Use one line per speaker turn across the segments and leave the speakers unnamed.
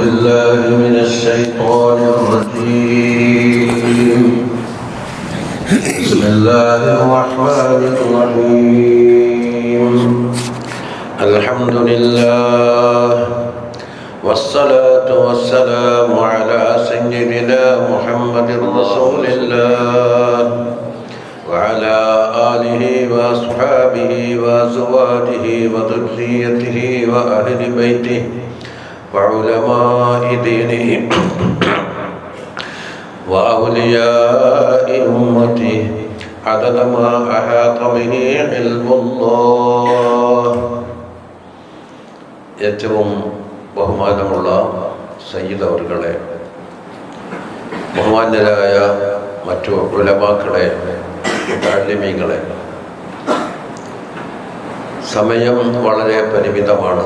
بالله من الشيطان الرجيم بسم الله الرحمن الرحيم الحمد لله والصلاة والسلام على سيدنا محمد رسول الله وعلى آله وأصحابه وأزواجه وذريته وأهل بيته وعلماء دينه وأولياء أمته عدد ما أحاط به علم الله ഏറ്റവും ബഹുമാനമുള്ള സയ്യിദ് അവർകളെ ബഹുമാന്യരായ മറ്റു ഉലമാക്കളെ താല്യമീങ്ങളെ സമയം വളരെ പരിമിതമാണ്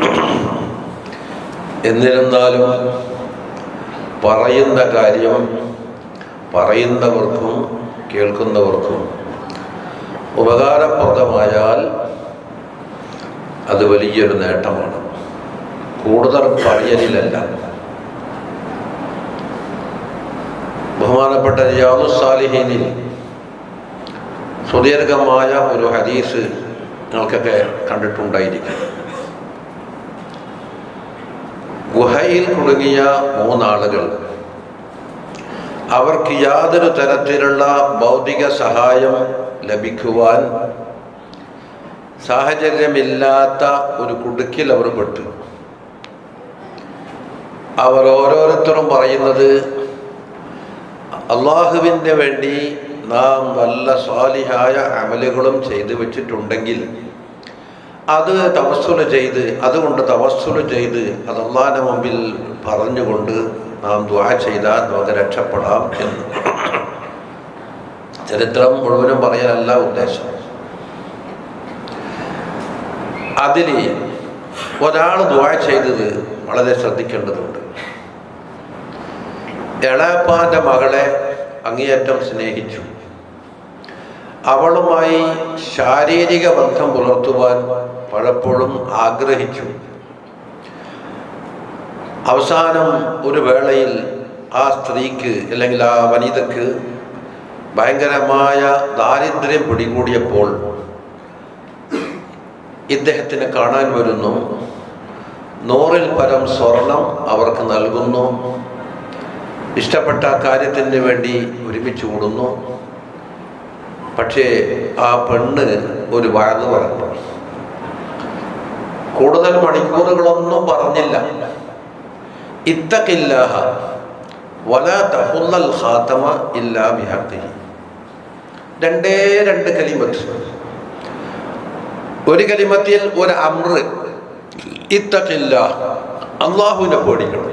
എന്നിരുന്നാലും പറയുന്ന കാര്യം പറയുന്നവർക്കും കേൾക്കുന്നവർക്കും ഉപകാരപ്രദമായാൽ അത് വലിയൊരു നേട്ടമാണ് കൂടുതൽ പറയലിലല്ല ബഹുമാനപ്പെട്ട റിയാദു സാലിഹീനിൽ സുദീർഘമായ ഒരു ഹദീസ് നിങ്ങൾക്കൊക്കെ കണ്ടിട്ടുണ്ടായിരിക്കും ഗുഹയിൽ കുടുങ്ങിയ മൂന്നാളുകൾ അവർക്ക് യാതൊരു തരത്തിലുള്ള ഭൗതിക സഹായം ലഭിക്കുവാൻ സാഹചര്യമില്ലാത്ത ഒരു കുടുക്കിൽ അവർ പെട്ടു അവർ ഓരോരുത്തരും പറയുന്നത് അള്ളാഹുവിന് വേണ്ടി നാം നല്ല സ്വാലിഹായ അമലുകളും ചെയ്തു വെച്ചിട്ടുണ്ടെങ്കിൽ അത് തവസ്സുല് ചെയ്ത് അതുകൊണ്ട് തവസ്സുല് ചെയ്ത് അത് അള്ളാഹിന്റെ മുമ്പിൽ പറഞ്ഞുകൊണ്ട് നാം ദ്വാ ചെയ്താൽ നമുക്ക് രക്ഷപ്പെടാം എന്ന് ചരിത്രം മുഴുവനും പറയാനല്ല ഉദ്ദേശം അതിൽ ഒരാൾ ദ്വാ ചെയ്തത് വളരെ ശ്രദ്ധിക്കേണ്ടതുണ്ട് എളാപ്പാന്റെ മകളെ അങ്ങേയറ്റം സ്നേഹിച്ചു അവളുമായി ശാരീരിക ബന്ധം പുലർത്തുവാൻ പലപ്പോഴും ആഗ്രഹിച്ചു അവസാനം ഒരു വേളയിൽ ആ സ്ത്രീക്ക് അല്ലെങ്കിൽ ആ വനിതക്ക് ഭയങ്കരമായ ദാരിദ്ര്യം പിടികൂടിയപ്പോൾ ഇദ്ദേഹത്തിന് കാണാൻ വരുന്നു നൂറിൽ പരം സ്വർണം അവർക്ക് നൽകുന്നു ഇഷ്ടപ്പെട്ട കാര്യത്തിന് വേണ്ടി ഒരുമിച്ച് കൂടുന്നു പക്ഷേ ആ പെണ്ണ് ഒരു വഴന്ന് പറഞ്ഞു കൂടുതൽ മണിക്കൂറുകളൊന്നും പറഞ്ഞില്ല ഇത്തക്കില്ലാഹ വല തഹുല്ലൽ ഖാത്തമ ഇല്ലാ ബിഹഖിഹി രണ്ടേ രണ്ട് കലിമത്ത് ഒരു കലിമത്തിൽ ഒരു അമ്ര് ഇത്തക്കില്ല അള്ളാഹുവിനെ പേടിക്കണം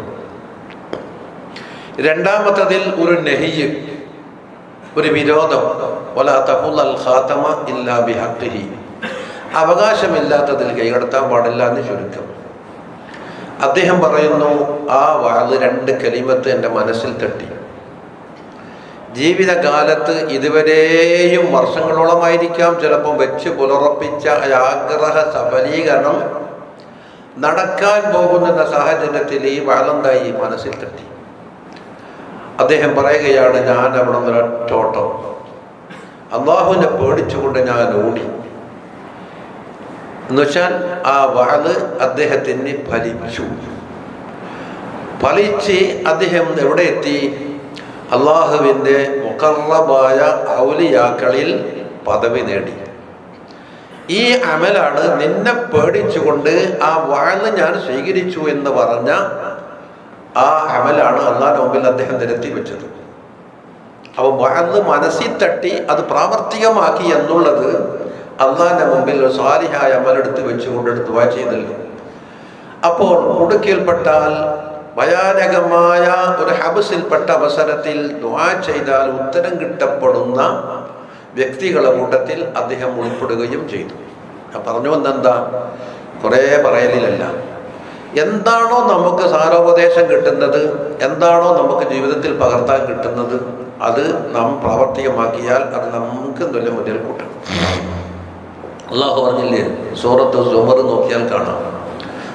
രണ്ടാമത്തതിൽ ഒരു നെഹിയ് ഒരു വിരോധം വല തഹുല്ലൽ ഖാത്തമ ഇല്ലാ ബിഹഖിഹി അവകാശമില്ലാത്തതിൽ കൈകടത്താൻ പാടില്ല എന്ന് ചുരുക്കം അദ്ദേഹം പറയുന്നു ആ വാത് രണ്ട് കലിമത്ത് എൻ്റെ മനസ്സിൽ തട്ടി ജീവിതകാലത്ത് ഇതുവരെയും വർഷങ്ങളോളമായിരിക്കാം ചിലപ്പം വെച്ച് പുലർപ്പിച്ച ആഗ്രഹ സഫലീകരണം നടക്കാൻ പോകുന്ന സാഹചര്യത്തിൽ ഈ വാളെന്തായി മനസ്സിൽ തട്ടി അദ്ദേഹം പറയുകയാണ് ഞാൻ അവിടെ നിന്നൊരൊറ്റോട്ടം അള്ളാഹുവിനെ പേടിച്ചുകൊണ്ട് ഞാൻ ഓടി എന്നുവെച്ചാൽ ആ വാള് അദ്ദേഹത്തിന് ഫലിച്ചു ഫലിച്ച് അദ്ദേഹം എവിടെ എത്തി അള്ളാഹുവിൻ്റെ മുക്കറബായ ഔലിയാക്കളിൽ പദവി നേടി ഈ അമലാണ് നിന്നെ പേടിച്ചുകൊണ്ട് ആ വാള് ഞാൻ സ്വീകരിച്ചു എന്ന് പറഞ്ഞ ആ അമലാണ് അള്ളാഹ് മുമ്പിൽ അദ്ദേഹം നിരത്തി വെച്ചത് അപ്പൊ വാള് മനസ്സിൽ തട്ടി അത് പ്രാവർത്തികമാക്കി എന്നുള്ളത് അള്ളാഹിന്റെ മുമ്പിൽ ഒരു സ്വാലിഹായ അമലെടുത്ത് വെച്ചുകൊണ്ട് എടുത്ത് ദുആ ചെയ്തല്ലോ അപ്പോൾ കുടുക്കിൽപ്പെട്ടാൽ ഭയാനകമായ ഒരു ഹബസിൽപ്പെട്ട അവസരത്തിൽ ദുആ ചെയ്താൽ ഉത്തരം കിട്ടപ്പെടുന്ന വ്യക്തികളുടെ കൂട്ടത്തിൽ അദ്ദേഹം ഉൾപ്പെടുകയും ചെയ്തു ഞാൻ പറഞ്ഞു വന്നെന്താ കുറേ പറയലിലല്ല എന്താണോ നമുക്ക് സാരോപദേശം കിട്ടുന്നത് എന്താണോ നമുക്ക് ജീവിതത്തിൽ പകർത്താൻ കിട്ടുന്നത് അത് നാം പ്രാവർത്തികമാക്കിയാൽ അത് നമുക്ക് നല്ല മുതൽ കൂട്ടും അള്ളാഹു പറഞ്ഞില്ലേ സൂറത്ത് സുമർ നോക്കിയാൽ കാണാം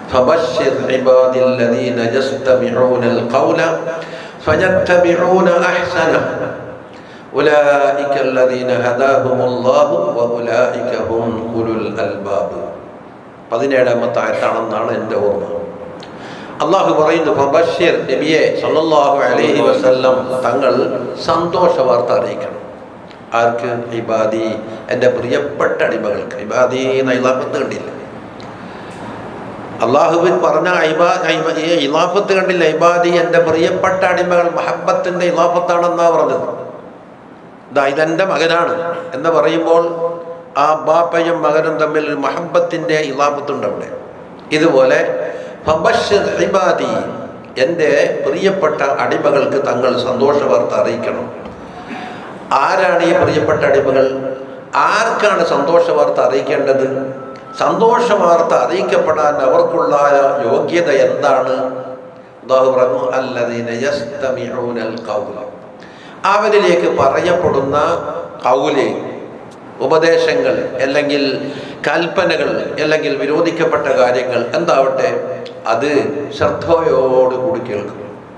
فبشر عبادي الذين يستمعون القول فيتبعون احسنه أولئك الذين هداهم الله وأولئك هم أولو الألباب പതിനേഴാമത്തെ ആയത്താണെന്നാണ് എൻ്റെ ഓർമ്മ അള്ളാഹു പറയുന്നു ഫബഷീർ നബിയെ സല്ലല്ലാഹു അലൈഹി വസല്ലം തങ്ങൾ സന്തോഷ വാർത്ത അറിയിക്കണം ആർക്ക് ഇബാദി എൻ്റെ പ്രിയപ്പെട്ട അടിമകൾക്ക് ഇബാദി എന്ന ഇലാഫത്ത് കണ്ടില്ല അള്ളാഹുവിൻ പറഞ്ഞ ഇബാ ഇബ- ഈ ഇലാഫത്ത് കണ്ടില്ല ഇബാദി എൻ്റെ പ്രിയപ്പെട്ട അടിമകൾ മഹബത്തിൻ്റെ ഇലാഫത്താണെന്നാ പറഞ്ഞത് ഇതാ ഇതെൻ്റെ മകനാണ് എന്ന് പറയുമ്പോൾ ആ ബാപ്പയും മകനും തമ്മിൽ ഒരു മഹബത്തിൻ്റെ ഇലാപത്തുണ്ട് അവിടെ ഇതുപോലെ ഫബശ്ശിർ ഇബാദി എൻ്റെ പ്രിയപ്പെട്ട അടിമകൾക്ക് തങ്ങൾ സന്തോഷ വാർത്ത അറിയിക്കണം ആരാണ് ഈ പ്രിയപ്പെട്ട അടിമകൾ ആർക്കാണ് സന്തോഷ വാർത്ത അറിയിക്കേണ്ടത് സന്തോഷ വാർത്ത അറിയിക്കപ്പെടാൻ അവർക്കുള്ള യോഗ്യത എന്താണ് അള്ളാഹു പറഞ്ഞു അല്ലദീന യസ്തമിഊനൽ ഖൗല അവരിലേക്ക് പറയപ്പെടുന്ന കൗല് ഉപദേശങ്ങൾ അല്ലെങ്കിൽ കൽപ്പനകൾ അല്ലെങ്കിൽ വിരോധിക്കപ്പെട്ട കാര്യങ്ങൾ എന്താവട്ടെ അത് ശ്രദ്ധയോടുകൂടി കേൾക്കും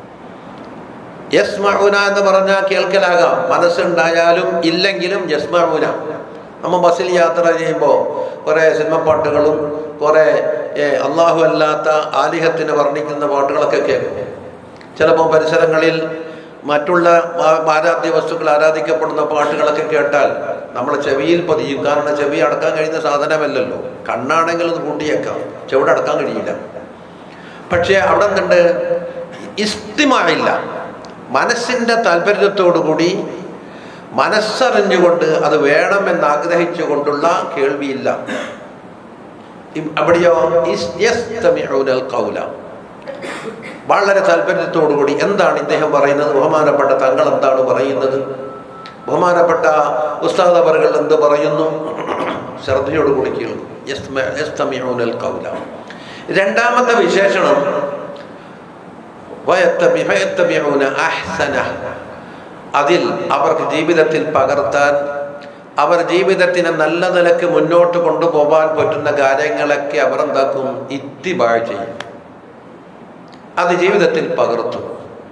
യസ്മഊന എന്ന് പറഞ്ഞാൽ കേൾക്കലാകാം മനസ്സുണ്ടായാലും ഇല്ലെങ്കിലും യസ്മഊന നമ്മൾ ബസ്സിൽ യാത്ര ചെയ്യുമ്പോൾ കുറേ സിനിമ പാട്ടുകളും കുറേ ഏ, അള്ളാഹു അല്ലാത്ത ആലിഹത്തിന് വർണ്ണിക്കുന്ന പാട്ടുകളൊക്കെ കേൾക്കും ചിലപ്പോൾ പരിസരങ്ങളിൽ മറ്റുള്ള ആ- ആരാധ്യ വസ്തുക്കൾ ആരാധിക്കപ്പെടുന്ന പാട്ടുകളൊക്കെ കേട്ടാൽ നമ്മുടെ ചെവിയിൽ പതിയും കാരണം ചെവി അടക്കാൻ കഴിയുന്ന സാധനമല്ലല്ലോ കണ്ണാണെങ്കിൽ അത് കൂട്ടിയേക്കാം ചെവിടെ അടക്കാൻ കഴിയില്ല പക്ഷേ അവിടെ എന്തുണ്ട് ഇസ്തിമായില്ല മനസ്സിൻ്റെ താല്പര്യത്തോടുകൂടി മനസ്സറിഞ്ഞുകൊണ്ട് അത് വേണമെന്ന് ആഗ്രഹിച്ചുകൊണ്ടുള്ള കേൾവിയില്ല ഇ- അവിടെയോ ഇസ് യസ്തമിഊനൽ ഖൗല വളരെ താല്പര്യത്തോടുകൂടി എന്താണ് ഇദ്ദേഹം പറയുന്നത് ബഹുമാനപ്പെട്ട തങ്ങൾ എന്താണ് പറയുന്നത് ബഹുമാനപ്പെട്ട ഉസ്താദ് അവറുകൾ എന്ത് പറയുന്നു ശ്രദ്ധയോടുകൂടി കേൾക്കും യസ്മ- യസ്തമിഊനൽ ഖൗല രണ്ടാമത്തെ വിശേഷണം വയത്തബി- വയത്തബിഊന അഹ്സനഹ. അതിൽ അവർക്ക് ജീവിതത്തിൽ പകർത്താൻ അവർ ജീവിതത്തിനെ നല്ല നിലക്ക് മുന്നോട്ട് കൊണ്ടുപോകാൻ പറ്റുന്ന കാര്യങ്ങളൊക്കെ അവർ എന്താക്കും ഇത്തിബാഴ് ചെയ്യും അത് ജീവിതത്തിൽ പകർത്തും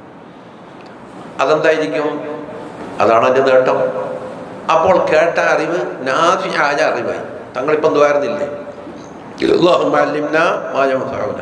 അതെന്തായിരിക്കും അതാണ് എൻ്റെ നേട്ടം അപ്പോൾ കേട്ട അറിവ് നാഫി ആയ അറിവായി തങ്ങളിപ്പം എന്തുവായിരുന്നില്ലേ اللهم علمنا ما ينفعنا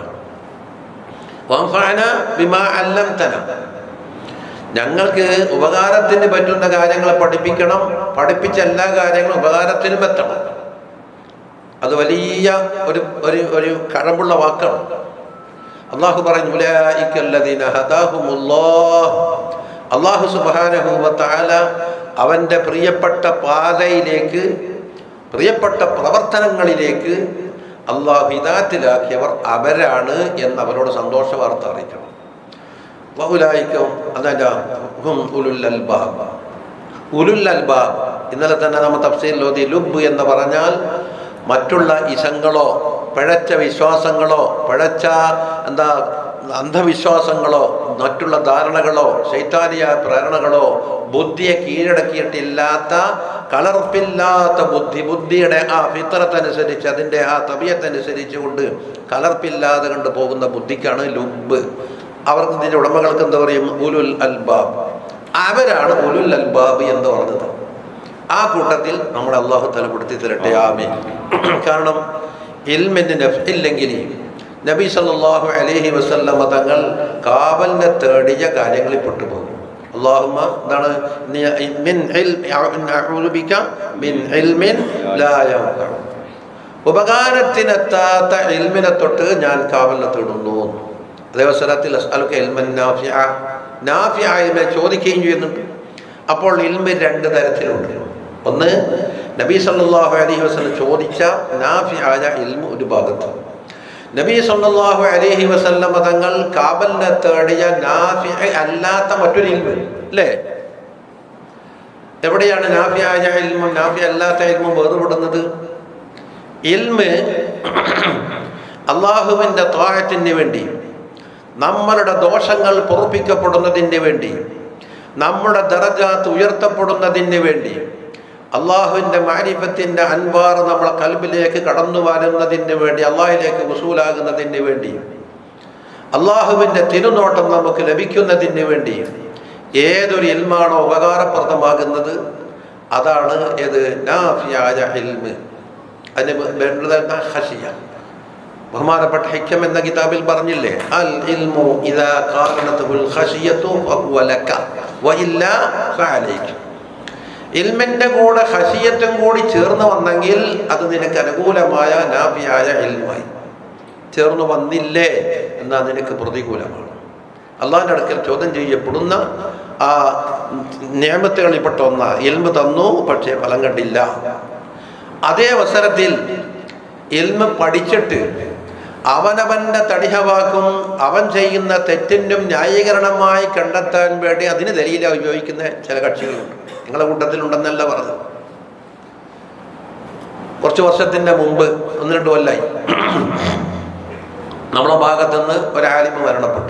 وانفعنا بما علمتنا ഞങ്ങൾക്ക് ഉപകാരത്തിന് പറ്റുന്ന കാര്യങ്ങൾ പഠിപ്പിക്കണം പഠിപ്പിച്ച എല്ലാ കാര്യങ്ങളും ഉപകാരത്തിനും എത്തണം അത് വലിയ ഒരു ഒരു ഒരു കഴമ്പുള്ള വാക്കാണ് അള്ളാഹു പറഞ്ഞു ഉലൈക്കല്ലദീന ഹദാഹുമുല്ലാഹ് അള്ളാഹു സുബ്ഹാനഹു വതആല അവൻ്റെ പ്രിയപ്പെട്ട പാതയിലേക്ക് പ്രിയപ്പെട്ട പ്രവർത്തനങ്ങളിലേക്ക് അള്ളാഹു ഹിദാത്തിലാക്കിയവർ അവരാണ് എന്ന് അവരോട് സന്തോഷ വാർത്ത അറിയിക്കണം വഹുലായിക്കും അതല്ല ഹും ഉലുൽ അൽബാബ് ഉലുൽ അൽബാബ് ഇന്നലെ തന്നെ നമ്മൾ തഫ്സീൽ ഓതി ലുബ് എന്ന് പറഞ്ഞാൽ മറ്റുള്ള ഇസങ്ങളോ പിഴച്ച വിശ്വാസങ്ങളോ പിഴച്ച എന്താ അന്ധവിശ്വാസങ്ങളോ മറ്റുള്ള ധാരണകളോ ശൈത്താനിയ പ്രേരണകളോ ബുദ്ധിയെ കീഴടക്കിയിട്ടില്ലാത്ത കലർപ്പില്ലാത്ത ബുദ്ധി ബുദ്ധിയുടെ ആ ഫിത്രത്തനുസരിച്ച് അതിൻ്റെ ആ തബിയത്തനുസരിച്ച് കൊണ്ട് കലർപ്പില്ലാതെ കണ്ട് പോകുന്ന ബുദ്ധിക്കാണ് ലുബ് അവർക്ക് ഇതിൻ്റെ ഉടമകൾക്ക് എന്താ പറയും ഉലുൽ അൽബാബ് അവരാണ് ഉലുൽ അൽബാബ് എന്ന് പറഞ്ഞത് ആ കൂട്ടത്തിൽ നമ്മുടെ അള്ളാഹു തലപ്പെടുത്തി തരട്ടെ ആമീൻ കാരണം ഇൽമിന് നഫില്ലെങ്കിൽ നബി സല്ലല്ലാഹു അലൈഹി വസല്ലമ തങ്ങൾ കാവലിനെ തേടിയ കാര്യങ്ങളിൽ പെട്ടുപോകും അള്ളാഹുമ്മ എന്താണ് നീ- മിൻ ഇൽ- അഊദു ബിക മിൻ ഇൽമിൻ ലാ യൻഫഉ. ഉപകാരത്തിനെത്താത്ത ഇൽമിനെ തൊട്ട് ഞാൻ കാവലിനെ തേടുന്നു അതേ അവസരത്തിൽ അസ്അലുക ഇൽമൻ നാഫിഅ നാഫിഅ ഇൽമിനെ ചോദിക്കുകയും ചെയ്യുന്നുണ്ട് അപ്പോൾ ഇൽമ് രണ്ട് തരത്തിലുണ്ട് ഒന്ന് നബി സല്ലല്ലാഹു അലൈഹി വസല്ലം ചോദിച്ച നാഫിയായ ഇൽമ് ഒരു ഭാഗത്ത് നബി സല്ലല്ലാഹു അലൈഹി വസല്ലം തങ്ങൾ കാബലിനെ തേടിയ നാഫി അല്ലാത്ത മറ്റൊരു ഇൽമ് അല്ലേ എവിടെയാണ് നാഫിയായ ഇൽമും നാഫി അല്ലാത്ത ഇൽമും വേർപെടുന്നത് ഇൽമ് അള്ളാഹുവിൻ്റെ ത്വാഹത്തിന് വേണ്ടി നമ്മളുടെ ദോഷങ്ങൾ പൊറുപ്പിക്കപ്പെടുന്നതിന് വേണ്ടി നമ്മുടെ ദറജാത്ത് ഉയർത്തപ്പെടുന്നതിന് വേണ്ടി അള്ളാഹുവിൻ്റെ മാരിഫത്തിൻ്റെ അൻപാർ നമ്മളെ കൽബിലേക്ക് കടന്നു വരുന്നതിന് വേണ്ടി അള്ളാഹിലേക്ക് വസൂലാകുന്നതിന് വേണ്ടി അള്ളാഹുവിൻ്റെ തിരുനോട്ടം നമുക്ക് ലഭിക്കുന്നതിന് വേണ്ടി ഏതൊരു ഇൽമാണോ ഉപകാരപ്രദമാകുന്നത് അതാണ് ഏത് നാഫിയായ ഇൽമ് അതിന് വേണ്ടത് ഹഷിയ ബഹുമാനപ്പെട്ട ഹിക്കം എന്ന കിതാബിൽ പറഞ്ഞില്ലേ അൽ ഇൽമു ഇദാ കാരണത്തുൽ ഖശിയത്തു ഫഹുവ ലക വഇല്ലാ ഫഅലൈക ഇൽമിന്റെ കൂടെ ഹഷിയത്തും കൂടി ചേർന്ന് വന്നെങ്കിൽ അത് നിനക്ക് അനുകൂലമായ നാഫിയായ ഇൽമായി ചേർന്ന് വന്നില്ലേ എന്നാൽ നിനക്ക് പ്രതികൂലമാണ് അള്ളാഹിൻ്റെ അടുക്കൽ ചോദ്യം ചെയ്യപ്പെടുന്ന ആ നിയമത്തുകളിൽപ്പെട്ട ഒന്ന ഇൽമ് തന്നു പക്ഷേ ഫലം കണ്ടില്ല അതേ അവസരത്തിൽ ഇൽമ പഠിച്ചിട്ട് അവനവന്റെ തടിഹവാക്കും അവൻ ചെയ്യുന്ന തെറ്റിനും ന്യായീകരണമായി കണ്ടെത്താൻ വേണ്ടി അതിന് ദലീല ഉപയോഗിക്കുന്ന ചില കക്ഷികളുണ്ട് നിങ്ങളുടെ കൂട്ടത്തിലുണ്ടെന്നല്ല പറഞ്ഞത് കുറച്ച് വർഷത്തിന്റെ മുമ്പ് ഒന്ന് രണ്ട് കൊല്ലായി നമ്മുടെ ഭാഗത്തുനിന്ന് ഒരാലിമ മരണപ്പെട്ടു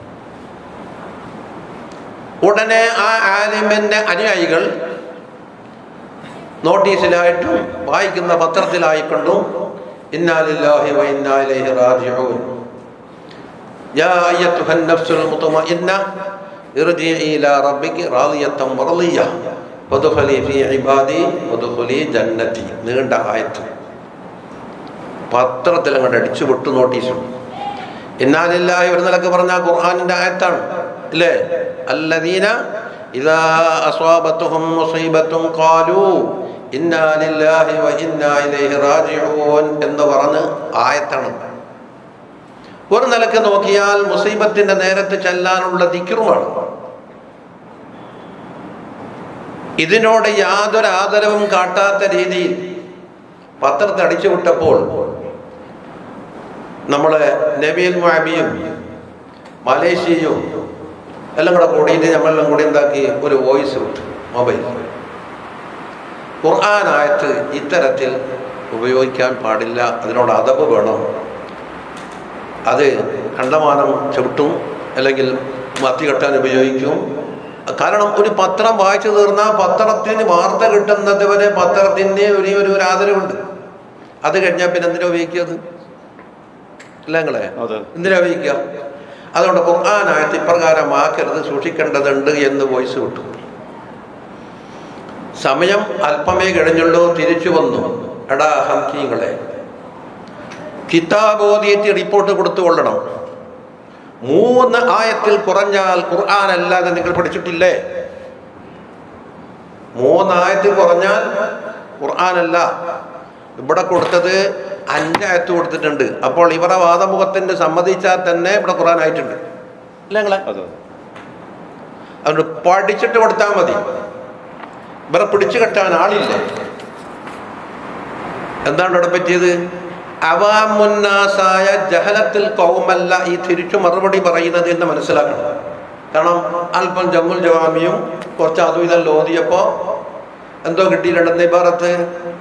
ഉടനെ ആ ആലിമിന്റെ അനുയായികൾ നോട്ടീസിലായിട്ടും വായിക്കുന്ന പത്രത്തിലായിക്കൊണ്ടും ഇന്നാലില്ലാഹി വ ഇന്നാ ഇലൈഹി റാജിഊൻ യാ അയ്യത്തുഹൻ നഫ്സുൽ മുത്മഇന്ന ഇർജിഇ ഇലാ റബ്ബികി റാദിയത്തൻ മർളിയ വദ്ഖുലി ഫീ ഇബാദി വദ്ഖുലി ജന്നതി നീണ്ട ആയത്ത് പത്രത്തിൽ അങ്ങോട്ട് അടിച്ചു വിട്ടു നോട്ടീസും ഇന്നാലില്ലാഹി ഒരു നിലക്ക് പറഞ്ഞ ഖുർആനിന്റെ ആയത്താണ് ഇല്ലേ അല്ലദീന ഇദാ അസ്വാബത്തുഹും മുസീബത്തും ഖാലൂ ഇന്നാ ലില്ലാഹി വ ഇന്നാ ഇലൈഹി റാജിഊൻ എന്ന് പറഞ്ഞ് ആയത്താണ് ഒരു നിലക്ക് നോക്കിയാൽ മുസീബത്തിന്റെ നേരത്ത് ചെല്ലാനുള്ള ദിക്റുമാണ് ഇതിനോട് യാതൊരു ആദരവും കാട്ടാത്ത രീതിയിൽ പത്രത്തിൽ അടിച്ചു വിട്ടപ്പോൾ നമ്മളെ നബിയൽ മാബിയും മലേഷ്യയും എല്ലാം കൂടെ കൂടിയിട്ട് നമ്മളെല്ലാം കൂടി എന്താക്കി ഒരു വോയിസ് വിട്ടു മൊബൈൽ ഖുർആനായത്ത് ഇത്തരത്തിൽ ഉപയോഗിക്കാൻ പാടില്ല അതിനോട് അതവ് വേണം അത് കണ്ടമാനം ചവിട്ടും അല്ലെങ്കിൽ മത്തി കെട്ടാൻ ഉപയോഗിക്കും കാരണം ഒരു പത്രം വായിച്ചു തീർന്നാൽ പത്രത്തിന് വാർത്ത കിട്ടുന്നത് വരെ പത്രത്തിന് ഒരു ഒരു ഒരു ആദരവുണ്ട് അത് കഴിഞ്ഞാൽ പിന്നെ എന്തിനാ ഉപയോഗിക്കുക അത് അല്ല നിങ്ങളെ
അതെ.
എന്തിനാ ഉപയോഗിക്കുക അതുകൊണ്ട് ഖുർആനായത്ത് ഇപ്രകാരമാക്കരുത് സൂക്ഷിക്കേണ്ടതുണ്ട് എന്ന് വോയിസ് വിട്ടു സമയം അല്പമേ കഴിഞ്ഞുള്ളൂ തിരിച്ചു വന്നു എടാ ഹംകീങ്ങളെ കിതാബോധിയിട്ട് റിപ്പോർട്ട് കൊടുത്തുകൊള്ളണം മൂന്ന് ആയത്തിൽ കുറഞ്ഞാൽ ഖുർആൻ അല്ലാതെ നിങ്ങൾ പഠിച്ചിട്ടില്ലേ മൂന്നായത്തിൽ കുറഞ്ഞാൽ ഖുർആൻ അല്ല ഇവിടെ കൊടുത്തത് അഞ്ചായത്ത് കൊടുത്തിട്ടുണ്ട് അപ്പോൾ ഇവരുടെ വാദമുഖത്തിന്റെ സമ്മതിച്ചാൽ തന്നെ ഇവിടെ ഖുർആൻ ആയിട്ടുണ്ട് ഇല്ല നിങ്ങളെ
അതെ
അതുകൊണ്ട് പഠിച്ചിട്ട് കൊടുത്താൽ മതി ഇവരെ പിടിച്ചു കെട്ടാൻ ആളില്ല എന്താണ് ഇവിടെ പറ്റിയത് അവാമുന്നാസായ ജഹലത്തിൽ കൗമല്ല ഈ തിരിച്ചു മറുപടി പറയുന്നത് എന്ന് മനസ്സിലാക്കണം കാരണം അല്പം ജമ്മുൽ ജവാമിയും കുറച്ച് അതും ഇതെല്ലാം ഓതിയപ്പോ എന്തോ കിട്ടിയിട്ടുണ്ടെന്ന് ഇബാറത്ത്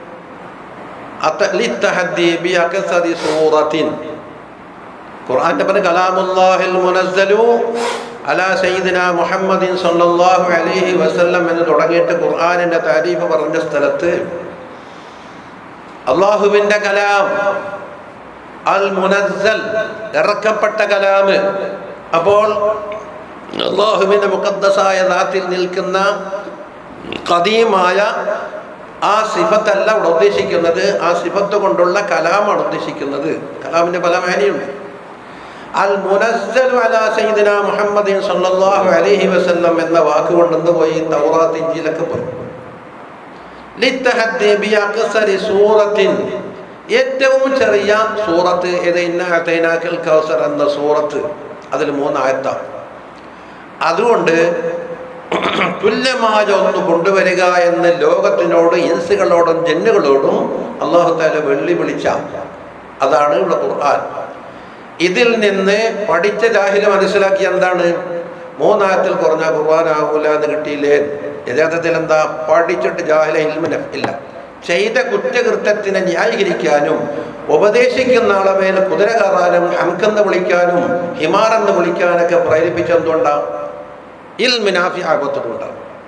ഖുർആന്റെ പറഞ്ഞ കലാമുല്ലാഹിൽ മുനസ്സലു അലാ സയ്യിദിന മുഹമ്മദിൻ സല്ലല്ലാഹു അലൈഹി വസല്ലം എന്ന് തുടങ്ങിയിട്ട് ഖുർആനിന്റെ താരീഫ് പറഞ്ഞ സ്ഥലത്ത് അള്ളാഹുവിന്റെ കലാം അൽ മുനസ്സൽ ഇറക്കപ്പെട്ട കലാമ് അപ്പോൾ അള്ളാഹുവിന്റെ മുഖദ്ദസായ ദാത്തിൽ നിൽക്കുന്ന കദീമായ ആ സിഫത്തല്ല ഇവിടെ ഉദ്ദേശിക്കുന്നത് ആ സിഫത്ത് കൊണ്ടുള്ള കലാമാണ് ഉദ്ദേശിക്കുന്നത് കലാമിന്റെ പല മേനയുണ്ട് അൽ മുനസ്സൽ അലാ സയ്യിദിന മുഹമ്മദിൻ സല്ലല്ലാഹു അലൈഹി വസല്ലം എന്ന വാക്ക് കൊണ്ടെന്ന് പോയി തൗറാത്ത് ഇഞ്ചിലൊക്കെ പോയി ലിത്തഹദ്ദി ബി അക്സരി സൂറത്തിൻ ഏറ്റവും ചെറിയ സൂറത്ത് ഇത് ഇന്ന അത്തൈനാക്കൽ കൗസർ എന്ന സൂറത്ത് അതിൽ മൂന്നായത്താണ് അതുകൊണ്ട് തുല്യമായ ഒന്ന് കൊണ്ടുവരിക എന്ന് ലോകത്തിനോട് ഇൻസുകളോടും ജന്നുകളോടും അള്ളാഹു താല വെള്ളി വിളിച്ച അതാണ് ഇവിടെ ഖുർആൻ ഇതിൽ നിന്ന് പഠിച്ച ജാഹില് മനസ്സിലാക്കി എന്താണ് മൂന്നായത്തിൽ കുറഞ്ഞ ഖുർആൻ ആകൂല എന്ന് കിട്ടിയില്ലേ യഥാർത്ഥത്തിൽ എന്താ പഠിച്ചിട്ട് ജാഹില ഇൽമിന ഇല്ല ചെയ്ത കുറ്റകൃത്യത്തിനെ ന്യായീകരിക്കാനും ഉപദേശിക്കുന്ന ആളമേൽ കുതിര കയറാനും ഹംക്കെന്ന് വിളിക്കാനും ഹിമാറെന്ന് വിളിക്കാനൊക്കെ പ്രേരിപ്പിച്ചെന്തുകൊണ്ടാണ് ഇൽമിനാഫി ആകത്തുകൊണ്ടാണ്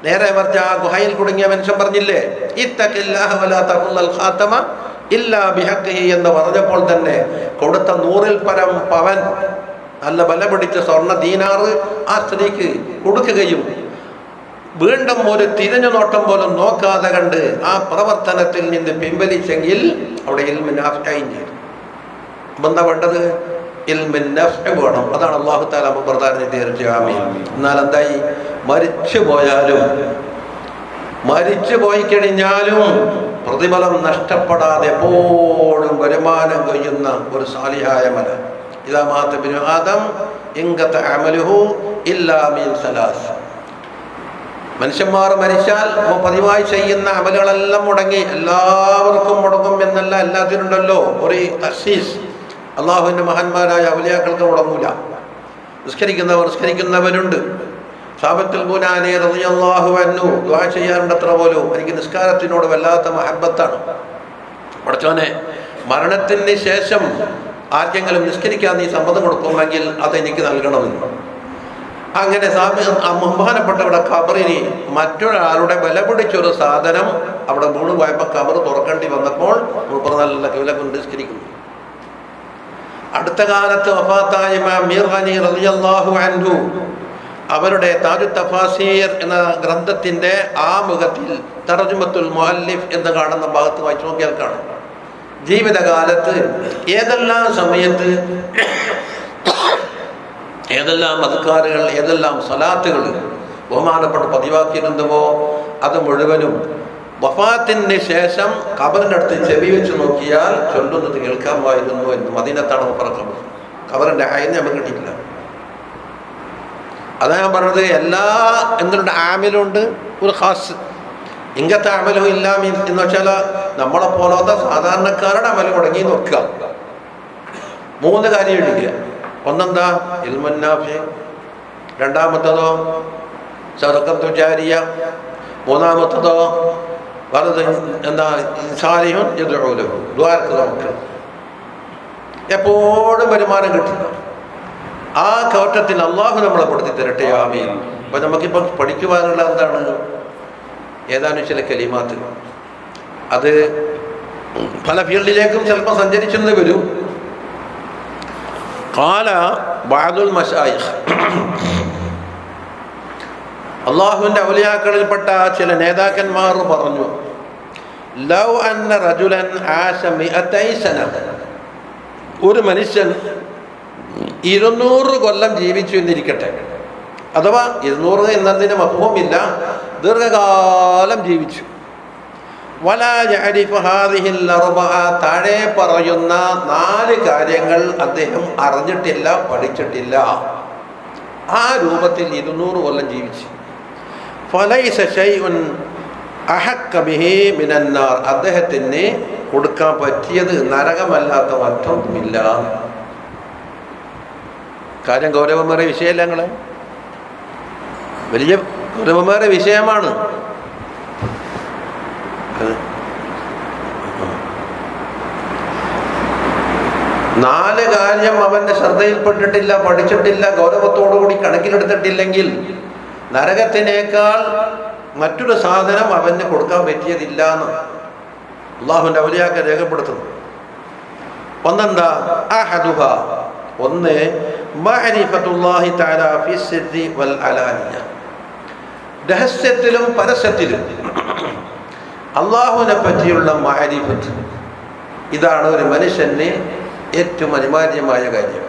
നേരെ മറിച്ച് ആ ഗുഹയിൽ കുടുങ്ങിയ മനുഷ്യൻ പറഞ്ഞില്ലേ ഇത്തഖില്ലാഹ വലാ തഖുല്ലൽ ഖാതമ ഇല്ലാ ബിഹഖിഹി എന്ന് പറഞ്ഞപ്പോൾ തന്നെ കൊടുത്ത നൂറിൽ പരം പവൻ നല്ല ബല പിടിച്ച സ്വർണ്ണ ദീനാറ് ആ സ്ത്രീക്ക് കൊടുക്കുകയും വീണ്ടും ഒരു തിരിഞ്ഞു നോട്ടം പോലും നോക്കാതെ കണ്ട് ആ പ്രവർത്തനത്തിൽ നിന്ന് പിൻവലിച്ചെങ്കിൽ അവിടെ ഇൽമിൻ നാഫ്റ്റായും ചെയ്തു അപ്പൊ എന്താ വേണ്ടത് ഇൽമിൻ നഫ്അ് വേണം അതാണ് അള്ളാഹു താല പ്രധാന തീർച്ചയാമി എന്നാൽ എന്തായി മരിച്ചു പോയാലും മരിച്ചു പോയി കഴിഞ്ഞാലും പ്രതിഫലം നഷ്ടപ്പെടാതെ എപ്പോഴും വരുമാനം കൊയ്യുന്ന ഒരു സാലിഹായ മല ഇതാ മാത്തബിനു ആദം ഇങ്കത്തെ അമലുഹു ഇല്ലാ മീൻ സലാസ് മനുഷ്യന്മാർ മരിച്ചാൽ ഇപ്പൊ പതിവായി ചെയ്യുന്ന അമലുകളെല്ലാം മുടങ്ങി എല്ലാവർക്കും മുടങ്ങും എന്നല്ല എല്ലാത്തിനുണ്ടല്ലോ ഒരു തസീസ് അള്ളാഹുവിൻ്റെ മഹാന്മാരായ അവലിയാക്കൾക്ക് മുടങ്ങൂല നിസ്കരിക്കുന്നവർ നിസ്കരിക്കുന്നവരുണ്ട് സാബത്തുൽ ബുനാനെ റളിയല്ലാഹു അൻഹു ദുആ ചെയ്യാറുണ്ട് അത്ര പോലും എനിക്ക് നിസ്കാരത്തിനോട് വല്ലാത്ത മഹബത്താണ് പഠിച്ചോനെ മരണത്തിന് ശേഷം ആർക്കെങ്കിലും നിസ്കരിക്കാൻ നീ സമ്മതം കൊടുക്കുമെങ്കിൽ അത് എനിക്ക് നൽകണമെന്ന് അങ്ങനെ സാമി ബഹുമാനപ്പെട്ടവിടെ ഖബറിന് മറ്റൊരാളുടെ വില പിടിച്ചൊരു സാധനം അവിടെ വീണ് പോയപ്പോൾ ഖബർ തുറക്കേണ്ടി വന്നപ്പോൾ മൂപ്പർ നല്ല വില കൊണ്ട് നിസ്കരിക്കുന്നു അടുത്ത കാലത്ത് വഫാത്തായ ഇമാം മീർ ഖനി റളിയല്ലാഹു അൻഹു അവരുടെ താജു തഫാസീർ എന്ന ഗ്രന്ഥത്തിന്റെ ആമുഖത്തിൽ തർജുമത്തുൽ മുഅല്ലിഫ് എന്ന് കാണുന്ന ഭാഗത്ത് വായിച്ചു നോക്കിയാൽ കാണും ജീവിതകാലത്ത് ഏതെല്ലാം സമയത്ത് ഏതെല്ലാം അധികാരികൾ ഏതെല്ലാം സലാത്തുകൾ ബഹുമാനപ്പെട്ട് പതിവാക്കിയിരുന്നുവോ അത് മുഴുവനും വഫാത്തിന് ശേഷം ഖബറിൻ്റെ അടുത്ത് ചെവി വെച്ച് നോക്കിയാൽ ചൊല്ലുന്നത് കേൾക്കാമായിരുന്നു എന്ന് മദീനത്താണ് പറക്കബർ ഖബറിൻ്റെ അയഞ്ഞ് നമുക്ക് കിട്ടിയിട്ടില്ല അതാ ഞാൻ പറഞ്ഞത് എല്ലാ എന്നുള്ള ആമിലുണ്ട് ഒരു ഖാസ് ഇങ്ങനത്തെ അമലും ഇല്ല മീൻസ് എന്ന് വെച്ചാൽ നമ്മളെ പോലത്തെ സാധാരണക്കാരുടെ അമൽ മുടങ്ങി നോക്കുക മൂന്ന് കാര്യം എഴുതിക്കുക ഒന്നെന്താ ഇൽമുന്നാഫി രണ്ടാമത്തതോ സദക്കത്തു ജാരിയ മൂന്നാമത്തതോ വലത് എന്താ സാലിഹുൻ യദ്ഉലഹു ദ്വാരക്ക് നമുക്ക് എപ്പോഴും വരുമാനം കിട്ടുന്നു ആ കവറ്റത്തിൽ അള്ളാഹു നമ്മളെ കൊടുത്തി തരട്ടെ ആമീൻ അപ്പൊ നമുക്കിപ്പം പഠിക്കുവാനുള്ള എന്താണ് ഏതാനും ചില കലിമാത്ത് അത് പല ഫീൽഡിലേക്കും ചിലപ്പോൾ സഞ്ചരിച്ചെന്ന് വരും കാല ബാദുൽ മഷായിഖ് അള്ളാഹുവിൻ്റെ ഔലിയാക്കളിൽപ്പെട്ട ചില നേതാക്കന്മാർ പറഞ്ഞു ലൗ അന്ന റജുലൻ ആശ മിഅത്തൈ സന ഒരു മനുഷ്യൻ ഇരുന്നൂറ് കൊല്ലം ജീവിച്ചു എന്നിരിക്കട്ടെ അഥവാ ഇരുന്നൂറ് എന്നതിന് മഹവുമില്ല ദീർഘകാലം ജീവിച്ചു താഴെ പറയുന്ന നാല് കാര്യങ്ങൾ അദ്ദേഹം അറിഞ്ഞിട്ടില്ല പഠിച്ചിട്ടില്ല ആ രൂപത്തിൽ ഇരുന്നൂറ് കൊല്ലം ജീവിച്ചു മിനന്നാർ അദ്ദേഹത്തിന് കൊടുക്കാൻ പറ്റിയത് നരകമല്ലാത്ത മറ്റൊന്നുമില്ല കാര്യം ഗൗരവമേറിയ വിഷയമല്ല ഞങ്ങളെ വലിയ ഗൗരവമേറിയ വിഷയമാണ് നാല് കാര്യം അവന്റെ ശ്രദ്ധയിൽപ്പെട്ടിട്ടില്ല പഠിച്ചിട്ടില്ല ഗൗരവത്തോടുകൂടി കണക്കിലെടുത്തിട്ടില്ലെങ്കിൽ നരകത്തിനേക്കാൾ മറ്റൊരു സാധനം അവന് കൊടുക്കാൻ പറ്റിയതില്ല എന്ന് അള്ളാഹുവിന്റെ അവലിയാക്ക രേഖപ്പെടുത്തുന്നു ഒന്നെന്താ അഹദുഹ ഒന്ന് മഅരിഫത്തുല്ലാഹി തആല ഫി സിർരി വൽ അലാനിയ രഹസ്യത്തിലും പരസ്യത്തിലും അള്ളാഹുവിനെ പറ്റിയുള്ള മഅരിഫത്ത് ഇതാണ് ഒരു മനുഷ്യന് ഏറ്റവും അനിവാര്യമായ കാര്യം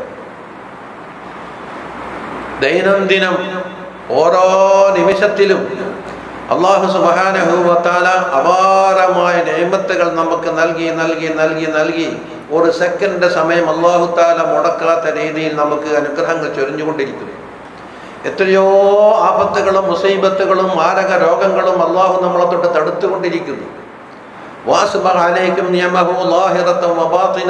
ദൈനംദിനം ഓരോ നിമിഷത്തിലും അള്ളാഹു സുബാനഹുവത്താല അപാരമായ നിയമത്തുകൾ നമുക്ക് നൽകി നൽകി നൽകി നൽകി ഒരു സെക്കൻഡ് സമയം അള്ളാഹു താല മുടക്കാത്ത രീതിയിൽ നമുക്ക് അനുഗ്രഹങ്ങൾ ചൊരിഞ്ഞുകൊണ്ടിരിക്കുന്നു എത്രയോ ആപത്തുകളും മുസൈബത്തുകളും മാരക രോഗങ്ങളും അള്ളാഹു നമ്മളെ തൊട്ട് തടുത്തുകൊണ്ടിരിക്കുന്നു വാസുബാലേക്കും നിയമഹു ലാഹിറത്തും വബാത്തിന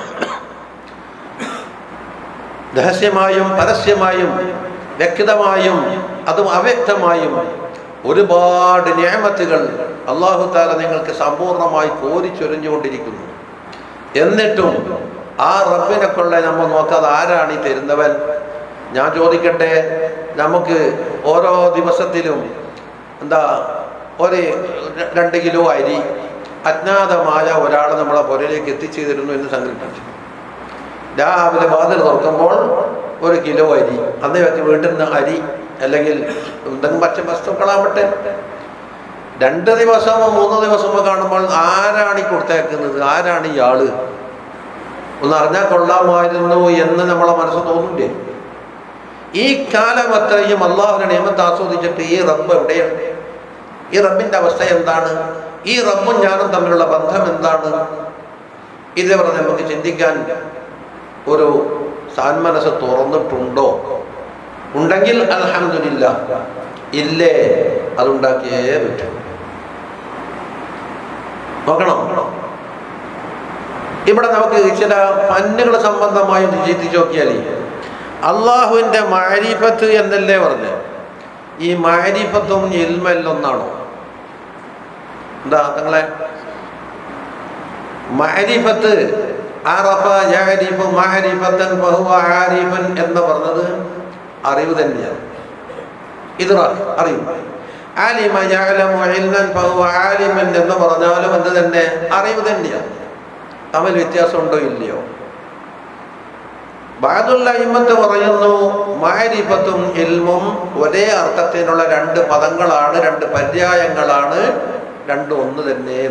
രഹസ്യമായും പരസ്യമായും വ്യക്തമായും അതും അവ്യക്തമായും ഒരുപാട് നിയമത്തുകൾ അള്ളാഹു താല നിങ്ങൾക്ക് സമ്പൂർണ്ണമായി കോരിച്ചൊരിഞ്ഞുകൊണ്ടിരിക്കുന്നു എന്നിട്ടും ആ റബ്ബിനെ കൊള്ള നമ്മൾ നോക്കാതെ ആരാണ് ഈ തരുന്നവൻ ഞാൻ ചോദിക്കട്ടെ നമുക്ക് ഓരോ ദിവസത്തിലും എന്താ ഒരു രണ്ട് കിലോ അരി അജ്ഞാതമായ ഒരാൾ നമ്മളെ പുരയിലേക്ക് എത്തിച്ചേരുന്നു എന്ന് സങ്കല്പിച്ചു രാവിലെ വാതിൽ തുറക്കുമ്പോൾ ഒരു കിലോ അരി അന്ന് വെച്ച് വീട്ടിൽ നിന്ന് അരി അല്ലെങ്കിൽ എന്തെങ്കിലും പച്ച വസ്തുക്കളാവട്ടെ രണ്ട് ദിവസമോ മൂന്ന് ദിവസമോ കാണുമ്പോൾ ആരാണ് ഈ കൊടുത്തേക്കുന്നത് ആരാണ് ഈ ആള് ഒന്ന് അറിഞ്ഞാൽ കൊള്ളാമായിരുന്നു എന്ന് നമ്മളെ മനസ്സ് തോന്നില്ലേ ഈ കാലം അത്രയും അള്ളാഹുവിന്റെ നിയമത്തെ ആസ്വദിച്ചിട്ട് ഈ റബ്ബ് എവിടെയാണ് ഈ റബ്ബിന്റെ അവസ്ഥ എന്താണ് ഈ റബ്ബും ഞാനും തമ്മിലുള്ള ബന്ധം എന്താണ് ഇതേപോലെ നമുക്ക് ചിന്തിക്കാൻ ഒരു സാൻമനസ് തുറന്നിട്ടുണ്ടോ ഉണ്ടെങ്കിൽ അൽഹംദുലില്ല ഇല്ലേ അതുണ്ടാക്കിയേ പറ്റൂ നോക്കണം ഇവിടെ നമുക്ക് ചില പന്നുകൾ സംബന്ധമായി ഒന്ന് ചിന്തിച്ച് നോക്കിയാൽ അള്ളാഹുവിൻ്റെ മാരിഫത്ത് എന്നല്ലേ പറഞ്ഞ് ഈ മാരിഫത്തും ഇൽമെല്ലൊന്നാണോ എന്താ നിങ്ങളെ മാരിഫത്ത് അറഫ യഅരിഫു മഅരിഫത്തൻ ഫഹുവ ആരിഫൻ എന്ന് പറഞ്ഞത് അറിവ് തന്നെയാണ് ഇത് അറിവ് ആലിമ യഅലമു ഇൽമൻ ഫഹുവ ആലിമൻ എന്ന് പറഞ്ഞാലും എന്ത് തന്നെ അറിവ് തന്നെയാണ് തമ്മിൽ വ്യത്യാസമുണ്ടോ ഇല്ലയോ ബാദുള്ള ഇമ്മത്ത് പറയുന്നു മാരിഫത്തും ഇൽമും ഒരേ അർത്ഥത്തിനുള്ള രണ്ട് പദങ്ങളാണ് രണ്ട് പര്യായങ്ങളാണ് രണ്ടും ഒന്ന് തന്നെ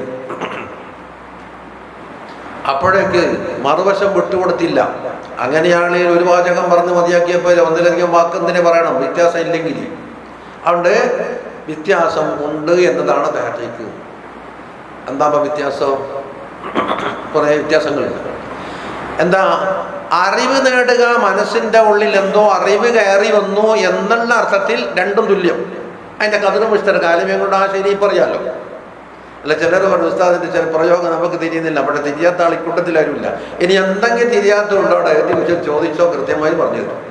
അപ്പോഴേക്ക് മറുവശം വിട്ടുകൊടുത്തില്ല അങ്ങനെയാണെങ്കിൽ ഒരു വാചകം പറഞ്ഞ് മതിയാക്കിയപ്പോൾ ഒന്നിലധികം വാക്കെന്തിനെ പറയണം വ്യത്യാസം ഇല്ലെങ്കിൽ അതുകൊണ്ട് വ്യത്യാസം ഉണ്ട് എന്നതാണ് താഴേക്ക് എന്താ ഇപ്പൊ വ്യത്യാസം കുറേ വ്യത്യാസങ്ങളുണ്ട് എന്താ അറിവ് നേടുക മനസ്സിന്റെ ഉള്ളിൽ എന്തോ അറിവ് കയറി വന്നു എന്നുള്ള അർത്ഥത്തിൽ രണ്ടും തുല്യം അതിന്റെ കതിർ മുസ്തർ കാലമേ കൊണ്ട് ആ ശരി പറയാലോ അല്ല ചിലർ പറഞ്ഞു ഉസ്താദിന്റെ ചില പ്രയോഗം നമുക്ക് തിരിയുന്നില്ല അവിടെ തിരിയാത്ത ആൾ ഇക്കൂട്ടത്തിൽ ആരുമില്ല ഇനി എന്തെങ്കിലും തിരിയാത്തതുണ്ടോ അവിടെ എഴുതി വെച്ച് ചോദിച്ചോ കൃത്യമായി പറഞ്ഞു തരും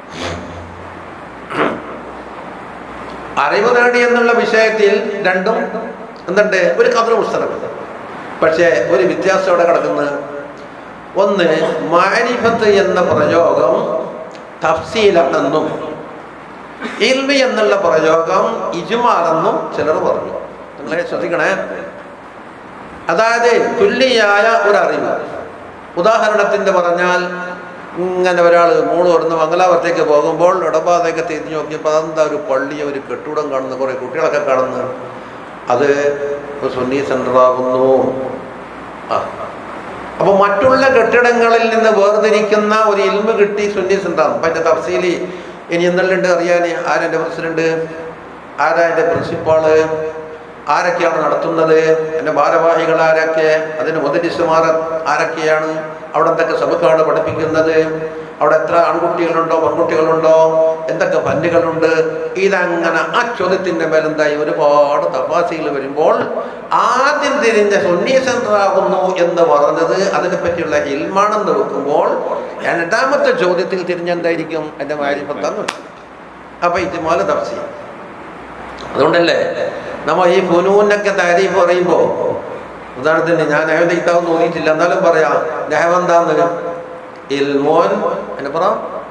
അറിവ് നേടി എന്നുള്ള വിഷയത്തിൽ രണ്ടും എന്തുണ്ട് ഒരു കതിർ പുസ്തകം പക്ഷേ ഒരു വ്യത്യാസം അവിടെ കിടക്കുന്നത് ഒന്ന് മാരിഫത്ത് എന്ന പ്രയോഗം തഫ്സീലാണെന്നും ഇൽമി എന്നുള്ള പ്രയോഗം ഇജുമാലെന്നും ചിലർ പറഞ്ഞു നിങ്ങളെ ശ്രദ്ധിക്കണേ അതായത് തുല്യായ ഒരു അറിവ് ഉദാഹരണത്തിന്റെ പറഞ്ഞാൽ ഇങ്ങനെ ഒരാൾ മൂള് തുറന്ന് മംഗലാപുരത്തേക്ക് പോകുമ്പോൾ ഇടപാതയൊക്കെ തിരിഞ്ഞു നോക്കിയപ്പോൾ അതെന്താ ഒരു പള്ളി ഒരു കെട്ടിടം കാണുന്നു കുറേ കുട്ടികളൊക്കെ കാണുന്നു അത് ഒരു സുന്നി സെൻ്ററാകുന്നു ആ അപ്പൊ മറ്റുള്ള കെട്ടിടങ്ങളിൽ നിന്ന് വേർതിരിക്കുന്ന ഒരു ഇൽമ കിട്ടി സുന്നി സെൻ്ററാണ് അപ്പം എൻ്റെ തഫ്സീലി ഇനി എന്തെല്ലാം അറിയാൻ ആരെൻ്റെ പ്രസിഡന്റ് ആരാ എൻ്റെ പ്രിൻസിപ്പാള് ആരൊക്കെയാണ് നടത്തുന്നത് എൻ്റെ ഭാരവാഹികൾ ആരൊക്കെ അതിന് മുതലിസുമാർ ആരൊക്കെയാണ് അവിടെ എന്തൊക്കെ സബക്കാണ് പഠിപ്പിക്കുന്നത് അവിടെ എത്ര ആൺകുട്ടികളുണ്ടോ പെൺകുട്ടികളുണ്ടോ എന്തൊക്കെ പല്ലുകളുണ്ട് ഇതങ്ങനെ ആ ചോദ്യത്തിൻ്റെ മേലെന്തായി ഒരുപാട് തപാസികൾ വരുമ്പോൾ ആദ്യം തിരിഞ്ഞ സുന്നി സെൻ്ററാകുന്നു എന്ന് പറഞ്ഞത് അതിനെ പറ്റിയുള്ള ഇൽമാണെന്ന് വെക്കുമ്പോൾ രണ്ടാമത്തെ ചോദ്യത്തിൽ തിരിഞ്ഞെന്തായിരിക്കും എൻ്റെ മാരിപ്പത്തന്ന് അപ്പൊ ഇതുപോലെ തപസി അതുകൊണ്ടല്ലേ നമ്മ ഈ ഫുനൂനൊക്കെ താരീഫ് പറയുമ്പോൾ ഉദാഹരണത്തിന് ഞാൻ നഹവന്റെ കിതാബ് തോന്നിയിട്ടില്ല എന്നാലും പറയാം നഹവ് എന്താന്ന് ഇൽമോൻ എന്നെ പറ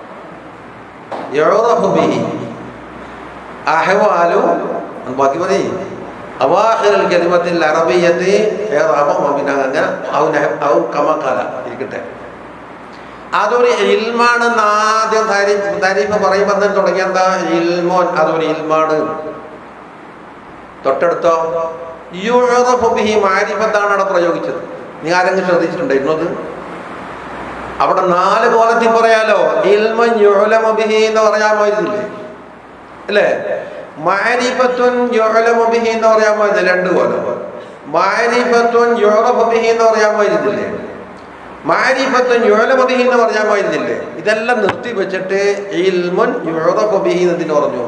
യുറഫു ബിഹി അഹ്വാലു ബാക്കി പറയും അവാഹിറൽ കലിമത്തിൽ അറബിയത്തി ഏറാബം പിന്നെ അങ്ങനെ ഔ നഹ- ഔ കമക്കാല ഇരിക്കട്ടെ അതൊരു ഇൽമാണെന്ന് ആദ്യം താരീഫ് താരീഫ് പറയുമ്പോൾ തന്നെ തുടങ്ങിയ എന്താ ഇൽമോൻ അതൊരു ഇൽമാണ് തൊട്ടടുത്തോ യുഴറഫു ബിഹി മാരിഫത്താണ് അവിടെ പ്രയോഗിച്ചത് നീ ആരെങ്കിലും ശ്രദ്ധിച്ചിട്ടുണ്ടായിരുന്നു അത് അവിടെ നാല് കോലത്തിൽ പറയാലോ ഇൽമൻ യുഴലമ ബിഹി എന്ന് പറയാമായിരുന്നില്ലേ അല്ലേ മാരിഫത്തുൻ യുഴലമ ബിഹി എന്ന് പറയാമായിരുന്നില്ല രണ്ട് കോലം മാരിഫത്തുൻ യുഴറഫു ബിഹി എന്ന് പറയാമായിരുന്നില്ലേ മാരിഫത്തുൻ യുഴലമ ബിഹി എന്ന് പറയാമായിരുന്നില്ലേ ഇതെല്ലാം നിർത്തി വെച്ചിട്ട് ഇൽമുൻ യുഴറഫു ബിഹി എന്നതിന് പറഞ്ഞു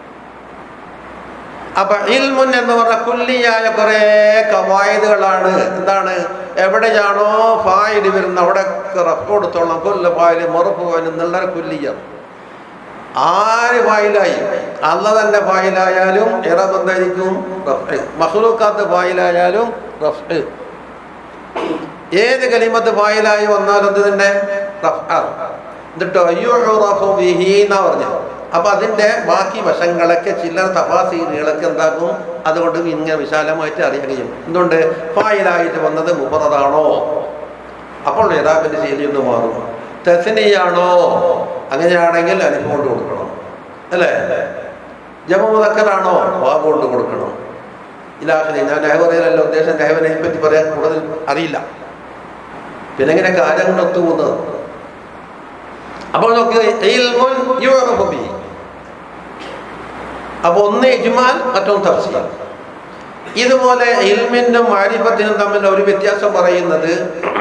അപ്പൊ ഇൽമുൻ എന്ന് പറഞ്ഞ കുല്ലിയായ കുറെ കവായതുകളാണ് എന്താണ് എവിടെയാണോ ഫായില് വരുന്ന അവിടെ റഫ് കൊടുത്തോളാം കൊല്ല ഫായില് മുറപ്പ് ഫായിൽ എന്നുള്ള കുല്ലിയ ആര് ഫായിലായി അല്ല തന്നെ ഫായിലായാലും ഇറബ് എന്തായിരിക്കും റഫ് മഹ്ലൂക്കാത്ത് ഫായിലായാലും റഫ് ഏത് കലിമത്ത് ഫായിലായി വന്നാലും അത് തന്നെ റഫ് എന്നിട്ടോ അയ്യോ റഫു ബിഹി എന്നാ പറഞ്ഞു അപ്പൊ അതിന്റെ ബാക്കി വശങ്ങളൊക്കെ ചില്ലറ തപാസീലുകളൊക്കെ എന്താക്കും അതുകൊണ്ട് ഇങ്ങനെ വിശാലമായിട്ട് അറിയാൻ കഴിയും എന്തുകൊണ്ട് ഫായിലായിട്ട് വന്നത് മുബറതാണോ അപ്പോൾ നേതാവിന്റെ ശൈലി ഒന്ന് മാറും തെസനിയാണോ അങ്ങനെയാണെങ്കിൽ അനുഭവം കൊണ്ട് കൊടുക്കണം അല്ലേ ജമുദക്കറാണോ വാവ് കൊണ്ട് കൊടുക്കണം ഇലാഹിനെ ഞാൻ നെഹ്വറയിലല്ല ഉദ്ദേശം നെഹ്വനെ പറ്റി പറയാൻ കൂടുതൽ അറിയില്ല പിന്നെ എങ്ങനെ കാര്യങ്ങൾ ഒത്തുപോകുന്നത് അപ്പോൾ നോക്കുക ഇൽമുൻ യുഅറഫു ബിഹി. അപ്പൊ ഒന്ന് ഇജ്മാൽ മറ്റൊന്ന് തഫ്സീൽ ഇതുപോലെ ഇൽമിനും മാരിഫത്തിനും തമ്മിൽ ഒരു വ്യത്യാസം പറയുന്നത്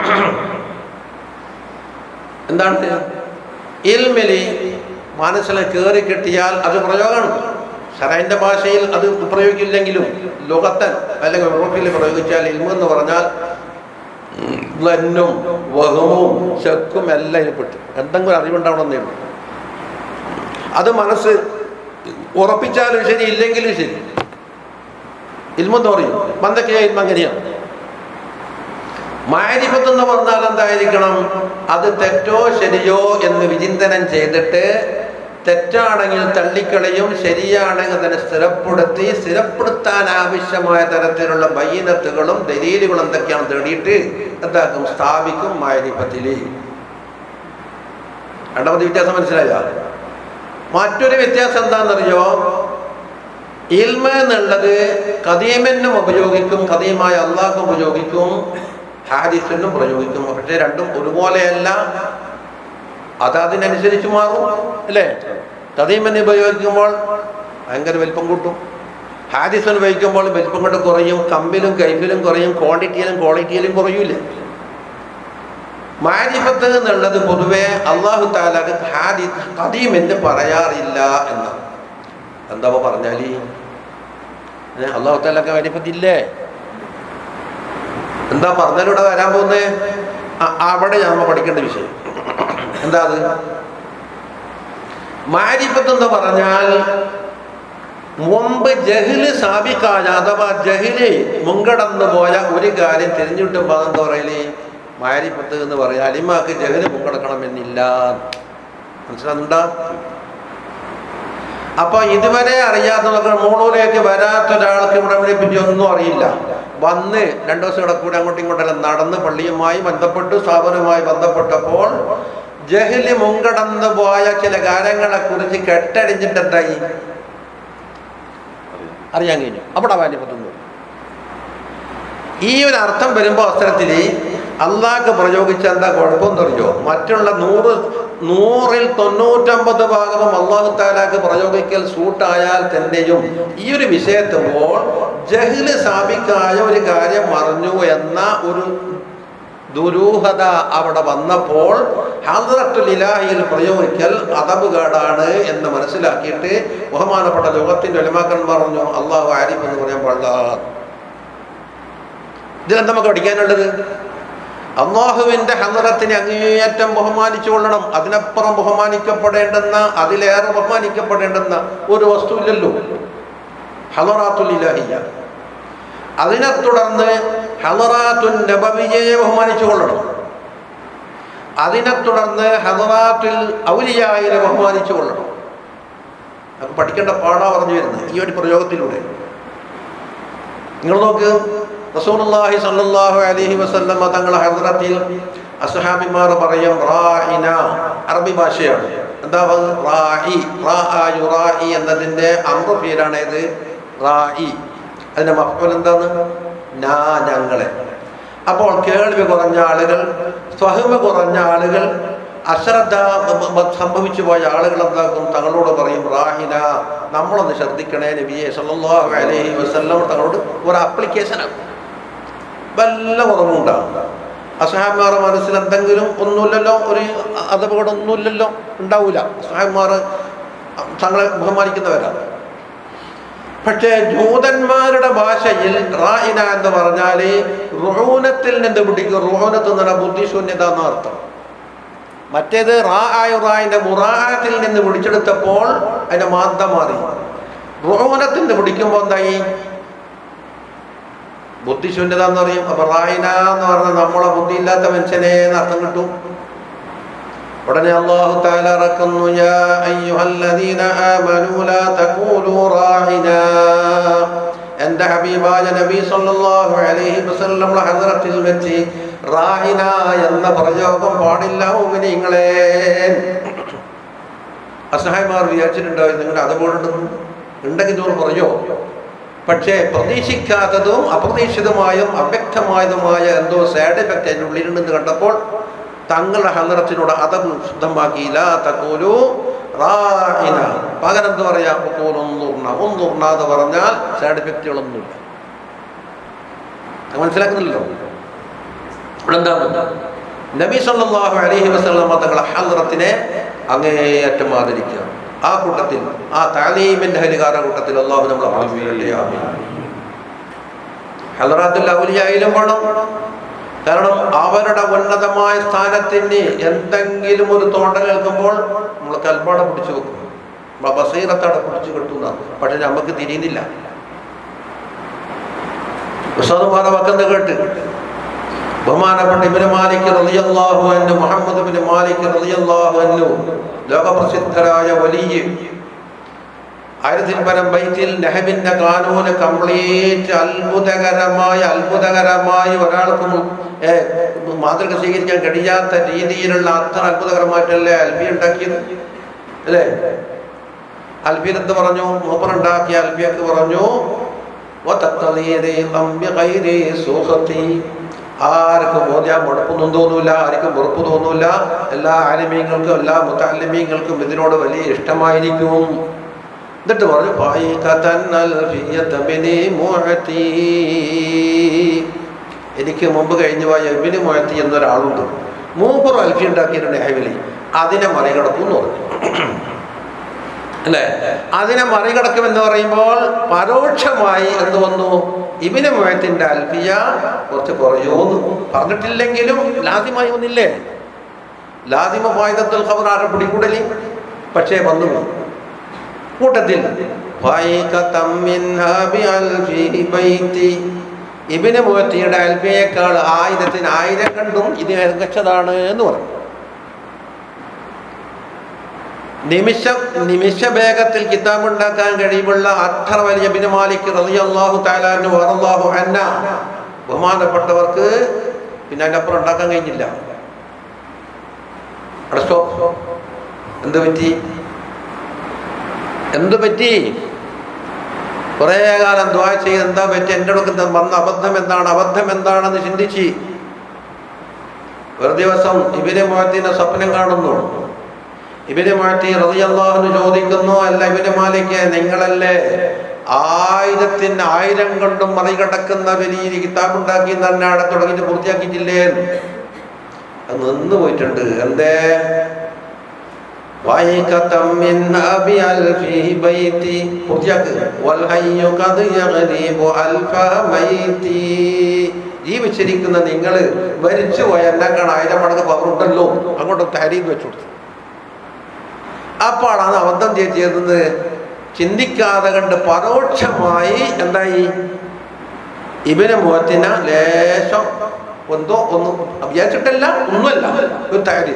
എന്താണ് ഇൽമിലി മനസ്സിൽ കയറി കിട്ടിയാൽ അത് പ്രയോഗമാണ് ഷറൈൻ്റെ ഭാഷയിൽ അത് പ്രയോഗിക്കില്ലെങ്കിലും ലോകത്തൻ അല്ലെങ്കിൽ ഉറപ്പിൽ പ്രയോഗിച്ചാൽ ഇൽമു എന്ന് പറഞ്ഞാൽ ബ്ലന്നും വഹവും ശക്കും എല്ലാം ഇതിൽപ്പെട്ടു എന്തെങ്കിലും അറിവുണ്ടാവണമെന്നേ ഉള്ളൂ അത് മനസ്സ് ഉറപ്പിച്ചാലും ശരി ഇല്ലെങ്കിലും ശരി ഇൽമെന്ന് പറയും മന്ദക്കയ ഇൽമ അങ്ങനെയാണ് മാരിഫത്ത് എന്ന് പറഞ്ഞാൽ എന്തായിരിക്കണം അത് തെറ്റോ ശരിയോ എന്ന് വിചിന്തനം ചെയ്തിട്ട് തെറ്റാണെങ്കിൽ തള്ളിക്കളയും ശരിയാണെങ്കിൽ അതിനെ സ്ഥിരപ്പെടുത്തി സ്ഥിരപ്പെടുത്താൻ ആവശ്യമായ തരത്തിലുള്ള ബൈനത്തുകളും ദലീലുകളും എന്തൊക്കെയാണ് തേടിയിട്ട് എന്താക്കും സ്ഥാപിക്കും മാരിഫത്തില് രണ്ടാമത്തെ വ്യത്യാസം മനസ്സിലായോ മറ്റൊരു വ്യത്യാസം എന്താണെന്നറിയോ ഇൽമ എന്നുള്ളത് കദീമനും ഉപയോഗിക്കും കദീമായ അള്ളാഹ്ക്കും ഉപയോഗിക്കും ഹാരിസിനും പ്രയോഗിക്കും പക്ഷേ രണ്ടും ഒരുപോലെയല്ല അത് അതിനനുസരിച്ച് മാറും അല്ലേ കദീമന് ഉപയോഗിക്കുമ്പോൾ ഭയങ്കര വലിപ്പം കൂട്ടും ഹാരിസിന് ഉപയോഗിക്കുമ്പോൾ വലിപ്പം കൊണ്ട് കുറയും കമ്പിലും കൈഫിലും കുറയും ക്വാണ്ടിറ്റിയിലും ക്വാളിറ്റിയിലും കുറയൂലേ മാരിഫത്ത് എന്നുള്ളത് പൊതുവെ അള്ളാഹു താല ഹാദി കദീം എന്ന് പറയാറില്ല എന്നാണ് എന്താ പറഞ്ഞാൽ അള്ളാഹു താലൊക്കെ മാരിഫത്ത് ഇല്ലേ എന്താ പറഞ്ഞാലൂടെ വരാൻ പോകുന്നേ അവിടെ നമ്മൾ പഠിക്കേണ്ട വിഷയം എന്താ അത് മാരിഫത്ത് എന്ന് പറഞ്ഞാൽ മുമ്പ് ജഹില് സ്ഥാപിക്കാതെ അഥവാ ജഹില് മുൻകടന്നു പോയ ഒരു കാര്യം തിരിഞ്ഞിട്ടുമ്പോൾ അതെന്താ പറയല് മാരിഫത്ത് എന്ന് പറയാം അലിമാക്ക് ജഹല് മുൻകടക്കണമെന്നില്ല മനസ്സിലാകുന്നുണ്ടോ അപ്പൊ ഇതുവരെ അറിയാത്തവർക്ക് മൂളൂലേക്ക് വരാത്ത ഒരാൾക്ക് ഇവിടെ ഇവിടെ പറ്റി ഒന്നും അറിയില്ല വന്ന് രണ്ടു ദിവസം ഇവിടെ കൂടെ അങ്ങോട്ടും ഇങ്ങോട്ടെല്ലാം നടന്ന് പള്ളിയുമായി ബന്ധപ്പെട്ടു സ്ഥാപനവുമായി ബന്ധപ്പെട്ടപ്പോൾ ജഹല് മുൻകടന്നു പോയ ചില കാര്യങ്ങളെ കുറിച്ച് കെട്ടടിഞ്ഞിട്ട് എന്തായി അറിയാൻ കഴിഞ്ഞു അവിടെ വാല്യപ്പത്തുന്നു ഈ ഒരു അർത്ഥം വരുമ്പോൾ അവസരത്തിൽ അള്ളാഹ് പ്രയോഗിച്ച എന്താ കുഴപ്പമെന്ന് അറിയോ മറ്റുള്ള നൂറ് നൂറിൽ തൊണ്ണൂറ്റമ്പത് ഭാഗവും അള്ളാഹു താലാക്ക് പ്രയോഗിക്കൽ സൂട്ടായാൽ തന്നെയും ഈ ഒരു വിഷയത്തുമ്പോൾ ജഹില് സ്ഥാപിക്കായ ഒരു കാര്യം മറിഞ്ഞു എന്ന ഒരു ദുരൂഹത അവിടെ വന്നപ്പോൾ ഹാദറത്തുൽ ഇലാഹിയിൽ പ്രയോഗിക്കൽ അതബുകേടാണ് എന്ന് മനസ്സിലാക്കിയിട്ട് ബഹുമാനപ്പെട്ട ലോകത്തിന്റെ ഒലിമാക്കൻ പറഞ്ഞു അള്ളാഹു ആരിഫ് എന്ന് പറയാൻ പാടില്ല ഇതിലെന്താ നമുക്ക് പഠിക്കാനുള്ളത് അള്ളാഹുവിന്റെ ഹനറത്തിനെ അങ്ങേയറ്റം ബഹുമാനിച്ചു കൊള്ളണം അതിനപ്പുറം ബഹുമാനിക്കപ്പെടേണ്ടെന്ന അതിലേറെ ബഹുമാനിക്കപ്പെടേണ്ടെന്ന ഒരു വസ്തു ഇല്ലല്ലോ ഹലറാത്തുൽ ഇലാഹിയ അതിനെ തുടർന്ന് ഹലറാത്തുൽ നബവിയെ ബഹുമാനിച്ചു കൊള്ളണം അതിനെ തുടർന്ന് ഹലറാത്തുൽ ഔലിയായിനെ ബഹുമാനിച്ചു കൊള്ളണം നമുക്ക് പഠിക്കേണ്ട പാടാ പറഞ്ഞു വരുന്നത് ഈ ഒരു പ്രയോഗത്തിലൂടെ നിങ്ങൾ നോക്ക് റസൂലുള്ളാഹി സ്വല്ലല്ലാഹു അലൈഹി വസല്ലമ തങ്ങളെ ഹദ്റത്തിൽ അസ്ഹാബിമാർ പറയും റാഇന അറബി ഭാഷയാണ് എന്താ അത്? റാഇ റാഅ യുറാഇ എന്നതിന്റെ അമ്ര പേരാണ് ഇത് റാഇ അതിന്റെ മഫ്ഊൽ എന്താണ് നാ ഞങ്ങളെ അപ്പോൾ കേൾവി കുറഞ്ഞ ആളുകൾ സ്വഹമ കുറഞ്ഞ ആളുകൾ അശ്രദ്ധ സംഭവിച്ചു പോയ ആളുകൾ എന്താക്കും തങ്ങളോട് പറയും റാഹിന നമ്മളൊന്ന് ശ്രദ്ധിക്കണേ നബിയെ സല്ലല്ലാഹു അലൈഹി വസല്ലം തങ്ങളോട് ഒരു ആപ്ലിക്കേഷനാണ് വല്ല കുറവുണ്ടാകും അസഹാബിമാരുടെ മനസ്സിൽ എന്തെങ്കിലും ഒന്നുമില്ലല്ലോ ഒരു അതപകടമൊന്നുമില്ലല്ലോ ഉണ്ടാവില്ല അസഹാബിമാർ തങ്ങളെ ബഹുമാനിക്കുന്നവരാണ് പക്ഷേ ജൂതന്മാരുടെ ഭാഷയിൽ റായിന എന്ന് പറഞ്ഞാൽ റുഹൂനത്തിൽ നിന്ന് പിടിക്കും റുഹൂനത്ത് എന്ന് പറഞ്ഞാൽ ബുദ്ധിശൂന്യത എന്ന അർത്ഥം മറ്റേത് റാ ആയ റായിന്റെ മുറാഹത്തിൽ നിന്ന് പിടിച്ചെടുത്തപ്പോൾ അതിന്റെ മാന്ത മാറി റുഹൂനത്തിൽ നിന്ന് പിടിക്കുമ്പോൾ എന്തായി ബുദ്ധിശൂന്യത എന്ന് പറയും അപ്പൊ റായിന എന്ന് പറഞ്ഞാൽ നമ്മളെ ബുദ്ധി ഇല്ലാത്ത മനുഷ്യനെ എന്ന് അർത്ഥം കിട്ടും ഉടനെ അള്ളാഹു താല ഇറക്കുന്നു യാ അയ്യുഹല്ലദീന ആമനൂ ലാ തഖൂലൂ റാഇനാ എൻ്റെ ഹബീബായ നബി സല്ലല്ലാഹു അലൈഹി വസല്ലം ഹദ്റത്തിൽ വെച്ച് റാഹിന എന്ന പ്രയോഗം പാടില്ല മുഅ്മിനീങ്ങളെ അസഹായമാർ വിചാരിച്ചിട്ടുണ്ടോ നിങ്ങളുടെ അതുപോലുണ്ടെന്ന് ഉണ്ടെങ്കിൽ നിങ്ങൾ പറയോ പക്ഷേ പ്രതീക്ഷിക്കാത്തതും അപ്രതീക്ഷിതമായും അവ്യക്തമായതുമായ എന്തോ സൈഡ് എഫക്റ്റ് അതിൻ്റെ ഉള്ളിലുണ്ടെന്ന് കണ്ടപ്പോൾ തങ്ങളുടെ ഹലറത്തിനോട് അതം ശുദ്ധമാക്കിയില്ല തക്കോലു റായിന പകരം എന്ത് പറയാ ഒന്നൂർണ ഒന്നൂർണ എന്ന് പറഞ്ഞാൽ സൈഡ് എഫക്റ്റുകളൊന്നുമില്ല മനസ്സിലാക്കുന്നില്ലല്ലോ ഇവിടെ എന്താണ് നബി സല്ലല്ലാഹു അലൈഹി വസല്ലമ തങ്ങളുടെ ഹലറത്തിനെ അങ്ങേയറ്റം ആദരിക്കുക ആ കൂട്ടത്തിൽ ആ താലീമിന്റെ ഹരികാര കൂട്ടത്തിൽ അള്ളാഹു നമ്മളെ ഹലറാത്തുൽ ഔലിയായാലും വേണം കാരണം അവരുടെ ഉന്നതമായ സ്ഥാനത്തിന് എന്തെങ്കിലും ഒരു തോണ്ടൽ കേൾക്കുമ്പോൾ നമ്മൾ കൽപ്പാടെ പിടിച്ചു വെക്കും നമ്മളെ ബസീറത്തവിടെ പിടിച്ചു കിട്ടുന്ന പക്ഷെ നമുക്ക് തിരിയുന്നില്ല ഉസ്താദുമാറ വക്കുന്ന കേട്ട് ബഹുമാനപ്പെട്ട ഇബിന് മാലിക് റളിയല്ലാഹു അൻഹു മുഹമ്മദ് ഇബ്നു മാലിക് റളിയല്ലാഹു അൻഹു ലോകപ്രസിദ്ധരായ വലിയ ആയിരത്തിൽ പരം ബൈത്തിൽ നെഹബിന്റെ കാനൂന് കംപ്ലീറ്റ് അത്ഭുതകരമായ അത്ഭുതകരമായി ഒരാൾക്കും ഏ, മാതൃക സ്വീകരിക്കാൻ കഴിയാത്ത രീതിയിലുള്ള അത്ര അത്ഭുതകരമായിട്ടല്ലേ അൽബി ഉണ്ടാക്കിയത് അല്ലേ അൽബിൻ എന്ത് പറഞ്ഞു മൂപ്പർ ഉണ്ടാക്കിയ അൽബിയൊക്കെ പറഞ്ഞു "വതത്തളീദി ളംബി ഗൈരി സൂഖത്തി." ആർക്കും ബോധ്യം മുടപ്പൊന്നും തോന്നൂല ആർക്കും വെറുപ്പ് തോന്നൂല എല്ലാ ആലിമീങ്ങൾക്കും എല്ലാ മുത്താലിമീങ്ങൾക്കും ഇതിനോട് വലിയ ഇഷ്ടമായിരിക്കും എന്നിട്ട് പറഞ്ഞു "ഫായിഖതൻ അൽഫിയത ബിനി മുഅത്തി." എനിക്ക് മുമ്പ് കഴിഞ്ഞു പോയ എബിന് മുഴത്തി എന്നൊരാളുണ്ട് മൂപ്പർ അൽഫി ഉണ്ടാക്കിയിട്ടുണ്ട് ഹൈവലി അതിനെ മറികടക്കും എന്ന് പറഞ്ഞു അല്ലേ അതിനെ മറികടക്കുമെന്ന് പറയുമ്പോൾ പരോക്ഷമായി എന്ത് വന്നു ഇബിന് മുഴത്തിന്റെ അൽഫിയ കുറച്ച് കുറയൂന്ന് പറഞ്ഞിട്ടില്ലെങ്കിലും ലാദ്യമായി വന്നില്ലേ ലാദിമ ഫായിദത്തുൽ ഖബർ ആരെ പിടികൂടലി പക്ഷേ വന്നു കൂട്ടത്തിൽ ഫായിഖതം മിൻഹാ ബിഅൽഫി ബൈത്തി. ഇബിന് മുഴത്തിയുടെ അൽഫിയേക്കാൾ ആയിരത്തിന് ആയിരം കണ്ടും ഇത് മികച്ചതാണ് എന്ന് പറഞ്ഞു നിമിഷ നിമിഷ വേഗത്തിൽ കിതാബ് ഉണ്ടാക്കാൻ കഴിവുള്ള അത്ര വലിയ ബിന് മാലിക് റളിയല്ലാഹു തആലാനു വറല്ലാഹു അന്ന ബഹുമാനപ്പെട്ടവർക്ക് പിന്നെ അതിൻ്റെ അപ്പുറം ഉണ്ടാക്കാൻ കഴിഞ്ഞില്ല അടച്ചോ എന്ത് പറ്റി എന്ത് പറ്റി കുറേ കാലം ദ്വാ ചെയ്ത് എന്താ പറ്റി എൻ്റെ അടുത്ത് വന്ന അബദ്ധം എന്താണ് അബദ്ധം എന്താണെന്ന് ചിന്തിച്ച് ഒരു ദിവസം ഇവര് മുഴത്തിൻ്റെ സ്വപ്നം കാണുന്നു ഇവര് മാറ്റി റതിയല്ലാഹുന്ന് ചോദിക്കുന്നു അല്ല ഇവര് മാലിക്ക് നിങ്ങളല്ലേ ആയിരത്തിന് ആയിരം കൊണ്ടും മറികടക്കുന്ന വലിയ കിതാബ് ഉണ്ടാക്കി തന്നെ അവിടെ തുടങ്ങിയിട്ട് പൂർത്തിയാക്കിയിട്ടില്ലേ അത് നിന്ന് പോയിട്ടുണ്ട് എന്തേ വായിക്കത്തം മിൻ അബി അൽഫി ബൈത്തി പൂർത്തിയാക്ക് വൽ ഹയ്യു ഖദ് യഗ്രീബു അൽഫ മൈത്തി ജീവിച്ചിരിക്കുന്ന നിങ്ങൾ മരിച്ചു പോയ എന്നെക്കാണ് ആയിരം മടങ്ങ് പവർ ഉണ്ടല്ലോ അങ്ങോട്ട് താരീഖ് വെച്ചു കൊടുത്തു അപ്പോഴാണ് അബദ്ധം ചെയ്തത് ചിന്തിക്കാതെ കണ്ട് പരോക്ഷമായി എന്തായി ഇവനെ മുഖത്തിന ലേശം എന്തോ ഒന്നും വിചാരിച്ചിട്ടല്ല ഒന്നുമല്ല ഒരു തയ്യാറി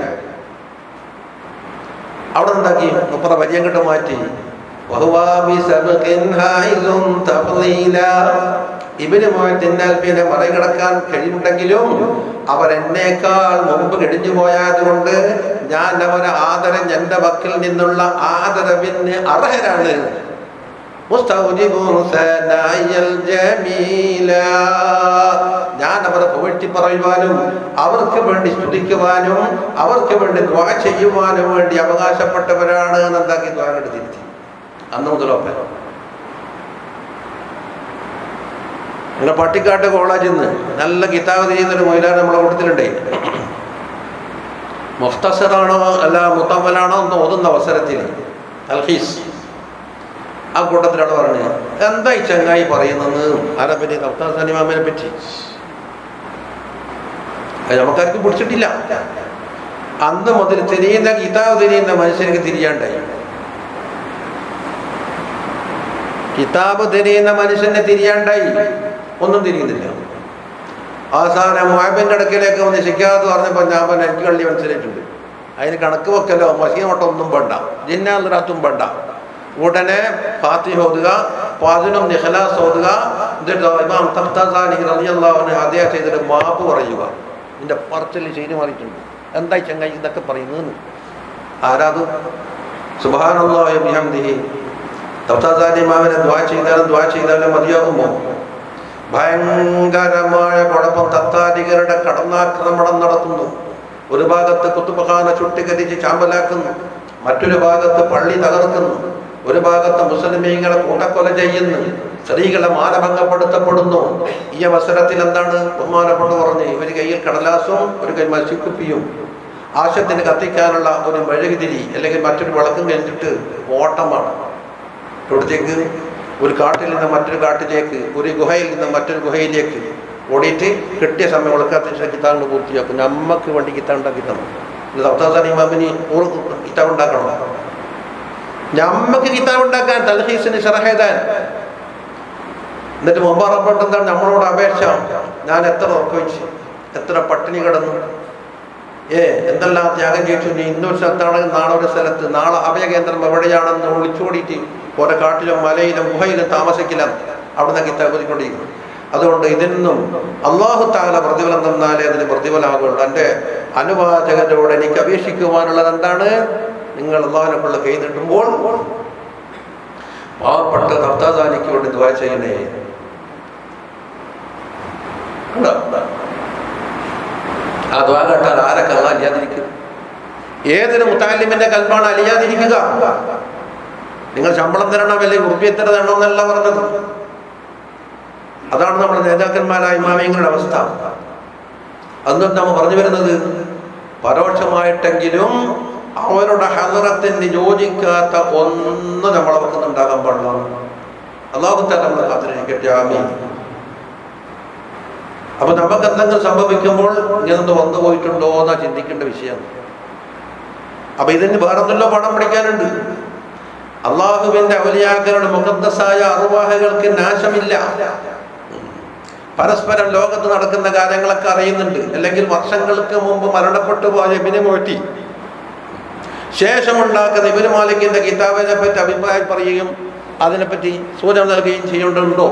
അവിടെ എന്താക്കി മുപ്പറ പരിചയം കിട്ട് മാറ്റി വഹുവാബി സബ്ഖിൻ ഹായിസുൻ തഫ്ളീല. ഇബിന് മുഹത്തിൻ്റെ അൽഫിനെ മറികടക്കാൻ കഴിവുണ്ടെങ്കിലും അവർ എന്നേക്കാൾ മുമ്പ് കഴിഞ്ഞു പോയത് കൊണ്ട് ഞാൻ അവരെ ആദരം എൻ്റെ വക്കിൽ നിന്നുള്ള ആദരവിന് അർഹരാണ് മുസ്തൗജിബുൻ സനായൽ ജമീല. ഞാൻ അവരെ പുകഴ്ത്തി പറയുവാനും അവർക്ക് വേണ്ടി സ്തുതിക്കുവാനും അവർക്ക് വേണ്ടി ദ്വാ ചെയ്യുവാനും വേണ്ടി അവകാശപ്പെട്ടവരാണ് എന്താക്കി ദ്വാ തിരുത്തി അന്ന് മുതലൊക്കെ അങ്ങനെ പട്ടിക്കാട്ട് കോളേജിൽ നിന്ന് നല്ല കിതാബ് തിരിയുന്നൊരു മൊയിലാൻ നമ്മളെ കൂട്ടത്തിലുണ്ടേ മുഖ്തസറാണോ അല്ല മുത്തമ്മലാണോ എന്ന് ഓതുന്ന അവസരത്തിൽ അൽഹീസ് ആ കൂട്ടത്തിലാണ് പറഞ്ഞത് എന്താ ഈ ചങ്ങായി പറയുന്നത് ആരെ പറ്റി കഫ്താർ സനിമാമനെ പറ്റി അത് നമുക്കാർക്കും പിടിച്ചിട്ടില്ല അന്ന് മുതൽ തിരിയുന്ന കിതാബ് തിരിയുന്ന മനുഷ്യർക്ക് തിരിയാണ്ടായി കിതാബ് തിരിയുന്ന മനുഷ്യനെ തിരിയാണ്ടായി ഒന്നും തിരിയുന്നില്ല അവസാനം മുഹബിൻ്റെ അടുക്കലേക്ക് വന്ന് ശിക്കാത്ത് പറഞ്ഞപ്പോൾ ഞാൻ പറഞ്ഞു എനിക്ക് കള്ളി മനസ്സിലായിട്ടുണ്ട് അതിന് കണക്ക് വെക്കലോ മസീമട്ടോ ഒന്നും വേണ്ട ജിന്നാത്തും വേണ്ട ഉടനെ ഫാത്തിഹ ഓതുക പതിനും നിഹലാസ് ഓതുക എന്നിട്ട് ഇമാം തഫ്താനി റളിയല്ലാഹു അൻഹു അദ്ദേഹം ചെയ്തിട്ട് മാപ്പ് പറയുക ഇതിന്റെ പറച്ചിൽ ചെയ്തു മാറിയിട്ടുണ്ട് എന്താ ഈ ചങ്ങായി ഇതൊക്കെ പറയുന്നത് ആരാത് സുബാനുള്ളാഹി ബിഹംദിഹി തഫ്താനി ഇമാമിനെ ദ്വാ ചെയ്താലും ദ്വാ ചെയ്താലും മതിയാകുമോ ഭയങ്കരമായ കുഴപ്പം തത്താരികരുടെ കടന്നാക്രമണം നടത്തുന്നു ഒരു ഭാഗത്ത് കുത്തുബഖാന ചുട്ടിക്കരിച്ച് ചാമ്പലാക്കുന്നു മറ്റൊരു ഭാഗത്ത് പള്ളി തകർക്കുന്നു ഒരു ഭാഗത്ത് മുസ്ലിമീങ്ങളെ കൂട്ടക്കൊല ചെയ്യുന്നു സ്ത്രീകളെ മാനഭംഗപ്പെടുത്തപ്പെടുന്നു ഈ അവസരത്തിൽ എന്താണ് ബഹുമാനപ്പെട്ട് പറഞ്ഞ് ഒരു കയ്യിൽ കടലാസും ഒരു കൈ മസിക്കുപ്പിയും ആശത്തിന് കത്തിക്കാനുള്ള ഒരു മെഴുകുതിരി അല്ലെങ്കിൽ മറ്റൊരു വിളക്കും കഴിഞ്ഞിട്ട് ഓട്ടമാണ് ഇവിടത്തേക്ക് ഒരു കാട്ടിൽ നിന്ന് മറ്റൊരു കാട്ടിലേക്ക് ഒരു ഗുഹയിൽ നിന്ന് മറ്റൊരു ഗുഹയിലേക്ക് ഓടിയിട്ട് കിട്ടിയ സമയം വിളക്കത്തിന് കിത്താണ്ട് പൂർത്തിയാക്കും നമ്മക്ക് വേണ്ടി കിത്താൻ ഉണ്ടാക്കി തന്നു ഇത് സപ്താസാനി ഇമാമിനി കിതാബ് ഉണ്ടാക്കണോ ഞമ്മക്ക് കിതാബ് ഉണ്ടാക്കാൻ തൽഹീസിന് ഷറഹേദാൻ എന്നിട്ട് മുമ്പാറപ്പെട്ട് എന്താണ് നമ്മളോട് അപേക്ഷ ഞാൻ എത്ര ഉറക്കവെച്ച് എത്ര പട്ടിണി കിടന്നു ഏ എന്തെല്ലാം ത്യാഗം ചെയ്തു നീ ഇന്നൊരു സ്ഥലത്താണെങ്കിൽ നാളെ ഒരു സ്ഥലത്ത് നാളെ അഭയകേന്ദ്രം എവിടെയാണെന്ന് ഒളിച്ചോടിയിട്ട് ഓരോ കാട്ടിലും മലയിലും ഗുഹയിലും താമസിക്കില്ല അവിടെ നിന്ന് കിതാബ് ഓതിക്കൊണ്ടിരിക്കുന്നു അതുകൊണ്ട് ഇതിനും അള്ളാഹു താല പ്രതിഫലം തന്നാലേ അതിന് പ്രതിഫലമാകുള്ളൂ എൻ്റെ അനുവാചകരോട് എനിക്ക് അപേക്ഷിക്കുവാനുള്ളത് എന്താണ് നിങ്ങൾ അള്ളാഹിനെക്കുള്ള കൈ നീട്ടുമ്പോൾ പാവപ്പെട്ട നർത്താദാനിക്ക് വേണ്ടി ദ്വാ ചെയ്യണേ ഉണ്ടോ? ആ ദ്വാ കേട്ടാൽ ആരൊക്കെ അള്ളാഹ് അലിയാതിരിക്കും ഏതൊരു മുത്താലിമിന്റെ കൽപ്പാണ് അലിയാതിരിക്കുക നിങ്ങൾ ശമ്പളം തരണം അല്ലെങ്കിൽ ഉറുപ്പിയെ തരണം എന്നല്ല പറഞ്ഞത് അതാണ് നമ്മുടെ നേതാക്കന്മാരായ ഇമാമിയങ്ങളുടെ അവസ്ഥ അന്നിട്ട് നമ്മൾ പറഞ്ഞു വരുന്നത് പരോക്ഷമായിട്ടെങ്കിലും അവരുടെ ഹലറത്തിന് യോജിക്കാത്ത ഒന്നും നമ്മളെ വെക്കുന്നുണ്ടാകാൻ പാടില്ല അള്ളാഹുത്താൻ നമ്മളെ കാത്തിരിക്കട്ടെ ആമീൻ അപ്പൊ നമുക്ക് എന്തെങ്കിലും സംഭവിക്കുമ്പോൾ ഇങ്ങനൊന്ന് വന്നു പോയിട്ടുണ്ടോ എന്നാ ചിന്തിക്കേണ്ട വിഷയമാണ് അപ്പൊ ഇതിന് വേറെന്തല്ലോ പണം പിടിക്കാനുണ്ട് അള്ളാഹുവിന്റെ അവലിയാക്കളുടെ മുഖദ്ദസായ അറുവാഹകൾക്ക് നാശമില്ല പരസ്പരം ലോകത്ത് നടക്കുന്ന കാര്യങ്ങളൊക്കെ അറിയുന്നുണ്ട് അല്ലെങ്കിൽ വർഷങ്ങൾക്ക് മുമ്പ് മരണപ്പെട്ടു പോയ ഇബിനെ മോറ്റി ശേഷമുണ്ടാക്കുന്ന ഇബിന് മാലിക്കിന്റെ കിതാബിനെ പറ്റി അഭിപ്രായം പറയുകയും അതിനെപ്പറ്റി സൂചന നൽകുകയും ചെയ്യേണ്ടതുണ്ടോ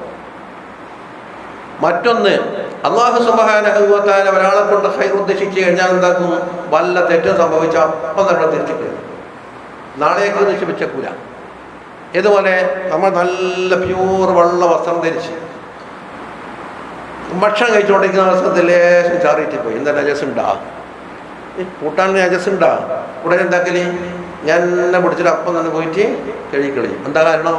മറ്റൊന്ന് അള്ളാഹു സുബാന ഒരാളെ കൊണ്ട് ഹൈർ ഉദ്ദേശിച്ച് കഴിഞ്ഞാൽ എന്താക്കും വല്ല തെറ്റും സംഭവിച്ച അപ്പം നമ്മൾ തിരിച്ചിട്ട് നാളേക്ക് നിക്ഷേപിച്ചേക്കൂല ഇതുപോലെ നമ്മൾ നല്ല പ്യൂർ വെള്ള വസ്ത്രം ധരിച്ച് ഭക്ഷണം കഴിച്ചുകൊണ്ടിരിക്കുന്ന അവസരത്തിൽ ലേശം ചാറിയിട്ട് പോയി എന്താ നജസ് ഉണ്ടാ കൂട്ടാൻ നജസ് ഉണ്ടാ ഉടനെ എന്താക്കല് ഞാൻ എന്നെ പിടിച്ചിട്ട് അപ്പം തന്നെ പോയിട്ട് കഴുകിക്കളി എന്താ കാരണം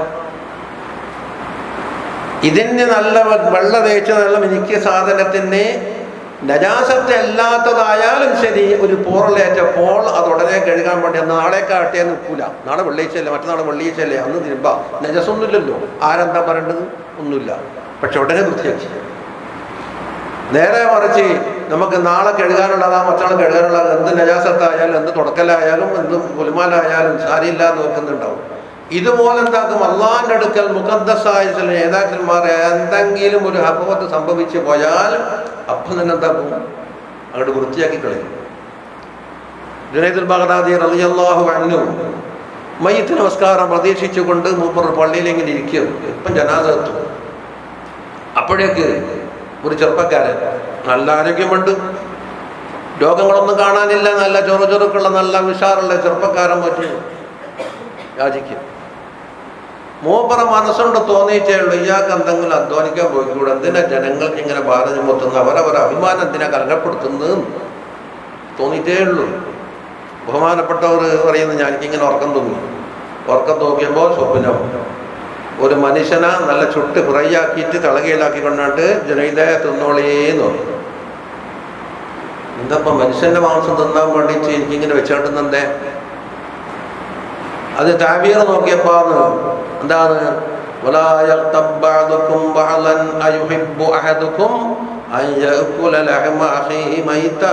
ഇതിന് നല്ല വെള്ള തേച്ച് നല്ല മിനിക്ക് സാധനത്തിന് നജാസത്ത് അല്ലാത്തതായാലും ശരി ഒരു പോറലേറ്റപ്പോൾ അത് ഉടനെ കഴുകാൻ വേണ്ടി അന്ന് നാളെ കാട്ടിയാൽ നിൽക്കൂല നാളെ വെള്ളിയാഴ്ചയല്ലേ മറ്റന്നാൾ വെള്ളിയാഴ്ചയല്ലേ അന്ന് തിരുമ്പ നജസൊന്നുമില്ലല്ലോ ആരെന്താ പറയേണ്ടത് ഒന്നുമില്ല പക്ഷെ ഉടനെ വൃത്തിയാക്കി നേരെ മറിച്ച് നമുക്ക് നാളെ കഴുകാനുള്ളതാ മറ്റന്നാൾ കഴുകാനുള്ളത് എന്ത് നജാസത്തായാലും എന്ത് തുടക്കലായാലും എന്ത് കുലുമാലായാലും സാരിയില്ല എന്ന് വെക്കുന്നുണ്ടാവും ഇതുപോലെ എന്താക്കും അള്ളാന്റെ അടുക്കൽ മുഖദ്ദസായ ചില നേതാക്കന്മാർ എന്തെങ്കിലും ഒരു അപകടം സംഭവിച്ചു പോയാൽ അപ്പം തന്നെ എന്താക്കും അങ്ങോട്ട് വൃത്തിയാക്കി കളയും ജുനൈദുൽ ബഗ്ദാദി റളിയല്ലാഹു അൻഹു മയ്യത്ത് നമസ്കാരം പ്രതീക്ഷിച്ചുകൊണ്ട് മൂപ്പർ പള്ളിയിൽ ഇങ്ങനെ ഇരിക്കും ഇപ്പം ജനാസ എത്തും അപ്പോഴേക്ക് ഒരു ചെറുപ്പക്കാരൻ നല്ല ആരോഗ്യമുണ്ട് രോഗങ്ങളൊന്നും കാണാനില്ല നല്ല ചൊറു ചൊറുക്കുള്ള നല്ല ഉഷാറുള്ള ചെറുപ്പക്കാരൻ പറ്റും യാചിക്കും മൂപ്പറ മനസ്സുകൊണ്ട് തോന്നിയിട്ടേ ഉള്ളൂ ഇയാൾക്ക് എന്തെങ്കിലും അധ്വാനിക്കാൻ പോയിക്കൂടെ എന്തിനാ ജനങ്ങൾക്ക് ഇങ്ങനെ ഭാരം ചുമത്തുന്നത് അവരവരെ അഭിമാനം എന്തിനാ കലങ്ങപ്പെടുത്തുന്നത് തോന്നിയിട്ടേ ഉള്ളൂ ബഹുമാനപ്പെട്ടവർ പറയുന്നത് ഞാൻ എനിക്കിങ്ങനെ ഉറക്കം തോന്നി ഉറക്കം തോന്നിയപ്പോൾ സ്വപ്നം ഒരു മനുഷ്യനെ നല്ല ചുട്ട് ഫ്രൈയാക്കിയിട്ട് തിളകയിലാക്കി കൊണ്ടാണ്ട് ജനയിലെ തിന്നോളേന്ന് പറഞ്ഞു എന്താ മനുഷ്യന്റെ മാംസം തിന്നാൻ വേണ്ടിയിട്ട് എനിക്കിങ്ങനെ വെച്ചോണ്ടുന്നേ അത് താബീർ നോക്കിയപ്പോ എന്താണ് ولا يغتب بعضكم بعضا أيحب أحدكم أن يأكل لحم أخيه ميتا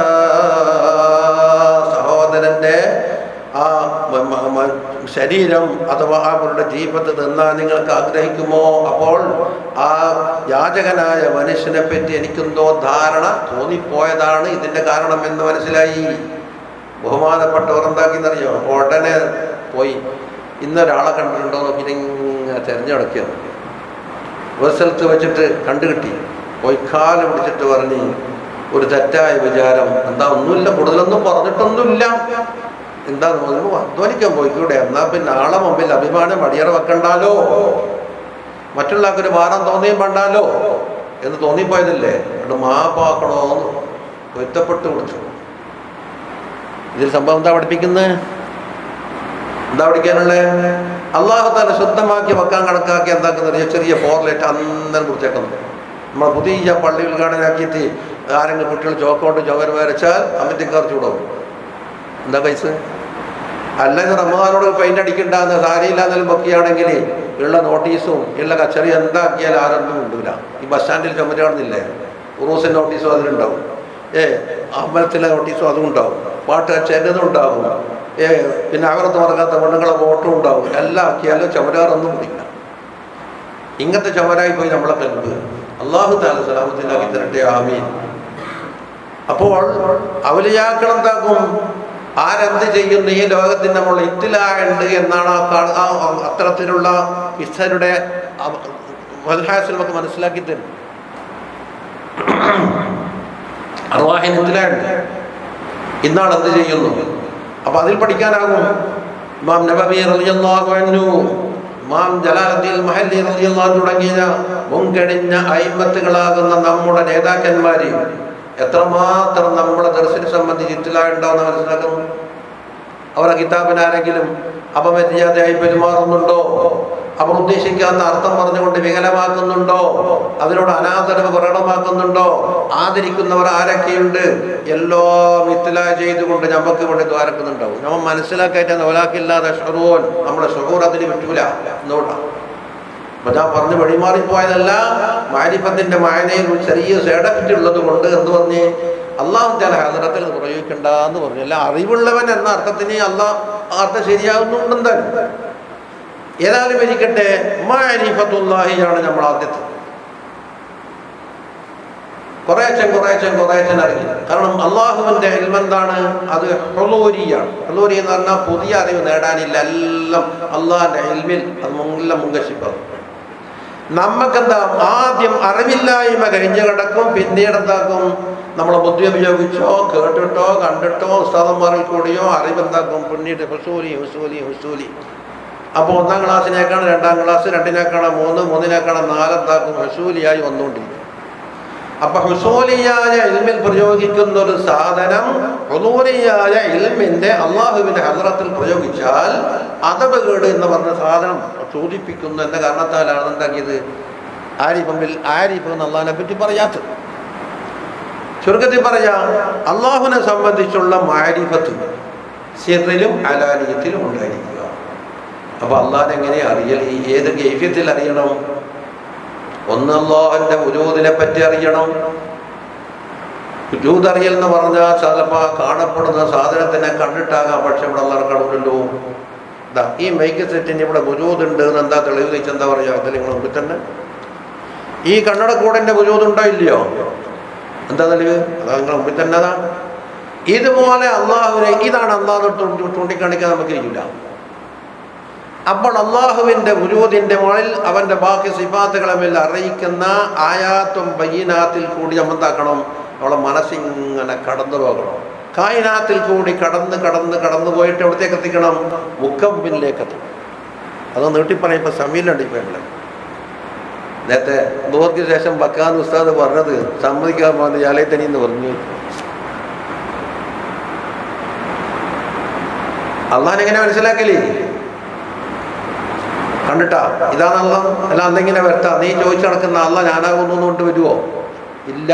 സഹോദരന്റെ ആ ശരീരം അഥവാ അവരുടെ ജീവത്ത് തിന്നാൻ നിങ്ങൾക്ക് ആഗ്രഹിക്കുമോ അപ്പോൾ ആ യാചകനായ മനുഷ്യനെ പറ്റി എനിക്കെന്തോ ധാരണ തോന്നിപ്പോയതാണ് ഇതിന്റെ കാരണം എന്ന് മനസ്സിലായി ബഹുമാനപ്പെട്ടവർ എന്താക്കിയെന്നറിയോ ഉടനെ പോയി ഇന്നൊരാളെ കണ്ടിട്ടുണ്ടോ നോക്കി ഇങ്ങനെ തിരഞ്ഞെടുക്കുകയാണ് ഒരു സ്ഥലത്ത് വെച്ചിട്ട് കണ്ടുകിട്ടി പോയി കാല് പിടിച്ചിട്ട് പറഞ്ഞ് ഒരു തെറ്റായ വിചാരം എന്താ ഒന്നുമില്ല കൂടുതലൊന്നും പറഞ്ഞിട്ടൊന്നുമില്ല എന്താ തോന്നുന്നു അധ്വാനിക്കാൻ പോയിക്കൂടെ എന്നാ പിന്നെ ആളെ മുമ്പിൽ അഭിമാനം അടിയറ വെക്കണ്ടാലോ മറ്റുള്ളവർക്കൊരു ഭാരം തോന്നിയും വേണ്ടാലോ എന്ന് തോന്നിപ്പോയതല്ലേ അത് മാപ്പാക്കണോന്ന് പൊരുത്തപ്പെട്ട് വിളിച്ചു ഇതിൽ സംഭവം എന്താ പഠിപ്പിക്കുന്നത് എന്താ പഠിക്കാനുള്ളത് അള്ളാഹു താല ശുദ്ധമാക്കി വെക്കാൻ കണക്കാക്കി എന്താക്കുന്ന ചെറിയ ഫോർലൈറ്റ് അന്നേരം കുറിച്ചേക്കുന്നു നമ്മൾ പുതിയ പള്ളി ഉദ്ഘാടനമാക്കിയിട്ട് ആരെങ്കിലും കുട്ടികൾ ചോക്കോട്ട് ചോവർ വരച്ചാൽ അമിത്യക്കാർ ചൂടാവും എന്താ പൈസ അല്ലെങ്കിൽ റമദാനോട് പെയിന്റ് അടിക്കണ്ടെന്ന് സാരിയില്ലാന്നാലും ബക്കിയാണെങ്കിൽ ഉള്ള നോട്ടീസും ഉള്ള കച്ചറി എന്താക്കിയാലും ആരൊന്നും കൊണ്ടില്ല ഈ ബസ് സ്റ്റാൻഡിൽ ചുമര് കാണുന്നില്ലേ ഉറൂസിൻ്റെ നോട്ടീസും അതിലുണ്ടാവും ഏ അമ്പലത്തിലെ നോട്ടീസും അതും ഉണ്ടാവും പാട്ട് കച്ചേരതും ഉണ്ടാവും ഏ പിന്നെ അകറത്ത് മറക്കാത്ത പെണ്ണുങ്ങളെ വോട്ടും ഉണ്ടാവും എല്ലാം ആക്കിയാലും ചുമരാറൊന്നും കുടിക്കില്ല ഇങ്ങനത്തെ ചുമരായി പോയി നമ്മളെ കൽബ് അള്ളാഹു താല സലാമത്തിലാക്കി തരട്ടെ ആമീൻ അപ്പോൾ അവലിയാക്കൾ എന്താക്കും ആരെന്ത് ചെയ്യുന്നു ഈ ലോകത്തിന് നമ്മൾ ഇത്തിലായുണ്ട് എന്നാണ് ആ കാ- ആ അത്തരത്തിലുള്ള ഇസ്തരുടെ മദ്ഹാസിൽ നമുക്ക് മനസ്സിലാക്കി തരും അർവാഹിന് ഇത്തിലായുണ്ട് ഇന്നാൾ എന്ത് ചെയ്യുന്നു അപ്പൊ അതിൽ പഠിക്കാനാകും ഇമാം നബവി റളിയല്ലാഹു അൻഹു ഇമാം ജലാലുദ്ദീൻ മഹല്ലി റളിയല്ലാഹു തുടങ്ങിയ മുൻകഴിഞ്ഞ അയിമത്തുകളാകുന്ന നമ്മുടെ നേതാക്കന്മാര് എത്രമാത്രം നമ്മളെ ദർശനെ സംബന്ധിച്ച് ഇത്തിലായുണ്ടാവുന്ന മനസ്സിലാക്കുന്നു അവരുടെ കിതാബിന് ആരെങ്കിലും അപമര്യാദയായി പെരുമാറുന്നുണ്ടോ അവർ ഉദ്ദേശിക്കാത്ത അർത്ഥം പറഞ്ഞുകൊണ്ട് വികലമാക്കുന്നുണ്ടോ അതിനോട് അനാദരവ് പ്രകടമാക്കുന്നുണ്ടോ ആദരിക്കുന്നവർ ആരൊക്കെയുണ്ട് എല്ലാം ഇത്തില ചെയ്തുകൊണ്ട് നമുക്ക് വേണ്ടി ദ്വാരക്കുന്നുണ്ടാവും നമ്മൾ മനസ്സിലാക്കായിട്ട് നോലാക്കില്ലാതെ ഷറൂൻ നമ്മുടെ ഷുഹൂർ അതിന് വിട്ടൂല എന്തുകൊണ്ടാണ് അപ്പൊ ഞാൻ പറഞ്ഞ് വഴിമാറിപ്പോയതല്ല മാരിഫത്തിന്റെ മായനയിൽ ഒരു ചെറിയ സൈഡ് ഉള്ളത് കൊണ്ട് എന്ന് പറഞ്ഞ് അള്ളാഹു ചില ഹസരത്തിൽ പ്രയോഗിക്കണ്ട എന്ന് പറഞ്ഞു അല്ല അറിവുള്ളവൻ എന്ന അർത്ഥത്തിന് അള്ളാഹ് ആ അർത്ഥം ശരിയാകുന്നുണ്ടെന്തായാലും ഏതായാലും ഇരിക്കട്ടെ മാരിഫത്തുല്ലാഹിയാണ് നമ്മൾ ആദ്യത്തെ കുറേച്ചൻ കുറേച്ചൻ കുറേച്ചൻ അറിഞ്ഞു കാരണം അള്ളാഹുവിന്റെ ഇൽമെന്താണ് അത് ഹൊളൂരിയാണ് ഹൊളൂരി എന്ന് പറഞ്ഞാൽ പുതിയ അറിവ് നേടാനില്ല എല്ലാം അള്ളാഹിന്റെ ഇൽമിൽ അത് എല്ലാം മുങ്കശിപ്പാണ് നമുക്കെന്താ ആദ്യം അറിവില്ലായ്മ കഴിഞ്ഞ് കിടക്കും പിന്നീട് എന്താക്കും നമ്മളെ ബുദ്ധി ഉപയോഗിച്ചോ കേട്ടിട്ടോ കണ്ടിട്ടോ ഉസ്താദന്മാരിൽ കൂടിയോ അറിവെന്താക്കും പിന്നീട് ഹുസൂലി ഹുസൂലി ഹുസൂലി അപ്പോൾ ഒന്നാം ക്ലാസ്സിനേക്കാണ് രണ്ടാം ക്ലാസ് രണ്ടിനേക്കാണ് മൂന്ന് മൂന്നിനേക്കാണ് നാലെന്താക്കും ഹുസൂലിയായി വന്നുകൊണ്ടിരിക്കും അപ്പൊ ഹുസൂലിയായ ഇൽമിൽ പ്രയോഗിക്കുന്ന ഒരു സാധനം ഹുദൂരിയായ ഇൽമിന്റെ അള്ളാഹുവിന്റെ ഹദ്റത്തിൽ പ്രയോഗിച്ചാൽ അതബ് കേട് എന്ന് പറഞ്ഞ സാധനം സൂചിപ്പിക്കുന്നു എന്ന കാരണത്താലാണ് എന്താക്കിയത് ആരിഫമ്പിൽ ആരിഫ് എന്ന് അള്ളാഹിനെ പറ്റി പറയാത്തത് ചുരുക്കത്തിൽ പറയാം അള്ളാഹുവിനെ സംബന്ധിച്ചുള്ള മാരിഫത്ത് സിറിലും അലാനിയത്തിലും ഉണ്ടായിരിക്കുക അപ്പൊ അള്ളാഹിനെ എങ്ങനെ അറിയൽ ഈ ഏത് ഗൈഫ്യത്തിൽ അറിയണം ഒന്ന് അള്ളാഹുവിന്റെ ഉരൂദിനെ പറ്റി അറിയണം ഉജൂദ് അറിയൽ എന്ന് പറഞ്ഞാൽ ചിലപ്പോൾ കാണപ്പെടുന്ന സാധനത്തിനെ കണ്ടിട്ടാകാം പക്ഷെ ഇവിടെ അള്ളാഹ് കാണൂലല്ലോ ഇതാ ഈ മൈക്ക് സെറ്റിന് ഇവിടെ ബുജൂദ് ഉണ്ട് എന്ന് എന്താ തെളിവ് വെച്ച് എന്താ പറയുക ഇതിൽ നിങ്ങൾ മുമ്പിൽ തന്നെ ഈ കണ്ണടക്കൂടന്റെ ബുജൂദ് ഉണ്ടോ ഇല്ലയോ എന്താ തെളിവ് അതാ നിങ്ങൾ മുമ്പിൽ തന്നെ അതാ ഇതുപോലെ അള്ളാഹുവിനെ ഇതാണ് അള്ളാഹു ചൂണ്ടിക്കാണിക്കാൻ നമുക്ക് കഴിയില്ല അപ്പോൾ അള്ളാഹുവിന്റെ ഗുരുവിന്റെ മുകളിൽ അവന്റെ ബാക്കി സിഫാത്തുകളെ മേൽ അറിയിക്കുന്ന ആയാത്തും ബയ്യനാത്തിൽ കൂടി നമ്മൾ എന്താക്കണം നമ്മളെ മനസ്സിങ്ങനെ കടന്നു പോകണം കായനാത്തിൽ കൂടി കടന്ന് കടന്ന് കടന്നു പോയിട്ട് എവിടത്തേക്ക് എത്തിക്കണം മുക്കമ്പിലേക്ക് എത്തണം അത് നീട്ടിപ്പറയുമ്പോൾ സമീലുണ്ട് ഇപ്പം നമ്മളെ നേരത്തെ ദൂർക്ക് ശേഷം ബക്കാൻ ഉസ്താദ് പറഞ്ഞത് സമ്മതിക്കാൻ പോകുന്നത് ഇയാളെ തനി എന്ന് പറഞ്ഞു അള്ളാൻ എങ്ങനെ മനസ്സിലാക്കലേ കണ്ടിട്ടാ ഇതാണ് അല്ല അല്ല അന്നെങ്ങനെ വരട്ടാ നീ ചോദിച്ചു നടക്കുന്ന അല്ല ഞാനാകുന്നു കൊണ്ട് വരുവോ ഇല്ല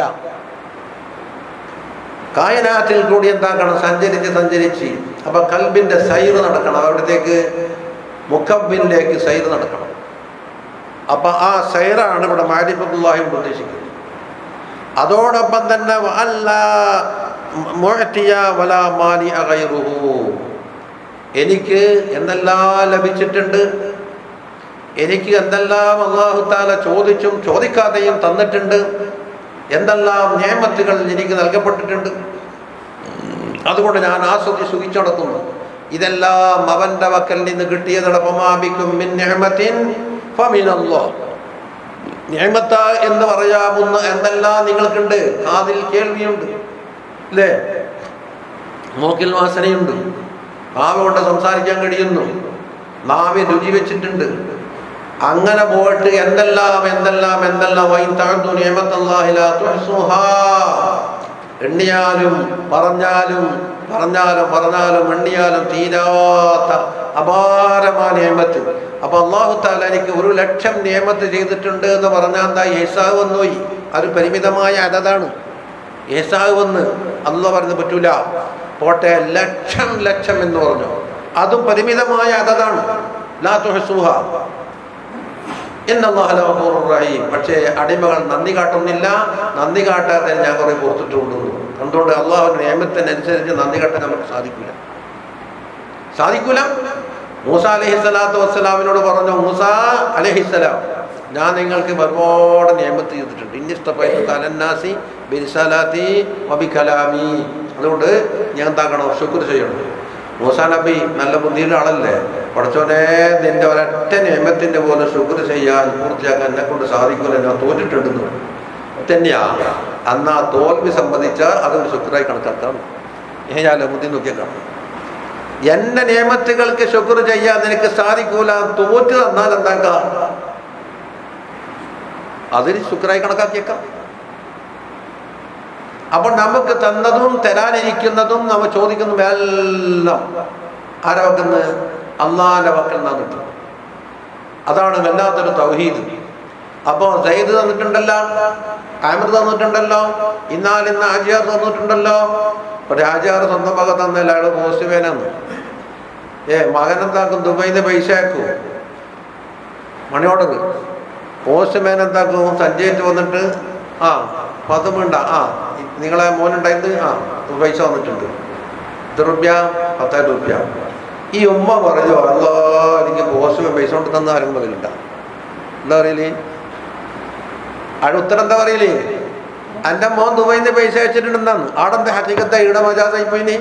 കായനാറ്റിൽ കൂടി എന്താക്കണം സഞ്ചരിച്ച് സഞ്ചരിച്ച് അപ്പൊ കൽബിന്റെ സൈറ് നടക്കണം അവിടത്തേക്ക് മുഖബിലേക്ക് സൈറ് നടക്കണം അപ്പൊ ആ സൈറാണ് ഇവിടെ മാരിഫത്തുള്ളാഹി കൊണ്ട് ഉദ്ദേശിക്കുന്നത് അതോടൊപ്പം തന്നെ അല്ല മുഅ്തിയ വലാ മാലി അഗൈറുഹു എനിക്ക് എന്തെല്ലാം ലഭിച്ചിട്ടുണ്ട് എനിക്ക് എന്തെല്ലാം അള്ളാഹു താല ചോദിച്ചും ചോദിക്കാതെയും തന്നിട്ടുണ്ട് എന്തെല്ലാം നിയമത്തുകൾ എനിക്ക് നൽകപ്പെട്ടിട്ടുണ്ട് അതുകൊണ്ട് ഞാൻ ആസ്വദി സുഖിച്ചു നടക്കുന്നു ഇതെല്ലാം അവന്റെ വക്കൽ നിന്ന് കിട്ടിയതടപ്പമാപിക്കും മിൻ നിഅമത്തിൻ ഫമിനല്ലാഹ് നിഅമത്ത എന്ന് പറയാവുന്ന എന്തെല്ലാം നിങ്ങൾക്കുണ്ട് കാതിൽ കേൾവിയുണ്ട് അല്ലേ മൂക്കിൽ വാസനയുണ്ട് നാവ് കൊണ്ട് സംസാരിക്കാൻ കഴിയുന്നു നാവിൽ രുചി വെച്ചിട്ടുണ്ട് അങ്ങനെ പോയിട്ട് എന്തെല്ലാം എന്തെല്ലാം എന്തെല്ലാം വൈൻ താഴ്ന്നു നിയമത്തല്ലാഹിലാ തുഹ്സുഹാ. എണ്ണിയാലും പറഞ്ഞാലും പറഞ്ഞാലും പറഞ്ഞാലും എണ്ണിയാലും തീരാത്ത അപാരമായ നിയമത്ത് അപ്പൊ അള്ളാഹു താല എനിക്ക് ഒരു ലക്ഷം നിയമത്ത് ചെയ്തിട്ടുണ്ട് എന്ന് പറഞ്ഞാൽ എന്താ ഏസാവ് വന്നുപോയി അത് പരിമിതമായ അതതാണ് ഏസാവ് വന്ന് അല്ല പറഞ്ഞു പറ്റൂല പോട്ടെ ലക്ഷം ലക്ഷം എന്ന് പറഞ്ഞു അതും പരിമിതമായ അതതാണ് ലാ തുഹസുഹ റഹീം പക്ഷേ അടിമകൾ നന്ദി കാട്ടുന്നില്ല നന്ദി കാട്ടാതെ ഞാൻ കുറെ പുറത്തിട്ടുണ്ട് അതുകൊണ്ട് അള്ളാഹു നിയമത്തിനനുസരിച്ച് നന്ദി കാട്ടാൻ നമുക്ക് സാധിക്കില്ല സാധിക്കൂല മൂസ അലഹി സ്വലാത്തു വസ്സലാമിനോട് പറഞ്ഞു മൂസ അലഹിസ്സലാം ഞാൻ നിങ്ങൾക്ക് ഒരുപാട് നിയമത്ത് ചെയ്തിട്ടുണ്ട് ഇന്നിഷ്ടപ്പെട്ടു കലന്നാസി ബിരിസലാത്തി വബി കലാമി അതുകൊണ്ട് ഞാൻ എന്താക്കണം ശുക്ർ ചെയ്യണം മൂസ നബി നല്ല ബുദ്ധിയുള്ള ആളല്ലേ പഠിച്ചോനെ നിന്റെ ഒരൊറ്റ നിയമത്തിന്റെ പോലെ ശുക്ർ ചെയ്യാൻ പൂർത്തിയാക്കാൻ എന്നെ കൊണ്ട് സാധിക്കൂല ഞാൻ തോറ്റിട്ടുണ്ടെന്ന് തന്നെയാ അന്ന് ആ തോൽവി സംബന്ധിച്ച അതൊരു ശുക്രായി കണക്കാക്കാം ഞാൻ ബുദ്ധി നോക്കിയാൽ കാണാം എന്റെ നിയമത്തുകൾക്ക് ശുക്ർ ചെയ്യാൻ നിനക്ക് സാധിക്കൂല തോറ്റ് തന്നാൽ എന്താക്കാം അതിന് ശുക്രായി കണക്കാക്കിയേക്കാം അപ്പോൾ നമുക്ക് തന്നതും തരാനിരിക്കുന്നതും നമ്മൾ ചോദിക്കുന്നതും എല്ലാം ആരെ വക്കുന്ന അള്ളാന്റെ വക്കൽ നിന്നാണ് കിട്ടും അതാണ് വല്ലാത്തൊരു തൗഹീദ് അപ്പോൾ സയ്യിദ് തന്നിട്ടുണ്ടല്ലോ ആമിർ തന്നിട്ടുണ്ടല്ലോ ഇന്നാൽ ഇന്ന് ആജിയാർ തന്നിട്ടുണ്ടല്ലോ അപ്പൊ രാജാർ സ്വന്തം മകൻ തന്നല്ല അയാൾ പോസ്റ്റ്മാനാന്ന് ഏ മകൻ എന്താക്കും ദുബൈന്ന് പൈസ ആക്കും മണി ഓർഡർ പോസ്റ്റ്മാൻ എന്താക്കും സഞ്ചരിച്ച് വന്നിട്ട് ആ പതും വേണ്ട ആ നിങ്ങളെ മോനുണ്ടായത് ആ പൈസ വന്നിട്ടുണ്ട് എത്ര റുപ്യ പത്തായിരം റുപ്യ ഈ ഉമ്മ പറഞ്ഞു അല്ലോ എനിക്ക് പോസ്റ്റ്മാൻ പൈസ കൊണ്ട് തന്ന ആരും പറയില്ല എന്താ പറയലേ അവിടെ ഉത്തരം എന്താ പറയലേ എൻ്റെ മോൻ ദുബൈന്ന് പൈസ അയച്ചിട്ടുണ്ടെന്നാണ് ആടെന്താ ഹക്കീകത്തെ ഈട മജാസായി പോയിനി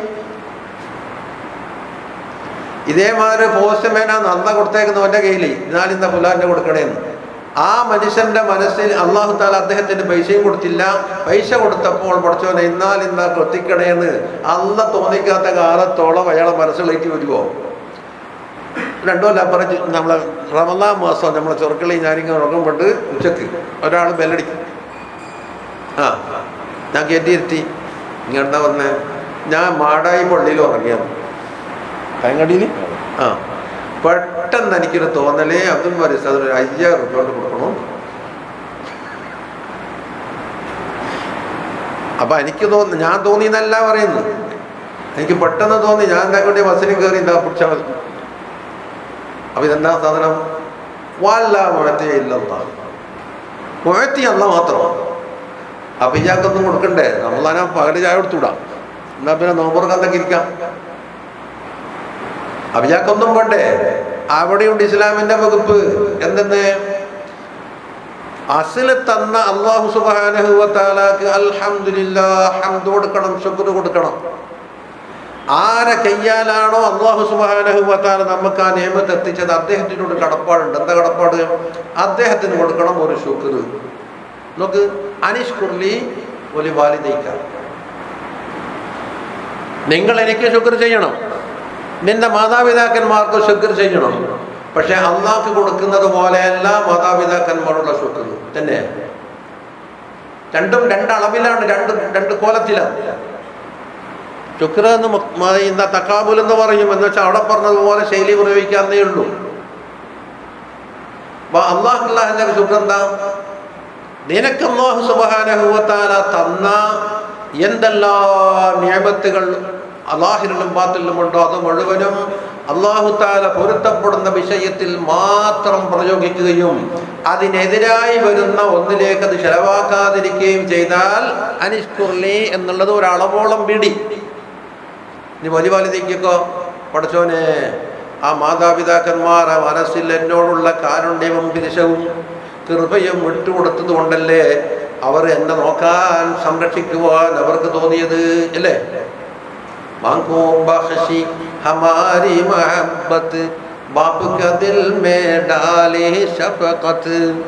ഇതേമാതിരി പോസ്റ്റ്മാനാണ് അന്ന കൊടുത്തേക്കുന്നവന്റെ കയ്യിൽ എന്നാൽ ഇന്ന പുലാന്റെ കൊടുക്കണേന്ന് ആ മനുഷ്യന്റെ മനസ്സിൽ അള്ളാഹു താല അദ്ദേഹത്തിന് പൈസയും കൊടുത്തില്ല പൈസ കൊടുത്തപ്പോൾ പഠിച്ചവനെ എന്നാൽ ഇന്ന കൊത്തിക്കണേന്ന് അല്ല തോന്നിക്കാത്ത കാലത്തോളം അയാളെ മനസ്സിലേക്ക് വരുമോ രണ്ടു കൊല്ലം പറഞ്ഞ് നമ്മളെ റമദാൻ മാസം നമ്മളെ ചെറുക്കളി ഞാനിങ്ങനെ ഉറങ്ങുമ്പോണ്ട് ഉച്ചക്ക് ഒരാൾ ബെല്ലടിക്കും ആ ഞാൻ കയറ്റിയിരുത്തി ഇങ്ങോട്ടാ വന്നേ ഞാൻ മാടായി പള്ളിയിൽ ഉറങ്ങിയത് കയങ്ങടിയിൽ ആ പെട്ടെന്ന് എനിക്കൊരു തോന്നലേ അബ്ദുൽ മരീസ് അതൊരു അയ്യായിരം റുപ്യ കൊണ്ട് കൊടുക്കണം അപ്പൊ എനിക്ക് തോന്നി ഞാൻ തോന്നി എന്നല്ല പറയുന്നത് എനിക്ക് പെട്ടെന്ന് തോന്നി ഞാൻ എന്താ കൊണ്ട് ബസ്സിലും കയറി എന്താ പിടിച്ച അപ്പൊ ഇതെന്താ സാധനം വല്ല മുഴത്തിയില്ലെന്നാ മുഴത്തി അല്ല മാത്രം അപ്പൊ ഇയാൾക്കൊന്നും കൊടുക്കണ്ടേ നമ്മളാ പകല് ചായ കൊടുത്തുവിടാം എന്നാ പിന്നെ നോമ്പുറക്കാൻ ഇരിക്കാം അപ്പൊ ഇയാൾക്കൊന്നും വേണ്ടേ അവിടെയുണ്ട് ഇസ്ലാമിന്റെ വകുപ്പ് എന്തെന്ന് അസില് തന്ന അള്ളാഹു സുബാനഹുവത്താലാക്ക് അൽഹംദുലില്ലാ ഹംദ് കൊടുക്കണം ശുക്ർ കൊടുക്കണം ആരെ കയ്യാലാണോ അള്ളാഹു സുബാനഹുവത്താല നമുക്ക് ആ നിയമത്ത് എത്തിച്ചത് അദ്ദേഹത്തിനോട് കടപ്പാടുണ്ട് എന്താ കടപ്പാട് അദ്ദേഹത്തിന് കൊടുക്കണം ഒരു ശുക്ർ നോക്ക് അനിഷ് കുർലി ഒരു വാലിദൈക്ക നിങ്ങൾ എനിക്ക് ശുക്ർ ചെയ്യണം നിന്റെ മാതാപിതാക്കന്മാർക്ക് ശുക്ർ ചെയ്യണം പക്ഷെ അള്ളാഹ്ക്ക് കൊടുക്കുന്നത് പോലെയല്ല മാതാപിതാക്കന്മാരുള്ള ശുക്ർ തന്നെ രണ്ടും രണ്ടളവിലാണ് രണ്ട് രണ്ട് കോലത്തിലാണ് ശുക്ർ എന്ന് ഇന്ന തക്കാബുൽ എന്ന് പറയും എന്ന് വെച്ചാൽ അവിടെ പറഞ്ഞതുപോലെ ശൈലി പ്രയോഗിക്കാന്നേ ഉള്ളൂ അള്ളാഹുല്ലാഹിന്റെ ശുക്ർ എന്താ നിനക്ക് അള്ളാഹു സുബാനഹുവത്താല തന്ന എന്തെല്ലാം നിയമത്തുകൾ അള്ളാഹിലും ബാത്തിലും ഉണ്ടോ അത് മുഴുവനും അള്ളാഹു താല പൊരുത്തപ്പെടുന്ന വിഷയത്തിൽ മാത്രം പ്രയോഗിക്കുകയും അതിനെതിരായി വരുന്ന ഒന്നിലേക്ക് അത് ചെലവാക്കാതിരിക്കുകയും ചെയ്താൽ അനിഷ്കുർലി എന്നുള്ളത് ഒരളവോളം പിടി ഇനി വലിവാലിതയ്ക്കൊക്കെ പഠിച്ചോനെ ആ മാതാപിതാക്കന്മാർ ആ മനസ്സിൽ എന്നോടുള്ള കാരുണ്യവും പിരിശവും കൃപയും വിട്ടുകൊടുത്തത് കൊണ്ടല്ലേ അവർ എന്നെ നോക്കാൻ സംരക്ഷിക്കുവാൻ അവർക്ക് തോന്നിയത് അല്ലേ मांगो बख्शी हमारी मोहब्बत बाप का दिल में डाले शफकत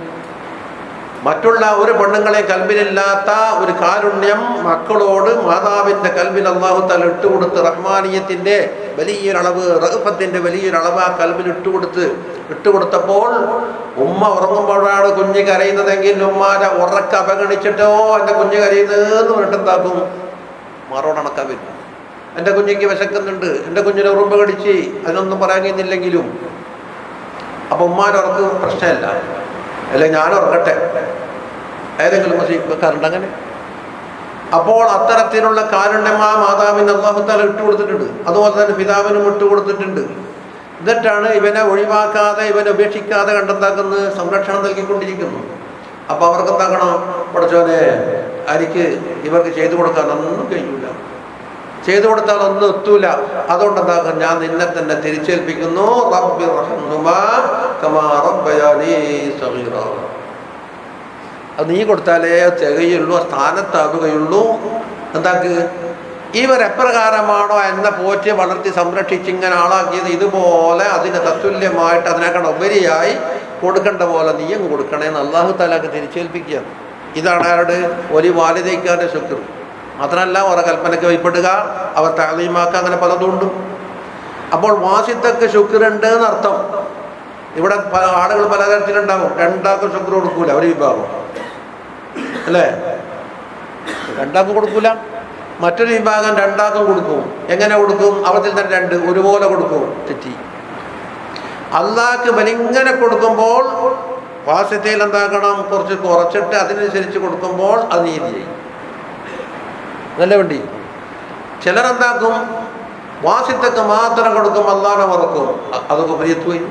മറ്റുള്ള ഒരു പെണ്ണുങ്ങളെ കൽബിലില്ലാത്ത ഒരു കാരുണ്യം മക്കളോട് മാതാവിന്റെ കൽബിൽ അള്ളാഹു തല ഇട്ടുകൊടുത്ത് റഹ്മാനിയത്തിന്റെ വലിയൊരളവ് റഹഫത്തിന്റെ വലിയൊരളവ് ആ കൽബിൽ ഇട്ടുകൊടുത്ത് ഇട്ടുകൊടുത്തപ്പോൾ ഉമ്മ ഉറങ്ങുമ്പോഴാണ് കുഞ്ഞ് കരയുന്നതെങ്കിൽ ഉമ്മാരെ ഉറക്ക അവഗണിച്ചിട്ടോ എൻ്റെ കുഞ്ഞ് കരയുന്നതെന്ന് പറഞ്ഞിട്ട് എന്താക്കും മാറോടണക്കാൻ വരും എൻ്റെ കുഞ്ഞിക്ക് വിശക്കുന്നുണ്ട് എൻ്റെ കുഞ്ഞിനെ ഉറുമ്പ് കടിച്ച് അതിനൊന്നും പറയാൻ കഴിയുന്നില്ലെങ്കിലും അപ്പൊ ഉമ്മാരുറക്ക് പ്രശ്നമില്ല അല്ലെ ഞാൻ ഉറക്കട്ടെ ഏതെങ്കിലും കറണ്ട് അങ്ങനെ അപ്പോൾ അത്തരത്തിലുള്ള കാരുണ്യം ആ മാതാവിന് അള്ളാഹുത്താല ഇട്ടുകൊടുത്തിട്ടുണ്ട് അതുപോലെ തന്നെ പിതാവിനും ഇട്ടുകൊടുത്തിട്ടുണ്ട് എന്നിട്ടാണ് ഇവനെ ഒഴിവാക്കാതെ ഇവനെ ഉപേക്ഷിക്കാതെ കണ്ടെന്താക്കുന്നത് സംരക്ഷണം നൽകിക്കൊണ്ടിരിക്കുന്നു അപ്പൊ അവർക്ക് എന്താക്കണം പഠിച്ചോനെ എനിക്ക് ഇവർക്ക് ചെയ്തു കൊടുക്കാൻ ഒന്നും കഴിയൂല ചെയ്തു കൊടുത്താൽ ഒന്നും എത്തൂല അതുകൊണ്ട് എന്താക്കാം ഞാൻ നിന്നെ തന്നെ തിരിച്ചേൽപ്പിക്കുന്നു റബ്ബി റഹ്മുമാ കമാ റബ്ബയാനീ സഗീറ അത് നീ കൊടുത്താലേ തികയുള്ളൂ സ്ഥാനത്താവുകയുള്ളൂ എന്താക്ക് ഇവർ എപ്രകാരമാണോ എന്നെ പോറ്റി വളർത്തി സംരക്ഷിച്ച് ഇങ്ങനെ ആളാക്കിയത് ഇതുപോലെ അതിന് തത്തുല്യമായിട്ട് അതിനേക്കാൾ ഉപരിയായി കൊടുക്കേണ്ട പോലെ നീയും കൊടുക്കണേ എന്ന് അള്ളാഹു താലാക്ക് തിരിച്ചേൽപ്പിക്കുക ഇതാണ് ആരുടെ ഒരു വാലിദയ്ക്കാരുടെ ശുക്ർ മാത്രമല്ല അവരുടെ കൽപ്പനയ്ക്ക് വൈപ്പെടുക അവർ താലീമാക്കുക അങ്ങനെ പലതും ഉണ്ട് അപ്പോൾ വാസിത്തക്ക് ശുക്രുണ്ട് എന്നർത്ഥം ഇവിടെ പല ആളുകൾ പലതരത്തിലുണ്ടാവും രണ്ടാൾക്കും ശുക്ർ കൊടുക്കൂല ഒരു വിഭാഗം അല്ലേ രണ്ടാൾക്കും കൊടുക്കൂല മറ്റൊരു വിഭാഗം രണ്ടാൾക്കും കൊടുക്കും എങ്ങനെ കൊടുക്കും അവത്തിൽ തന്നെ രണ്ട് ഒരുപോലെ കൊടുക്കും തെറ്റി അള്ളാഹ്ക്ക് വലിങ്ങനെ കൊടുക്കുമ്പോൾ വാസ്യതയിൽ എന്താക്കണം കുറച്ച് കുറച്ചിട്ട് അതിനനുസരിച്ച് കൊടുക്കുമ്പോൾ അത് നീതി ചെയ്യും നല്ല വണ്ടി ചിലരെന്താക്കും വാസിത്തക്ക് മാത്രം കൊടുക്കും അള്ളാഹനെ മറക്കും അ- അതൊക്കെ ഉപരിയത്ത് പോയി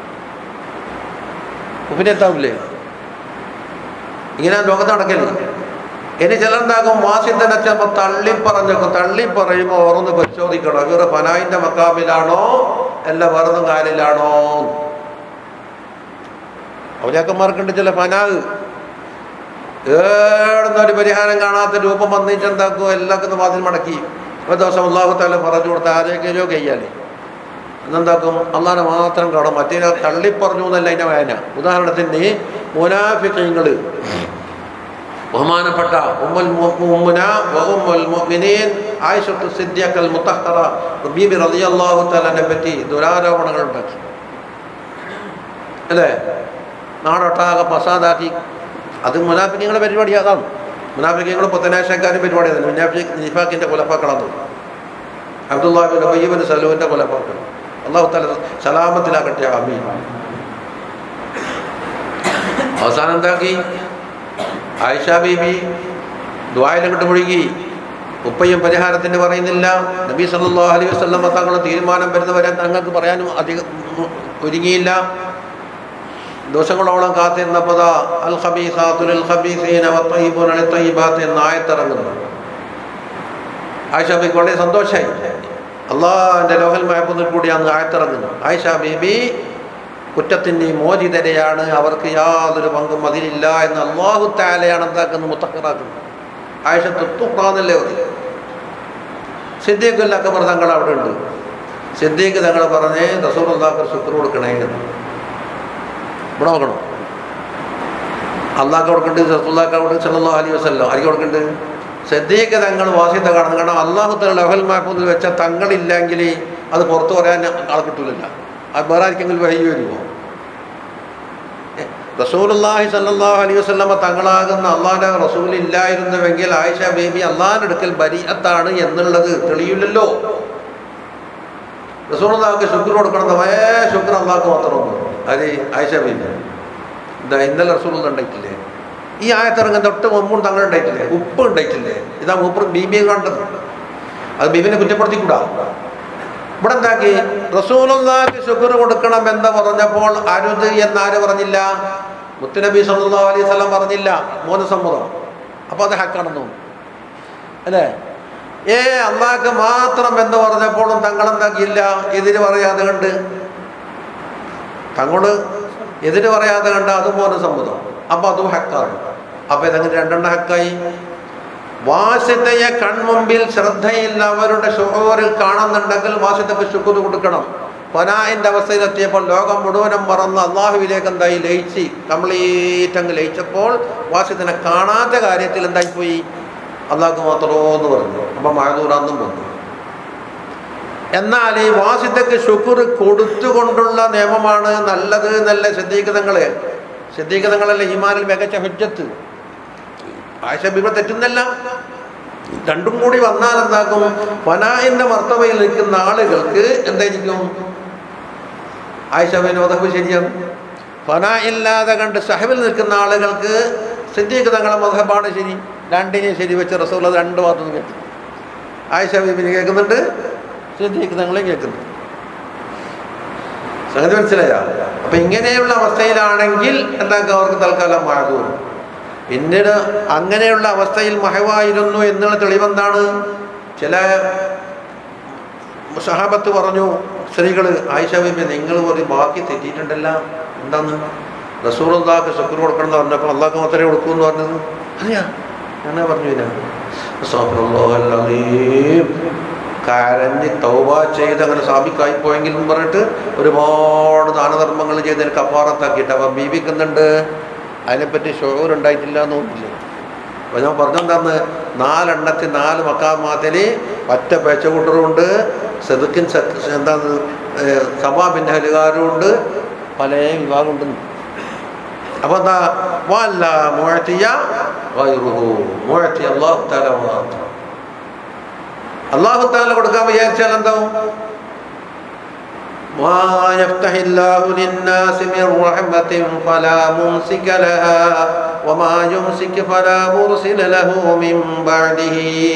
ഉപരിയത്താവില്ലേ ഇങ്ങനെ ലോകത്ത് നടക്കല്ലേ ഇനി ചിലരുണ്ടാകും വാസിത്തനെ ചിലപ്പോൾ തള്ളി പറഞ്ഞേക്കും തള്ളി പറയുമ്പോൾ ഓർന്ന് പരിശോധിക്കണം ഇവർ ഫനായിന്റെ മക്കാമിലാണോ അല്ല വെറുതും കാലിലാണോ അവരാക്കന്മാർക്കുണ്ട് ചില ഫനാഗ് ഏടുന്ന ഒരു പരിഹാരം കാണാത്ത രൂപം വന്നിട്ട് എന്താക്കും എല്ലാവർക്കും വാതിൽ മടക്കി ഒരു ദിവസം അള്ളാഹു താല പറഞ്ഞു കൊടുത്ത ആരെയൊക്കെയോ കയ്യാലേ എന്നെന്താക്കും അള്ളാഹിനെ മാത്രം കാണും മറ്റേ തള്ളി പറഞ്ഞു എന്നല്ല അതിൻ്റെ വേന ഉദാഹരണത്തിന് മുനാഫിക്കങ്ങൾ ബഹുമാനപ്പെട്ട ഉമ്മുൽ മു- മുഅ്മിന വ ഉമ്മുൽ മുഅ്മിനീൻ ആയിഷത്തു സിദ്ദിഖൽ മുത്തഹറ ബീബി റളിയല്ലാഹു തആലനെ പറ്റി ദുരാരോപണങ്ങൾ ഉണ്ടാക്കി അല്ലേ നാടൊട്ടാകെ ഫസാദാക്കി അത് മുനാഫിക്കങ്ങളുടെ പരിപാടി അതാണ് മുനാഫിക്കങ്ങൾ പുത്തനാശക്കാരുടെ പരിപാടി അതാണ് മുനാഫിക് നിഫാക്കിന്റെ കൊലപ്പാക്കളാണ് അബ്ദുല്ലാഹിബിൻ അബയ്യബിൻ സലൂവിന്റെ കൊലപ്പാക്കൾ അള്ളാഹു തല സലാമത്തിലാക്കട്ടെ അമീൻ അവസാനം എന്താക്കി ആയിഷ ബീബി ദ്വായിലങ്ങോട്ട് മുഴുകി ഉപ്പയും പരിഹാരത്തിന് പറയുന്നില്ല നബി സല്ലല്ലാഹു അലൈഹി വസല്ലം തങ്ങൾ തീരുമാനം വരുന്നവരെ തങ്ങൾക്ക് പറയാനും അധികം ഉം, ഒരുങ്ങിയില്ല ദിവസങ്ങളോളം കാത്തിരുന്നപ്പോൾ അൽ ഖബീസാത്തുൽ ഖബീസീന വത്തയ്യിബൂന ലിത്തയ്യിബാത്ത് എന്ന ആയത്തിറങ്ങുന്നു ആയിഷ ബീബിക്ക് വളരെ സന്തോഷമായി അള്ളാഹിൻ്റെ ലോഹൽ മഹബൂദിൽ കൂടി അന്ന് ആയത്തിറങ്ങുന്നു ആയിഷ ബീബി കുറ്റത്തിൻ്റെ മോചിതരെയാണ് അവർക്ക് യാതൊരു പങ്കും അതിലില്ല എന്ന് അള്ളാഹു താലയാണ് എന്താക്കുന്നത് മുത്തക്കറാക്കുന്നത് ആയിഷ തുത്തുറാന്നല്ലേ പറയും സിദ്ദീഖുൽ അക്ബർ തങ്ങൾ അവിടെ ഉണ്ട് സിദ്ദീഖ് തങ്ങൾ പറഞ്ഞ് റസൂൽ അള്ളാഹ് ശുക്ർ കൊടുക്കണേ എന്ന് ഇവിടെ നോക്കണം അള്ളാഹ് കൊടുക്കുന്നുണ്ട് റസൂല്ലാക്ക് അവിടെ സല്ലല്ലാഹു അലൈഹി വസല്ലം ആർക്ക് കൊടുക്കുന്നുണ്ട് സിദ്ദീഖ് തങ്ങൾ വാസിത്ത കാണുന്നു കാരണം അള്ളാഹു തങ്ങൾ ലഹൽ മഹഫൂദിൽ വെച്ച തങ്ങളില്ലെങ്കിൽ അത് പുറത്തു പറയാൻ ആൾ കിട്ടൂലല്ല അത് വേറെ ആർക്കെങ്കിലും വൈകി വരുമോ റസൂലുള്ളാഹി സല്ലല്ലാഹു അലൈഹി വസല്ലമ തങ്ങളാകുന്ന അള്ളാഹിന്റെ റസൂൽ ഇല്ലായിരുന്നുവെങ്കിൽ ആയിഷ ബേബി അള്ളാഹിന്റെ അടുക്കൽ ബരിയത്താണ് എന്നുള്ളത് തെളിയില്ലല്ലോ റസൂലുള്ളാഹിക്ക് ശുക്ർ കൊടുക്കണം വേ ശുക്ർ അള്ളാഹ്ക്ക് മാത്രമൊന്നും അത് ആയിഷ ബേബി എന്താ ഇന്നലെ റസൂൽ ഉണ്ടായിട്ടില്ലേ ഈ ആയത്തിറങ്ങാൻ തൊട്ട് മുമ്പും തങ്ങൾ ഉണ്ടായിട്ടില്ലേ ഉപ്പ് ഉണ്ടായിട്ടില്ലേ ഇതാ മൂപ്പർ ബീബിയെ കണ്ടത് അത് ബീബിനെ കുറ്റപ്പെടുത്തിക്കൂടാ ഇവിടെ എന്താക്കി റസൂലുള്ളാഹിക്ക് ശുക്ർ കൊടുക്കണം എന്ന് പറഞ്ഞപ്പോൾ അരുത് എന്നാര് പറഞ്ഞില്ല മുത്തുനബി സല്ലല്ലാഹു അലൈഹി വസല്ലം പറഞ്ഞില്ല മൂന്ന് സമ്മതം അപ്പോൾ അത് ഹക്കാണെന്ന് തോന്നുന്നു അല്ലേ ഏ അള്ളാഹ്ക്ക് മാത്രം എന്ന് പറഞ്ഞപ്പോഴും തങ്ങളെന്താക്കിയില്ല എതിര് പറയാതെ കണ്ട് തങ്ങള് എതിര് പറയാതെ കണ്ട അതും മൂന്ന് സമ്മതം അപ്പോൾ അതും ഹക്കാണ് അപ്പോൾ ഇതങ്ങനെ രണ്ടെണ്ണം ഹക്കായി വാസിതയെ കൺമുമ്പിൽ ശ്രദ്ധയില്ല അവരുടെ ഷുഹൂറിൽ കാണുന്നുണ്ടെങ്കിൽ വാസിതക്ക് ശുക്ർ കൊടുക്കണം ഫനായിൻ്റെ അവസ്ഥയിലെത്തിയപ്പോൾ ലോകം മുഴുവനും മറന്ന് അള്ളാഹുവിലേക്ക് എന്തായി ലയിച്ച് കംപ്ലീറ്റ് അങ്ങ് ലയിച്ചപ്പോൾ വാസിതനെ കാണാത്ത കാര്യത്തിൽ എന്തായി പോയി അള്ളാഹ്ക്ക് മാത്രമോ എന്ന് പറഞ്ഞു അപ്പം മഴദൂറാന്നും വന്നു എന്നാൽ ഈ വാസിതക്ക് ശുക്ർ കൊടുത്തുകൊണ്ടുള്ള നിയമമാണ് നല്ലത് എന്നല്ല സിദ്ധീകൃതങ്ങള് സിദ്ധീകൃതങ്ങളല്ല ഈമാനിൽ മികച്ച ഹുജ്ജത്ത് ആയിഷ ബിബ തെറ്റുന്നല്ല രണ്ടും കൂടി വന്നാൽ എന്താക്കും ഫനായിന്റെ മർത്തവയിൽ നിൽക്കുന്ന ആളുകൾക്ക് എന്തായിരിക്കും ആയിഷ വിനോദവ് ശരിയാകും ഫന ഇല്ലാതെ കണ്ട് സഹബിൽ നിൽക്കുന്ന ആളുകൾക്ക് സിദ്ദീഖ് തങ്ങളെ മധബാണ് ശരി രണ്ടിനെയും ശരി വെച്ച് റസൂൽ രണ്ട് ഭാഗത്തുനിന്ന് കേട്ടു ആയിഷ ബീബിന് കേൾക്കുന്നുണ്ട് സിദ്ദീഖ് തങ്ങളെയും കേൾക്കുന്നുണ്ട് സംഗതി മനസ്സിലായ അപ്പൊ ഇങ്ങനെയുള്ള അവസ്ഥയിലാണെങ്കിൽ എന്താക്കുക അവർക്ക് തൽക്കാലം മഴ തോന്നും പിന്നീട് അങ്ങനെയുള്ള അവസ്ഥയിൽ മഹവായിരുന്നു എന്നുള്ള തെളിവെന്താണ് ചില സഹാബത്ത് പറഞ്ഞു സ്ത്രീകൾ ആയിഷ ബിബി നിങ്ങൾ ഒരു ബാക്കി തെറ്റിയിട്ടുണ്ടല്ല എന്താന്ന് റസൂൾ അള്ളാഹ്ക്ക് ശുക്ർ കൊടുക്കണം എന്ന് പറഞ്ഞപ്പോൾ അള്ളാഹ്ക്ക് മാത്രമേ കൊടുക്കൂ എന്ന് പറഞ്ഞത് അതെയാ അങ്ങനെ പറഞ്ഞു ഇതിനാ കരഞ്ഞ് തൗബ ചെയ്ത് അങ്ങനെ സാബിക്കായി പോയെങ്കിലും പറഞ്ഞിട്ട് ഒരുപാട് ദാനധർമ്മങ്ങൾ ചെയ്ത് എനിക്ക് അപ്പാറത്താക്കിയിട്ട് അപ്പം ബീബിക്കുന്നുണ്ട് അതിനെപ്പറ്റി ഷോർ ഉണ്ടായിട്ടില്ല എന്ന് തോന്നില്ല അപ്പോൾ ഞാൻ പറഞ്ഞെന്താന്ന് നാലെണ്ണത്തിൽ നാല് മക്കാമാത്തിൽ ഒറ്റ പേച്ചകൂട്ടറുണ്ട് സെതുക്കിൻ എന്താണ് സമാബിൻ്റെ ഹലുകാരുണ്ട് പല വിഭാഗമുണ്ട് അപ്പോൾ എന്താ വല്ല മുഴത്തിയ വൈറുഹു മുഴത്തി അള്ളാഹു താല മാത്രം അള്ളാഹു താല കൊടുക്കാൻ വിചാരിച്ചാൽ എന്താവും ما يفتح الله للناس من رحمة فلا ممسك لها وما يمسك فلا مرسل له من بعده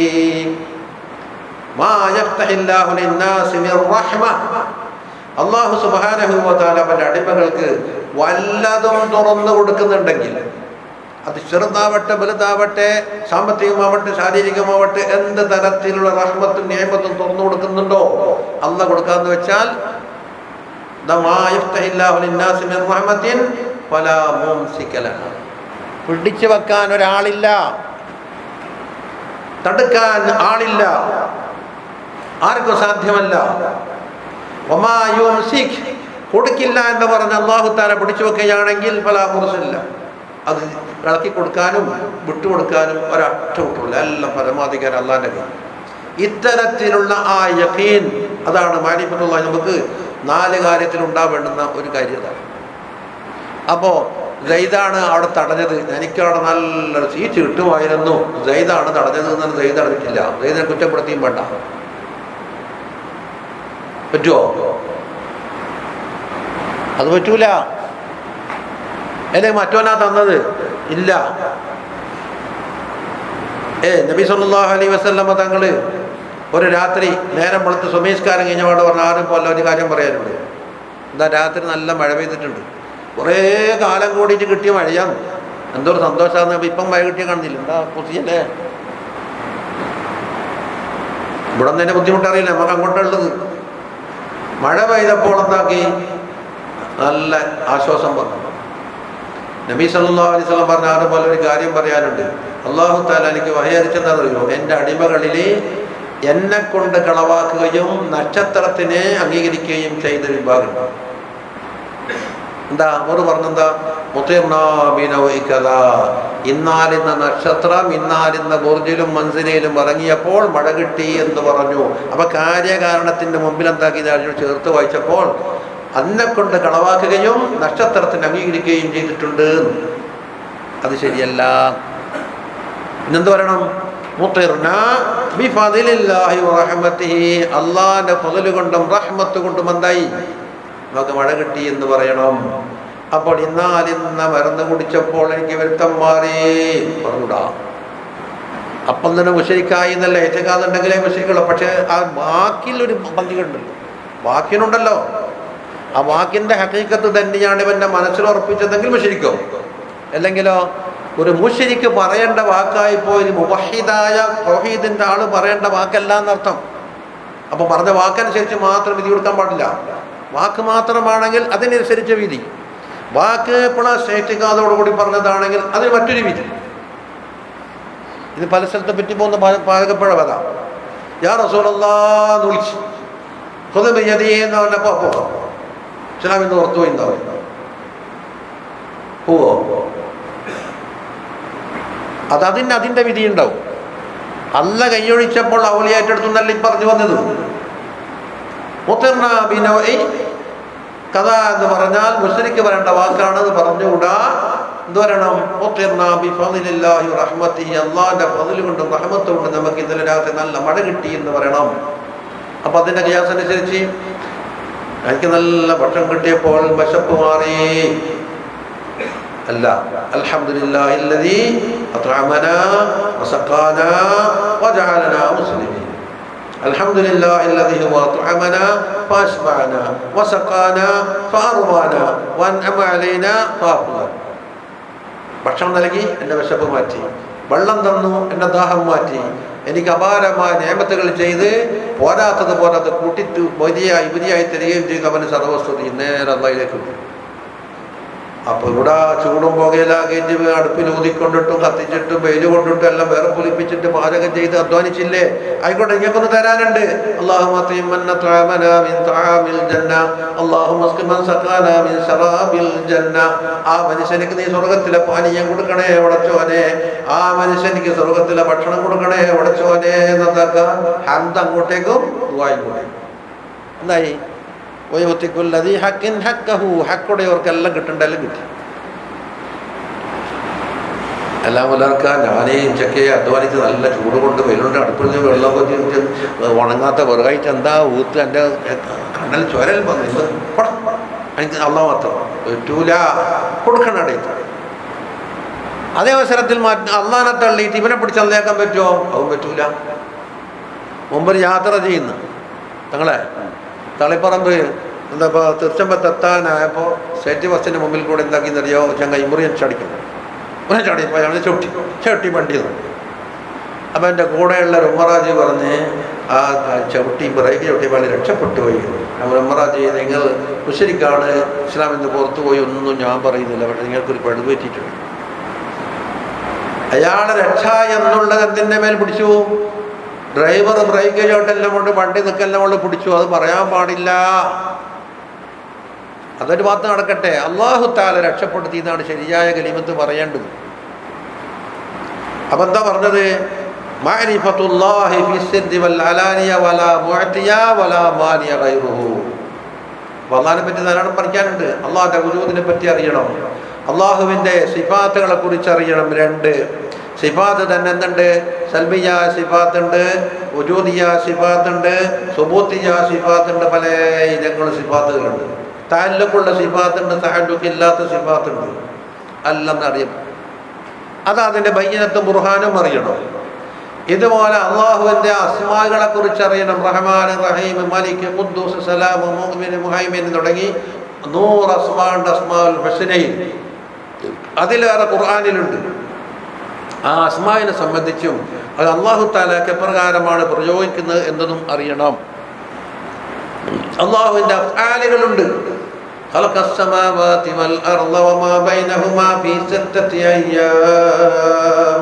ما يفتح الله للناس من رحمة അള്ളാഹു സുബാനഹുവതാല അവൻ്റെ അടിമകൾക്ക് വല്ലതും തുറന്നു കൊടുക്കുന്നുണ്ടെങ്കിൽ അത് ചെറുതാവട്ടെ വലുതാവട്ടെ സാമ്പത്തികമാവട്ടെ ശാരീരികമാവട്ടെ എന്ത് തരത്തിലുള്ള റഹ്മത്തും നിയമത്തും തുറന്നു കൊടുക്കുന്നുണ്ടോ അല്ല കൊടുക്കാന്ന് വെച്ചാൽ പിടിച്ചു വെക്കാൻ ഒരാളില്ല തടുക്കാൻ ആളില്ല ആർക്കും സാധ്യമല്ല കൊടുക്കില്ല എന്ന് പറഞ്ഞ് അള്ളാഹു താല പിടിച്ചു വെക്കുകയാണെങ്കിൽ പല മുറസില്ല അത് ഇളക്കി കൊടുക്കാനും വിട്ടുകൊടുക്കാനും ഒരൊറ്റ വിട്ടുള്ളൂ എല്ലാം പരമാധികാരം അള്ളാന്റെ കയ്യിൽ ഇത്തരത്തിലുള്ള ആ യഖീൻ അതാണ് മാനിപ്പത്തുള്ള നമുക്ക് നാല് കാര്യത്തിൽ ഉണ്ടാവേണ്ടുന്ന ഒരു കാര്യത അപ്പോൾ ജയ്താണ് അവിടെ തടഞ്ഞത് എനിക്കവിടെ നല്ലൊരു സീറ്റ് കിട്ടുമായിരുന്നു ജയ്താണ് തടഞ്ഞത് എന്നാണ് ജയ്ത് തടഞ്ഞിട്ടില്ല ജയ്ദിനെ കുറ്റപ്പെടുത്തിയും വേണ്ട പറ്റുമോ അത് പറ്റൂല അല്ലെ മറ്റോനാ തന്നത് ഇല്ല ഏ നബി സല്ലല്ലാഹു അലൈഹി വസല്ലമ തങ്ങള് ഒരു രാത്രി നേരം വെളുത്ത് സുമേഷ്കാരം കഴിഞ്ഞ പാടെ പറഞ്ഞ ആരും പോലെ ഒരു കാര്യം പറയാനുണ്ട് എന്താ രാത്രി നല്ല മഴ പെയ്തിട്ടുണ്ട് കുറേ കാലം കൂടിയിട്ട് കിട്ടിയ മഴയാണ് എന്തോ ഒരു സന്തോഷമാണെന്ന് ഇപ്പം മഴ കിട്ടിയ കാണുന്നില്ല എന്താ കുസിയല്ലേ ഇവിടെ നിന്ന് തന്നെ ബുദ്ധിമുട്ടറിയില്ല നമുക്ക് അങ്ങോട്ടുള്ളത് മഴ പെയ്തപ്പോൾ എന്താക്കി നല്ല ആശ്വാസം വന്നു നബി സല്ലല്ലാഹു അലൈഹി വസല്ലം പറഞ്ഞ അതുപോലെ ഒരു കാര്യം പറയാനുണ്ട് അള്ളാഹു താല എനിക്ക് വഹയറിച്ചെന്നറിയോ എൻ്റെ അടിമകളിൽ എന്നെ കൊണ്ട് കളവാക്കുകയും നക്ഷത്രത്തിനെ അംഗീകരിക്കുകയും ചെയ്ത വിഭാഗം എന്താ അവർ പറഞ്ഞെന്താ മുത്തീർണാബിനോയിക്കഥ ഇന്നാലിന്ന നക്ഷത്രം ഇന്നാലിന്ന ബുർജിലും മൻസിലയിലും ഇറങ്ങിയപ്പോൾ മഴ കിട്ടി എന്ന് പറഞ്ഞു അപ്പൊ കാര്യകാരണത്തിന്റെ മുമ്പിൽ എന്താക്കി ചേർത്ത് വായിച്ചപ്പോൾ അതിനെ കൊണ്ട് കളവാക്കുകയും നക്ഷത്രത്തിന് അംഗീകരിക്കുകയും ചെയ്തിട്ടുണ്ട് അത് ശരിയല്ല പിന്നെന്ത് പറയണം അള്ളാന്റെ ഫതല് കൊണ്ടും റഹ്മത്ത് കൊണ്ടും എന്തായി നമുക്ക് മഴ കിട്ടി എന്ന് പറയണം അപ്പോൾ ഇന്നാലിന്ന മരുന്ന് കുടിച്ചപ്പോൾ എനിക്ക് വരുത്തം മാറി പറഞ്ഞൂടാ അപ്പം തന്നെ മുഷരിക്കായി എന്നല്ല ഏറ്റുകാതുണ്ടെങ്കിലേ മുഷരിക്കുള്ളൂ പക്ഷെ ആ വാക്കിലൊരു പന്തികളുണ്ടല്ലോ വാക്കിനുണ്ടല്ലോ ആ വാക്കിന്റെ ഹക്കീക്കത്ത് തന്നെയാണ് ഇവന്റെ മനസ്സിൽ ഉറപ്പിച്ചതെങ്കിൽ മുഷരിക്കും അല്ലെങ്കിലോ ഒരു മുഷരിക്ക് പറയേണ്ട വാക്കായി പോയി മുവഹിദായ തൗഹീദിന്റെ ആള് പറയേണ്ട വാക്കല്ല എന്നർത്ഥം അപ്പൊ പറഞ്ഞ വാക്കനുസരിച്ച് മാത്രം വിധി കൊടുക്കാൻ പാടില്ല വാക്ക് മാത്രമാണെങ്കിൽ അതിനനുസരിച്ച് വിധി വാക്ക് പ്ലസ് ഏറ്റുകാതോടുകൂടി പറഞ്ഞതാണെങ്കിൽ അതിന് മറ്റൊരു വിധി ഇത് പല സ്ഥലത്തെ പറ്റി പോകുന്ന പാ- പാചകപ്പുഴ വത യാ റസൂലല്ലാന്ന് വിളിച്ചു കൊതുമ്പയ്യതേ എന്ന് പറഞ്ഞപ്പോ പോകാം ഇസ്ലാമിന്ന് പുറത്തു പോയി എന്താ പറയുക പോവോ അത് അതിന് അതിൻ്റെ വിധി ഉണ്ടാവും അല്ല കൈയൊഴിച്ചപ്പോൾ ഔലിയായിട്ടെടുത്തുന്നല്ല ഈ പറഞ്ഞു വന്നത് മുത്തിർന ബിനൗഇ കഥ എന്ന് പറഞ്ഞാൽ മുസ്ലിക്ക് വരേണ്ട വാക്കാണ് എന്ന് പറഞ്ഞുകൂടാ എന്ത് പറയണം മുത്തിർന ബിഫളില്ലാഹി റഹ്മത്തിഹി അള്ളാഹിന്റെ ഫضل കൊണ്ടും റഹ്മത്ത് കൊണ്ടും നമുക്ക് ഇന്നലെ രാത്രി നല്ല മഴ കിട്ടി എന്ന് പറയണം അപ്പൊ അതിന്റെ ഗ്യാസ് അനുസരിച്ച് എനിക്ക് നല്ല ഭക്ഷണം കിട്ടിയപ്പോൾ വിശപ്പ് മാറി അല്ല അൽഹംദുലില്ലാഹി الذي أطعمنا وسقانا وجعلنا مسلمين الحمد لله الذي هو أطعمنا فأشبعنا وسقانا فأروانا وأنعم علينا فأفضل ഭക്ഷണം നൽകി എൻ്റെ വിശപ്പ് മാറ്റി വെള്ളം തന്നു എൻ്റെ ദാഹം മാറ്റി എനിക്ക് അപാരമായ നിയമത്തുകൾ ചെയ്ത് പോരാത്തത് പോരാത്ത കൂട്ടിട്ട് വലിയ ഇവരിയായി തരികയും ചെയ്തു അവന് സർവസ്തുതി നേരെ അള്ളയിലേക്ക് വിട്ടു അപ്പൊ ഇവിടെ ചൂടും പുകയിലാകേറ്റ് അടുപ്പിൽ ഊതിക്കൊണ്ടിട്ടും കത്തിച്ചിട്ടും വെയിൽ കൊണ്ടിട്ടും എല്ലാം വേറെ പുലിപ്പിച്ചിട്ട് പാചകം ചെയ്ത് അധ്വാനിച്ചില്ലേ ആയിക്കോട്ടെ നിങ്ങൾക്കൊന്ന് തരാനുണ്ട് അള്ളാഹു ആ മനുഷ്യനിക്ക് നീ സ്വർഗത്തിലെ പാനീയം കൊടുക്കണേ ഉടച്ചോനെ ആ മനുഷ്യനിക്ക് സ്വർഗത്തിലെ ഭക്ഷണം കൊടുക്കണേ ഉടച്ചോനെ എന്നതൊക്കെ ഹന്ത് അങ്ങോട്ടേക്കും ദുആയിങ്ങോട്ടേക്കും എന്തായി വയോത്തിക്കുല്ലതി ഹക്കിൻ ഹക്കഹു ഹക്കുടയവർക്കെല്ലാം കിട്ടണ്ടെല്ലാം കിട്ടി എല്ലാം പുലർക്കാൻ ഞാനേ ഉച്ചക്കെ അധ്വാനിച്ച് നല്ല ചൂട് കൊണ്ട് വെയിലുണ്ട് അടുപ്പിൽ നിന്ന് വെള്ളം കൊത്തി ഉണങ്ങാത്ത വെറുകായിട്ട് എന്താ ഊത്ത് എൻ്റെ കണ്ണൽ ചുരൽ വന്നു ഇത് കൊട. എനിക്ക് അള്ള മാത്രം പറ്റൂല കൊടുക്കണടേ അതേ അവസരത്തിൽ മാറ്റി അള്ളാനെ തള്ളിയിട്ട് ഇവനെ പിടിച്ച് അള്ളയാക്കാൻ പറ്റുമോ അതും പറ്റൂല മുമ്പൊരു യാത്ര ചെയ്യുന്നു തങ്ങളെ തളിപ്പറമ്പ് എന്താ ഇപ്പോൾ തീർച്ചമ്പത്ത് എത്താനായപ്പോൾ സ്റ്റേറ്റ് ബസ്സിൻ്റെ മുമ്പിൽ കൂടെ എന്താക്കിയെന്നറിയോ ചങ്ങ മുറിയൻ ചടിക്കുന്നു മുറിയൻ ചടിയപ്പോൾ ഞങ്ങൾ ചവിട്ടി ചവിട്ടി വണ്ടി തന്നു അപ്പം എൻ്റെ കൂടെയുള്ള ഒരു ഉമ്മറാജി പറഞ്ഞ് ആ ചവിട്ടി ബ്രേക്ക് ചവിട്ടിയപ്പോൾ രക്ഷപ്പെട്ടു പോയി അപ്പോൾ ഉമ്മറാജി നിങ്ങൾ മുഷരിക്കാണ് ഇസ്ലാമിൽ നിന്ന് പുറത്തു പോയി ഒന്നും ഞാൻ പറയുന്നില്ല പക്ഷേ നിങ്ങൾക്കൊരു പഴുത് പറ്റിയിട്ടുണ്ട് അയാളെ രക്ഷ എന്നുള്ളത് എന്തിൻ്റെ മേൽ പിടിച്ചു ഡ്രൈവർ ബ്രേക്ക് ചോട്ടെല്ലാം കൊണ്ട് വണ്ടി നിൽക്കെല്ലാം കൊണ്ട് പിടിച്ചു അത് പറയാൻ പാടില്ല അതൊരു ഭാഗത്ത് നടക്കട്ടെ അള്ളാഹു താല രക്ഷപ്പെടുത്തിയതാണ് ശരിയായ കലിമത്ത് പറയേണ്ടത് അപ്പൊ എന്താ പറഞ്ഞത് മാരിഫത്തുല്ലാഹി ഫി സിദ്ദി വൽ അലാനിയ വലാ മുഅ്തിയ വലാ മാനിയ ഗൈറുഹു അള്ളാഹിനെ പറ്റി ധാരാളം പഠിക്കാനുണ്ട് അള്ളാഹിന്റെ ഗുരുവിനെ പറ്റി അറിയണം അള്ളാഹുവിന്റെ സിഫാത്തുകളെ കുറിച്ച് അറിയണം രണ്ട് സിഫാത്ത് തന്നെ എന്തുണ്ട് സൽബിയ സിഫാത്ത് ഉണ്ട് ഉജൂദിയ സിഫാത്ത് ഉണ്ട് സുബൂത്തിയ സിഫാത്ത് ഉണ്ട് പല ഇനങ്ങളും സിഫാത്തുകളുണ്ട് താലൂക്കുള്ള സിഫാത്ത് ഉണ്ട് താലൂക്ക് ഇല്ലാത്ത സിഫാത്ത് ഉണ്ട് അല്ലെന്ന് അറിയണം അത് അതിന്റെ ബയ്യനത്തും ബുർഹാനും അറിയണം ഇതുപോലെ അള്ളാഹുവിന്റെ അസ്മാകളെ കുറിച്ച് അറിയണം റഹ്മാൻ റഹീം മലിക് ഖുദ്ദൂസ് സലാം മുഅ്മിൻ മുഹൈമിൻ തുടങ്ങി നൂറ് അസ്മാണ്ട് അസ്മാൽ ഹുസ്നയിൽ അതിലേറെ ഖുർആനിലുണ്ട് ആ അസ്മാവിനെ സംബന്ധിച്ചും അത് അള്ളാഹു താലാക്ക് എപ്രകാരമാണ് പ്രയോഗിക്കുന്നത് എന്നതും അറിയണം അള്ളാഹുവിന്റെ അഫ്ആലുകളുണ്ട് خلق السماوات والأرض وما بينهما في ستة أيام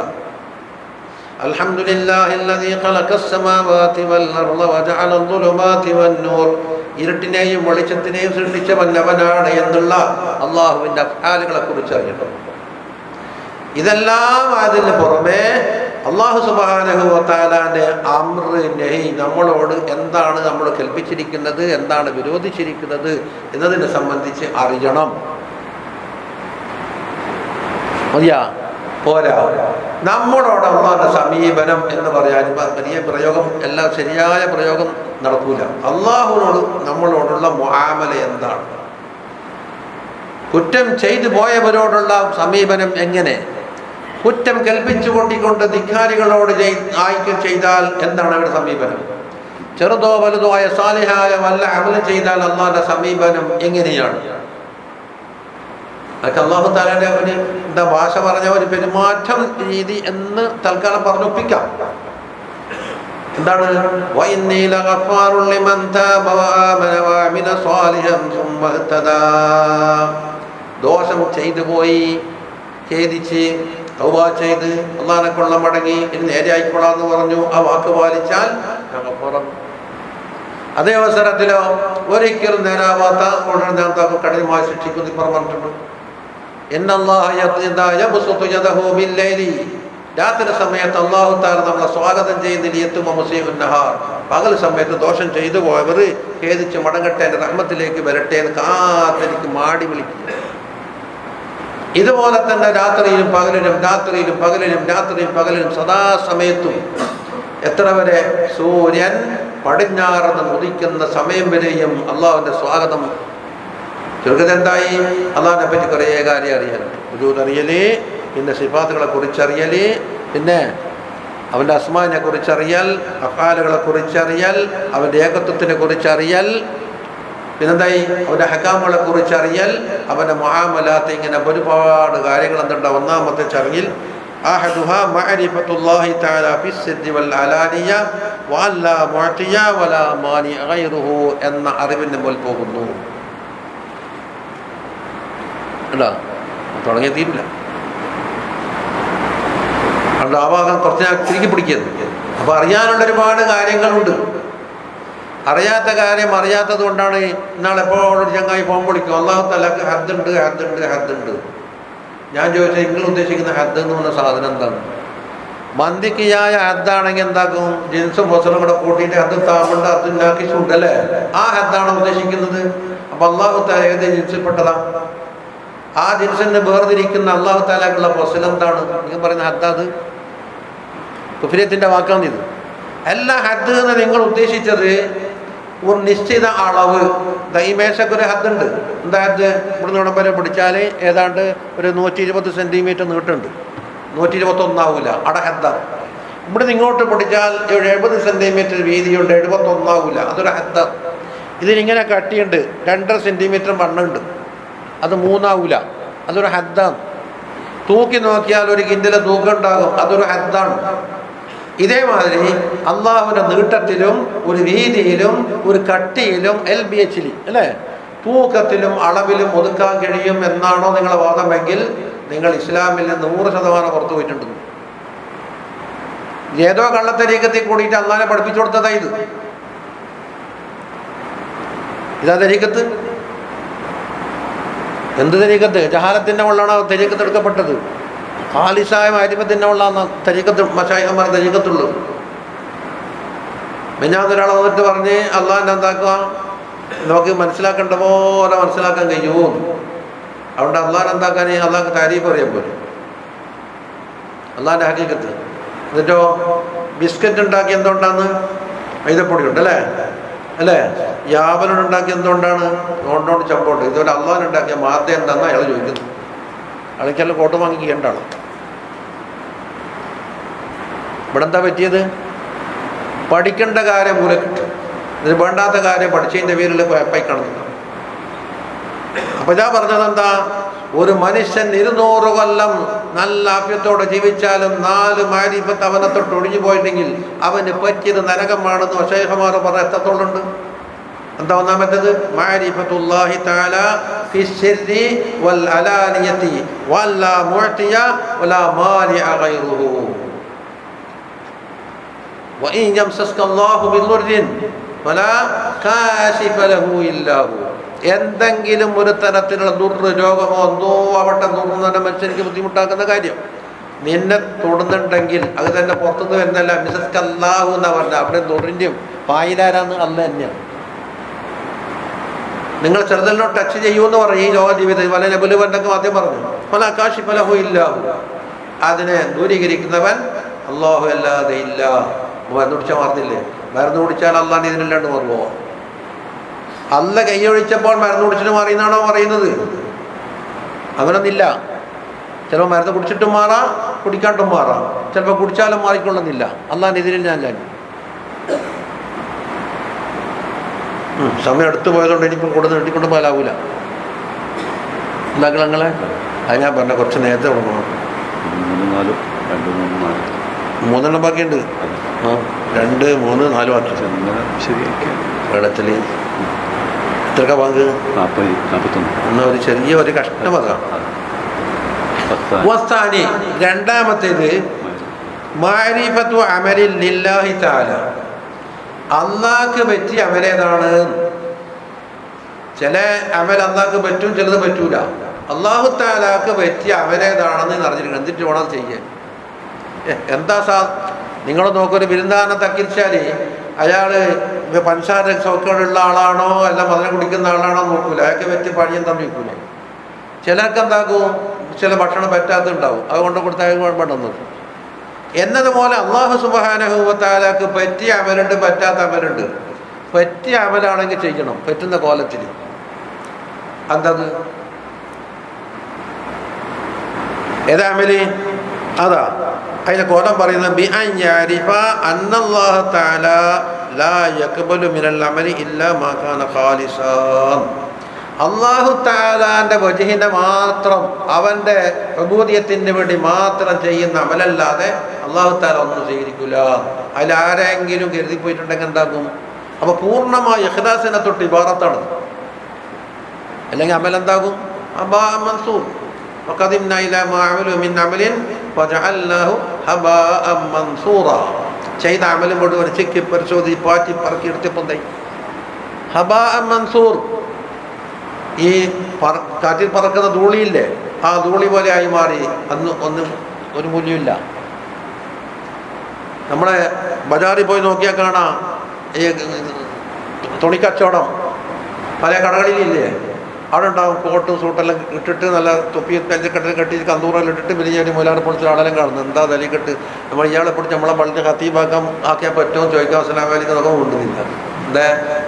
الحمد لله الذي خلق السماوات والأرض وجعل الظلمات والنور ഇരുട്ടിനെയും വെളിച്ചത്തിനെയും സൃഷ്ടിച്ചവനവനാണ് എന്നുള്ള അള്ളാഹുവിൻ്റെ അഫ്ആലുകളെ കുറിച്ച് അറിയണം ഇതെല്ലാം അതിന് പുറമെ അള്ളാഹു സുബാനഹുത്താലാന്റെ അമ്ര നെഹി നമ്മളോട് എന്താണ് നമ്മൾ കൽപ്പിച്ചിരിക്കുന്നത് എന്താണ് വിരോധിച്ചിരിക്കുന്നത് എന്നതിനെ സംബന്ധിച്ച് അറിയണം മതിയാ പോരാ നമ്മളോട് അള്ളാഹിന്റെ സമീപനം എന്ന് പറയാൻ ഇപ്പൊ വലിയ പ്രയോഗം എല്ലാം ശരിയായ പ്രയോഗം നടക്കൂല അള്ളാഹുവിനോട് നമ്മളോടുള്ള മുആമല എന്താണ് കുറ്റം ചെയ്തു പോയവരോടുള്ള സമീപനം എങ്ങനെ കുറ്റം കൽപ്പിച്ചു കൊണ്ടിക്കൊണ്ട് ധിക്കാരികളോട് ആയിക്കം ചെയ്താൽ എന്താണ് അവരുടെ സമീപനം ചെറുതോ വലുതോ ആയ സാലിഹായ വല്ല അമലും ചെയ്താൽ അള്ളാഹിന്റെ സമീപനം എങ്ങനെയാണ് അതൊക്കെ അള്ളാഹു താലാന്റെ ഒരു എന്താ ഭാഷ പറഞ്ഞ ഒരു പെരുമാറ്റം രീതി എന്ന് തൽക്കാലം പറഞ്ഞൊപ്പിക്കാം എന്താണ് وَإِنِّي لَغَفَّارٌ لِمَنْ تَابَ وَآمَنَ وَعَمِلَ صَالِحًا ثُمَّ اهْتَدَى ദോഷം ചെയ്തു പോയി ഖേദിച്ച് തൗബ ചെയ്ത് അള്ളാനെ കൊള്ള മടങ്ങി ഇനി നേരെ ആയിക്കൊള്ളാന്ന് പറഞ്ഞു ആ വാക്ക് പാലിച്ചാൽ ഞങ്ങൾ പുറം അതേ അവസരത്തിലോ ഒരിക്കലും നേരാവാത്ത ഉടനെ ഞാൻ താങ്കൾ കഠിനമായി ശിക്ഷിക്കുന്നു ഇപ്പുറം പറഞ്ഞിട്ടുണ്ട് എന്നല്ലാഹ യദ്ദ യബ്സുതു യദഹു ബില്ലൈലി രാത്രി സമയത്ത് അള്ളാഹു താല നമ്മളെ സ്വാഗതം ചെയ്യുന്നതിൽ എത്തുമ മുസീബുൻ നഹാർ പകൽ സമയത്ത് ദോഷം ചെയ്തു പോയവർ ഖേദിച്ച് മടങ്ങട്ടെ എൻ്റെ റഹ്മത്തിലേക്ക് വരട്ടെ എന്ന് കാത്തെനിക്ക് മാടി വിളിക്കുക ഇതുപോലെ തന്നെ രാത്രിയിലും പകലിലും രാത്രിയിലും പകലിലും രാത്രിയും പകലിലും സദാസമയത്തും എത്ര വരെ സൂര്യൻ പടിഞ്ഞാറന്ന് ഉദിക്കുന്ന സമയം വരെയും അള്ളാഹുവിൻ്റെ സ്വാഗതം ചുരുക്കത്തിൽ എന്തായി അള്ളാഹിനെ പറ്റി കുറേ കാര്യം അറിയാനുണ്ട് ഉജൂദ് അറിയല് പിന്നെ സിഫാത്തുകളെ കുറിച്ചറിയല് പിന്നെ അവൻ്റെ അസ്മാനെ കുറിച്ചറിയൽ അഫാലുകളെ കുറിച്ചറിയൽ അവൻ്റെ ഏകത്വത്തിനെ കുറിച്ചറിയൽ പിന്നെന്തായി അവൻ്റെ ഹക്കാമുകളെ കുറിച്ചറിയൽ അവൻ്റെ മഹാമലാത്ത് ഇങ്ങനെ ഒരുപാട് കാര്യങ്ങൾ എന്തുണ്ട് ഒന്നാമത്തെ ചറിയിൽ أحدها معرفة الله تعالى في السر والعلانية وأن لا معطي ولا مانع غيره എന്ന അറിവിൻ്റെ മുൽ പോകുന്നു അല്ല തുടങ്ങിയ തീരില്ല അതുകൊണ്ട് ആ ഭാഗം കുറച്ച് ഞാൻ തിരികെ പിടിക്കുന്നത് അപ്പൊ അറിയാനുള്ള ഒരുപാട് കാര്യങ്ങളുണ്ട് അറിയാത്ത കാര്യം അറിയാത്തത് കൊണ്ടാണ് ഇന്നാൾ എപ്പോഴും ചങ്ങായി ഫോൺ വിളിക്കും അള്ളാഹു തലക്ക് ഹദ്ദുണ്ട് ഹദ്ദുണ്ട് ഹദ്ദുണ്ട് ഞാൻ ചോദിച്ചാൽ നിങ്ങൾ ഉദ്ദേശിക്കുന്ന ഹദ്ദ് എന്ന് പറഞ്ഞ സാധനം എന്താണ് മന്തിക്കിയായ ഹദ്ദാണെങ്കിൽ എന്താക്കും ജിൻസും ബൊസലും കൂടെ കൂട്ടിയിട്ട് ഹദ്ദ് താമുണ്ട് ഹദ്ദുണ്ടാക്കി ചൂണ്ടല്ലേ ആ ഹദ്ദാണ് ഉദ്ദേശിക്കുന്നത് അപ്പൊ അള്ളാഹു താല ഏത് ജിൻസിൽപ്പെട്ടതാ ആ ജിൻസിന് വേർതിരിക്കുന്ന അള്ളാഹു താലാക്കുള്ള ബൊസൽ എന്താണ് നിങ്ങൾ പറയുന്ന ഹദ്ദ അത് കുഫിരത്തിന്റെ വാക്കാണ് ഇത് എല്ലാ ഹദ് എന്ന് നിങ്ങൾ ഉദ്ദേശിച്ചത് ഒരു നിശ്ചിത അളവ് ദാ ഈ മേശക്ക് ഒരു ഹദ്ദുണ്ട് എന്താ ഹദ് ഇവിടുന്ന് ഇവിടം വരെ പിടിച്ചാൽ ഏതാണ്ട് ഒരു നൂറ്റി ഇരുപത് സെൻറ്റിമീറ്റർ നീട്ടുണ്ട് നൂറ്റി ഇരുപത്തൊന്നാവൂല അട ഹദ്ദാണ് ഇവിടുന്ന് ഇങ്ങോട്ട് പിടിച്ചാൽ ഒരു എഴുപത് സെൻറ്റിമീറ്റർ വീതിയുണ്ട് എഴുപത്തൊന്നാവൂല അതൊരു ഹദ്ദാണ് ഇതിനിങ്ങനെ കട്ടിയുണ്ട് രണ്ടര സെൻറ്റിമീറ്റർ വണ്ണുണ്ട് അത് മൂന്നാവൂല അതൊരു ഹദ്ദാണ് തൂക്കി നോക്കിയാൽ ഒരു കിൻഡിലെ തൂക്കം ഉണ്ടാകും അതൊരു ഹദ്ദാണ് ഇതേമാതിരി അള്ളാഹുവിൻ്റെ നീട്ടത്തിലും ഒരു വീതിയിലും ഒരു കട്ടിയിലും എൽ ബി എച്ചിൽ അല്ലേ തൂക്കത്തിലും അളവിലും ഒതുക്കാൻ കഴിയും എന്നാണോ നിങ്ങളെ വാദമെങ്കിൽ നിങ്ങൾ ഇസ്ലാമിൽ നിന്ന് നൂറ് ശതമാനം പുറത്തു പോയിട്ടുണ്ട് ഏതോ കള്ളത്തരീക്കത്തിൽ കൂടിയിട്ട് അള്ളാഹിനെ പഠിപ്പിച്ചു കൊടുത്തതാ ഇത് ഇതാ തരീക്കത്ത് എന്ത് തരീക്കത്ത് ജഹാലത്തിൻ്റെ ഉള്ളാണ് തരീക്കത്ത് എടുക്കപ്പെട്ടത് ഖാലിസായ മാരിഫത്തിൻ്റെ ഉള്ള തരീക്കത്ത് മഷായിഹന്മാർ തരീക്കത്തുള്ളൂ മിന്നാന്നൊരാൾ വന്നിട്ട് പറഞ്ഞ് അള്ളാഹിൻ്റെ എന്താക്കുക നമുക്ക് മനസ്സിലാക്കേണ്ട പോലെ മനസ്സിലാക്കാൻ കഴിയുമോ അതുകൊണ്ട് അള്ളാഹിനെ എന്താക്കാൻ അള്ളാഹ് താരീഫ് പറയാൻ പോലും അള്ളാഹിൻ്റെ ഹക്കീക്കത്ത് എന്നിട്ടോ ബിസ്ക്കറ്റ് ഉണ്ടാക്കി എന്തുകൊണ്ടാണ് മൈദപ്പൊടി ഉണ്ട് അല്ലേ അല്ലേ യാവനോട് ഉണ്ടാക്കി എന്തുകൊണ്ടാണ് നോണ്ടോണ്ട് ചമ്പോണ്ട് ഇതുപോലെ അള്ളാഹിനുണ്ടാക്കിയ മാദ്യ എന്താണെന്ന് അയാൾ ചോദിക്കുന്നു അയാൾക്കെല്ലാം കോട്ട് വാങ്ങി ചെയ്യേണ്ടാണ് ഇവിടെ എന്താ പറ്റിയത് പഠിക്കേണ്ട കാര്യം മൂല കിട്ടും ഇതിന് വേണ്ടാത്ത കാര്യം പഠിച്ചതിൻ്റെ പേരിൽ കുഴപ്പമായി കാണുന്നു അപ്പൊ ഞാൻ പറഞ്ഞത് എന്താ ഒരു മനുഷ്യൻ ഇരുന്നൂറ് കൊല്ലം നല്ല ആഫ്യത്തോടെ ജീവിച്ചാലും നാല് മാരിപ്പത്ത് അവനെ തൊട്ട് ഒഴിഞ്ഞു പോയിട്ടുണ്ടെങ്കിൽ അവന് പറ്റിയത് നരകമാണെന്ന് വശേഖമാർ പറഞ്ഞ എത്രത്തോളുണ്ട് എന്താ ഒന്നാമത്തേത് മാരിഫത്തുല്ലാഹി തആല ഫി സിർരി വൽ അലാനിയതി വല്ലാ മുഅ്തിയ വലാ മാനിഅ ഗൈറുഹു وإن يمسسك الله بضر فلا كاشف له إلا هو എന്തെങ്കിലും ഒരു തരത്തിലുള്ള ദുർറ് രോഗമോ എന്തോ ആവട്ടെ ദുർന്ന് മനുഷ്യനിക്ക് ബുദ്ധിമുട്ടാക്കുന്ന കാര്യം നിന്നെ തൊടുന്നുണ്ടെങ്കിൽ അത് തന്നെ പുറത്തുനിന്ന് വരുന്നല്ല മിസസ് കല്ലാഹു എന്നാ പറഞ്ഞ അവിടെ ദുറിൻ്റെയും പായിലാരാന്ന് അല്ല തന്നെയാണ് നിങ്ങൾ ചെറുതലിനോ ടച്ച് ചെയ്യുമെന്ന് പറയും ഈ ലോക ജീവിതം പല നബുലുവൻ്റെയൊക്കെ ആദ്യം പറഞ്ഞു പല ആകാശി പലഹു ഇല്ലാഹു അതിനെ ദൂരീകരിക്കുന്നവൻ അള്ളാഹു അല്ലാതെ ഇല്ല മരുന്ന് കുടിച്ചാൽ മാറുന്നില്ലേ മരുന്ന് കുടിച്ചാൽ അള്ളാഹ് ഇതിനല്ലാണ്ട് മാറുമോ അല്ല കൈയൊഴിച്ചപ്പോൾ മരുന്ന് കുടിച്ചിട്ട് മാറിയെന്നാണോ പറയുന്നത് അങ്ങനൊന്നില്ല ചിലപ്പോൾ മരുന്ന് കുടിച്ചിട്ടും മാറാം കുടിക്കാണ്ടും മാറാം ചിലപ്പോൾ കുടിച്ചാലും മാറിക്കൊള്ളുന്നില്ല അള്ളാഹിനെതിരിൽ ഞാൻ ഞാൻ ഉം, സമയം അടുത്ത് പോയതുകൊണ്ട് ഇനിയിപ്പം കൂടുതൽ നീട്ടിക്കൊണ്ട് പോലാവൂല എന്താക്കൾ നിങ്ങളെ അത് ഞാൻ പറഞ്ഞ കുറച്ച് നേരത്തെ തുടങ്ങണം
മൂന്ന് നാല് രണ്ട് മൂന്ന് നാല്
മൂന്നെണ്ണം ബാക്കിയുണ്ട്
അതെ
ആ രണ്ട് മൂന്ന് നാല് ബാക്കി
ചെങ്ങനെ ശരിയാക്കിയാൽ
വെള്ളത്തിൽ എത്രക്ക ബാങ്ക്
നാൽപ്പത് നാൽപ്പത്തൊന്ന്
എന്നാൽ ഒരു ചെറിയ ഒരു കഷ്ണം അതാ
അതെ പത്താൻ
വസ്താനി രണ്ടാമത്തേത് മാരിഫത്തു അമലിൽ ലില്ലാഹി താല അള്ളാഹ്ക്ക് പറ്റിയ അമലേതാണ് ചില അമൽ അള്ളാഹ്ക്ക് പറ്റും ചിലത് പറ്റൂല അള്ളാഹു താലാക്ക് പറ്റിയ അമലേതാണെന്ന് അറിഞ്ഞിരിക്കണം എന്നിട്ട് വേണം ചെയ്യാൻ ഏ, എന്താ സാ നിങ്ങൾ നോക്കൊരു ബിരുദാനം തക്കിച്ചാൽ അയാൾ പഞ്ചസാര സൗകര്യമുള്ള ആളാണോ അല്ല മധുരം കുടിക്കുന്ന ആളാണോ നോക്കൂല അയാൾക്ക് പറ്റി പണിയും തമ്മിക്കൂല ചിലർക്ക് എന്താക്കും ചില ഭക്ഷണം പറ്റാത്തുണ്ടാവും അതുകൊണ്ട് കൊടുത്താൽ വേണ്ടെന്ന് എന്നതുപോലെ അള്ളാഹു സുബാനഹുവത്താലാക്ക് പറ്റിയ അമലുണ്ട് പറ്റാത്ത അമലുണ്ട് പറ്റിയ അമലാണെങ്കിൽ ചെയ്യണം പറ്റുന്ന കോലത്തിൽ എന്തത് ഏതാ അമല് അതാ അതിന്റെ കോലം പറയുന്നത് ബി അൻ യഅരിഫ അന്നല്ലാഹു തആല ലാ യഖ്ബലു മിനൽ അമലി ഇല്ലാ മാ കാന ഖാലിസാൻ അള്ളാഹു താലാന്റെ വജഹിനെ മാത്രം അവന്റെ പ്രബോധ്യത്തിന് വേണ്ടി മാത്രം ചെയ്യുന്ന അമലല്ലാതെ അള്ളാഹു താല ഒന്നും സ്വീകരിക്കില്ല അതിൽ ആരെങ്കിലും കരുതി പോയിട്ടുണ്ടെങ്കിൽ എന്താക്കും അപ്പൊ പൂർണ്ണമായ ഇഖ്ലാസിനെ തൊട്ട് ഇബാറത്താണ് അല്ലെങ്കിൽ അമൽ എന്താകും അബാ മൻസൂർ وقدمنا إلى ما عملوا من عمل وجعلناه هباء منصورا ചെയ്ത അമലും മുഴുവൻ ചെക്കി പരിശോധി പാറ്റി പറക്കി എടുത്തപ്പം തൈ ഹബാ മൻസൂർ ഈ പറ കാറ്റിൽ പറക്കുന്ന ധൂളിയില്ലേ ആ ധൂളി പോലെ ആയി മാറി അന്ന് ഒന്നും ഒരു മൂല്യമില്ല നമ്മളെ ബജാറിൽ പോയി നോക്കിയാൽ കാണാം ഈ തുണിക്കച്ചവടം പല കടകളിലില്ലേ അവിടെ ഉണ്ടാവും കോട്ടും സൂട്ടെല്ലാം ഇട്ടിട്ട് നല്ല തൊപ്പി കല്ലിക്കെട്ടിൽ കെട്ടി കന്തൂറെല്ലാം ഇട്ടിട്ട് ബിരിയാണി മൂലാനെ പൊളിച്ച ആളെല്ലാം കാണുന്നു എന്താ തലിക്കെട്ട് നമ്മൾ ഇയാളെ പിടിച്ച് നമ്മളെ പള്ളിച്ച് ഹത്തീബാക്കാൻ ആക്കിയാൽ പറ്റുമോ ചോദിക്കാൻ അസ്ലാം വലിക്ക് നമുക്ക് കൊണ്ടുന്നില്ല എന്തേ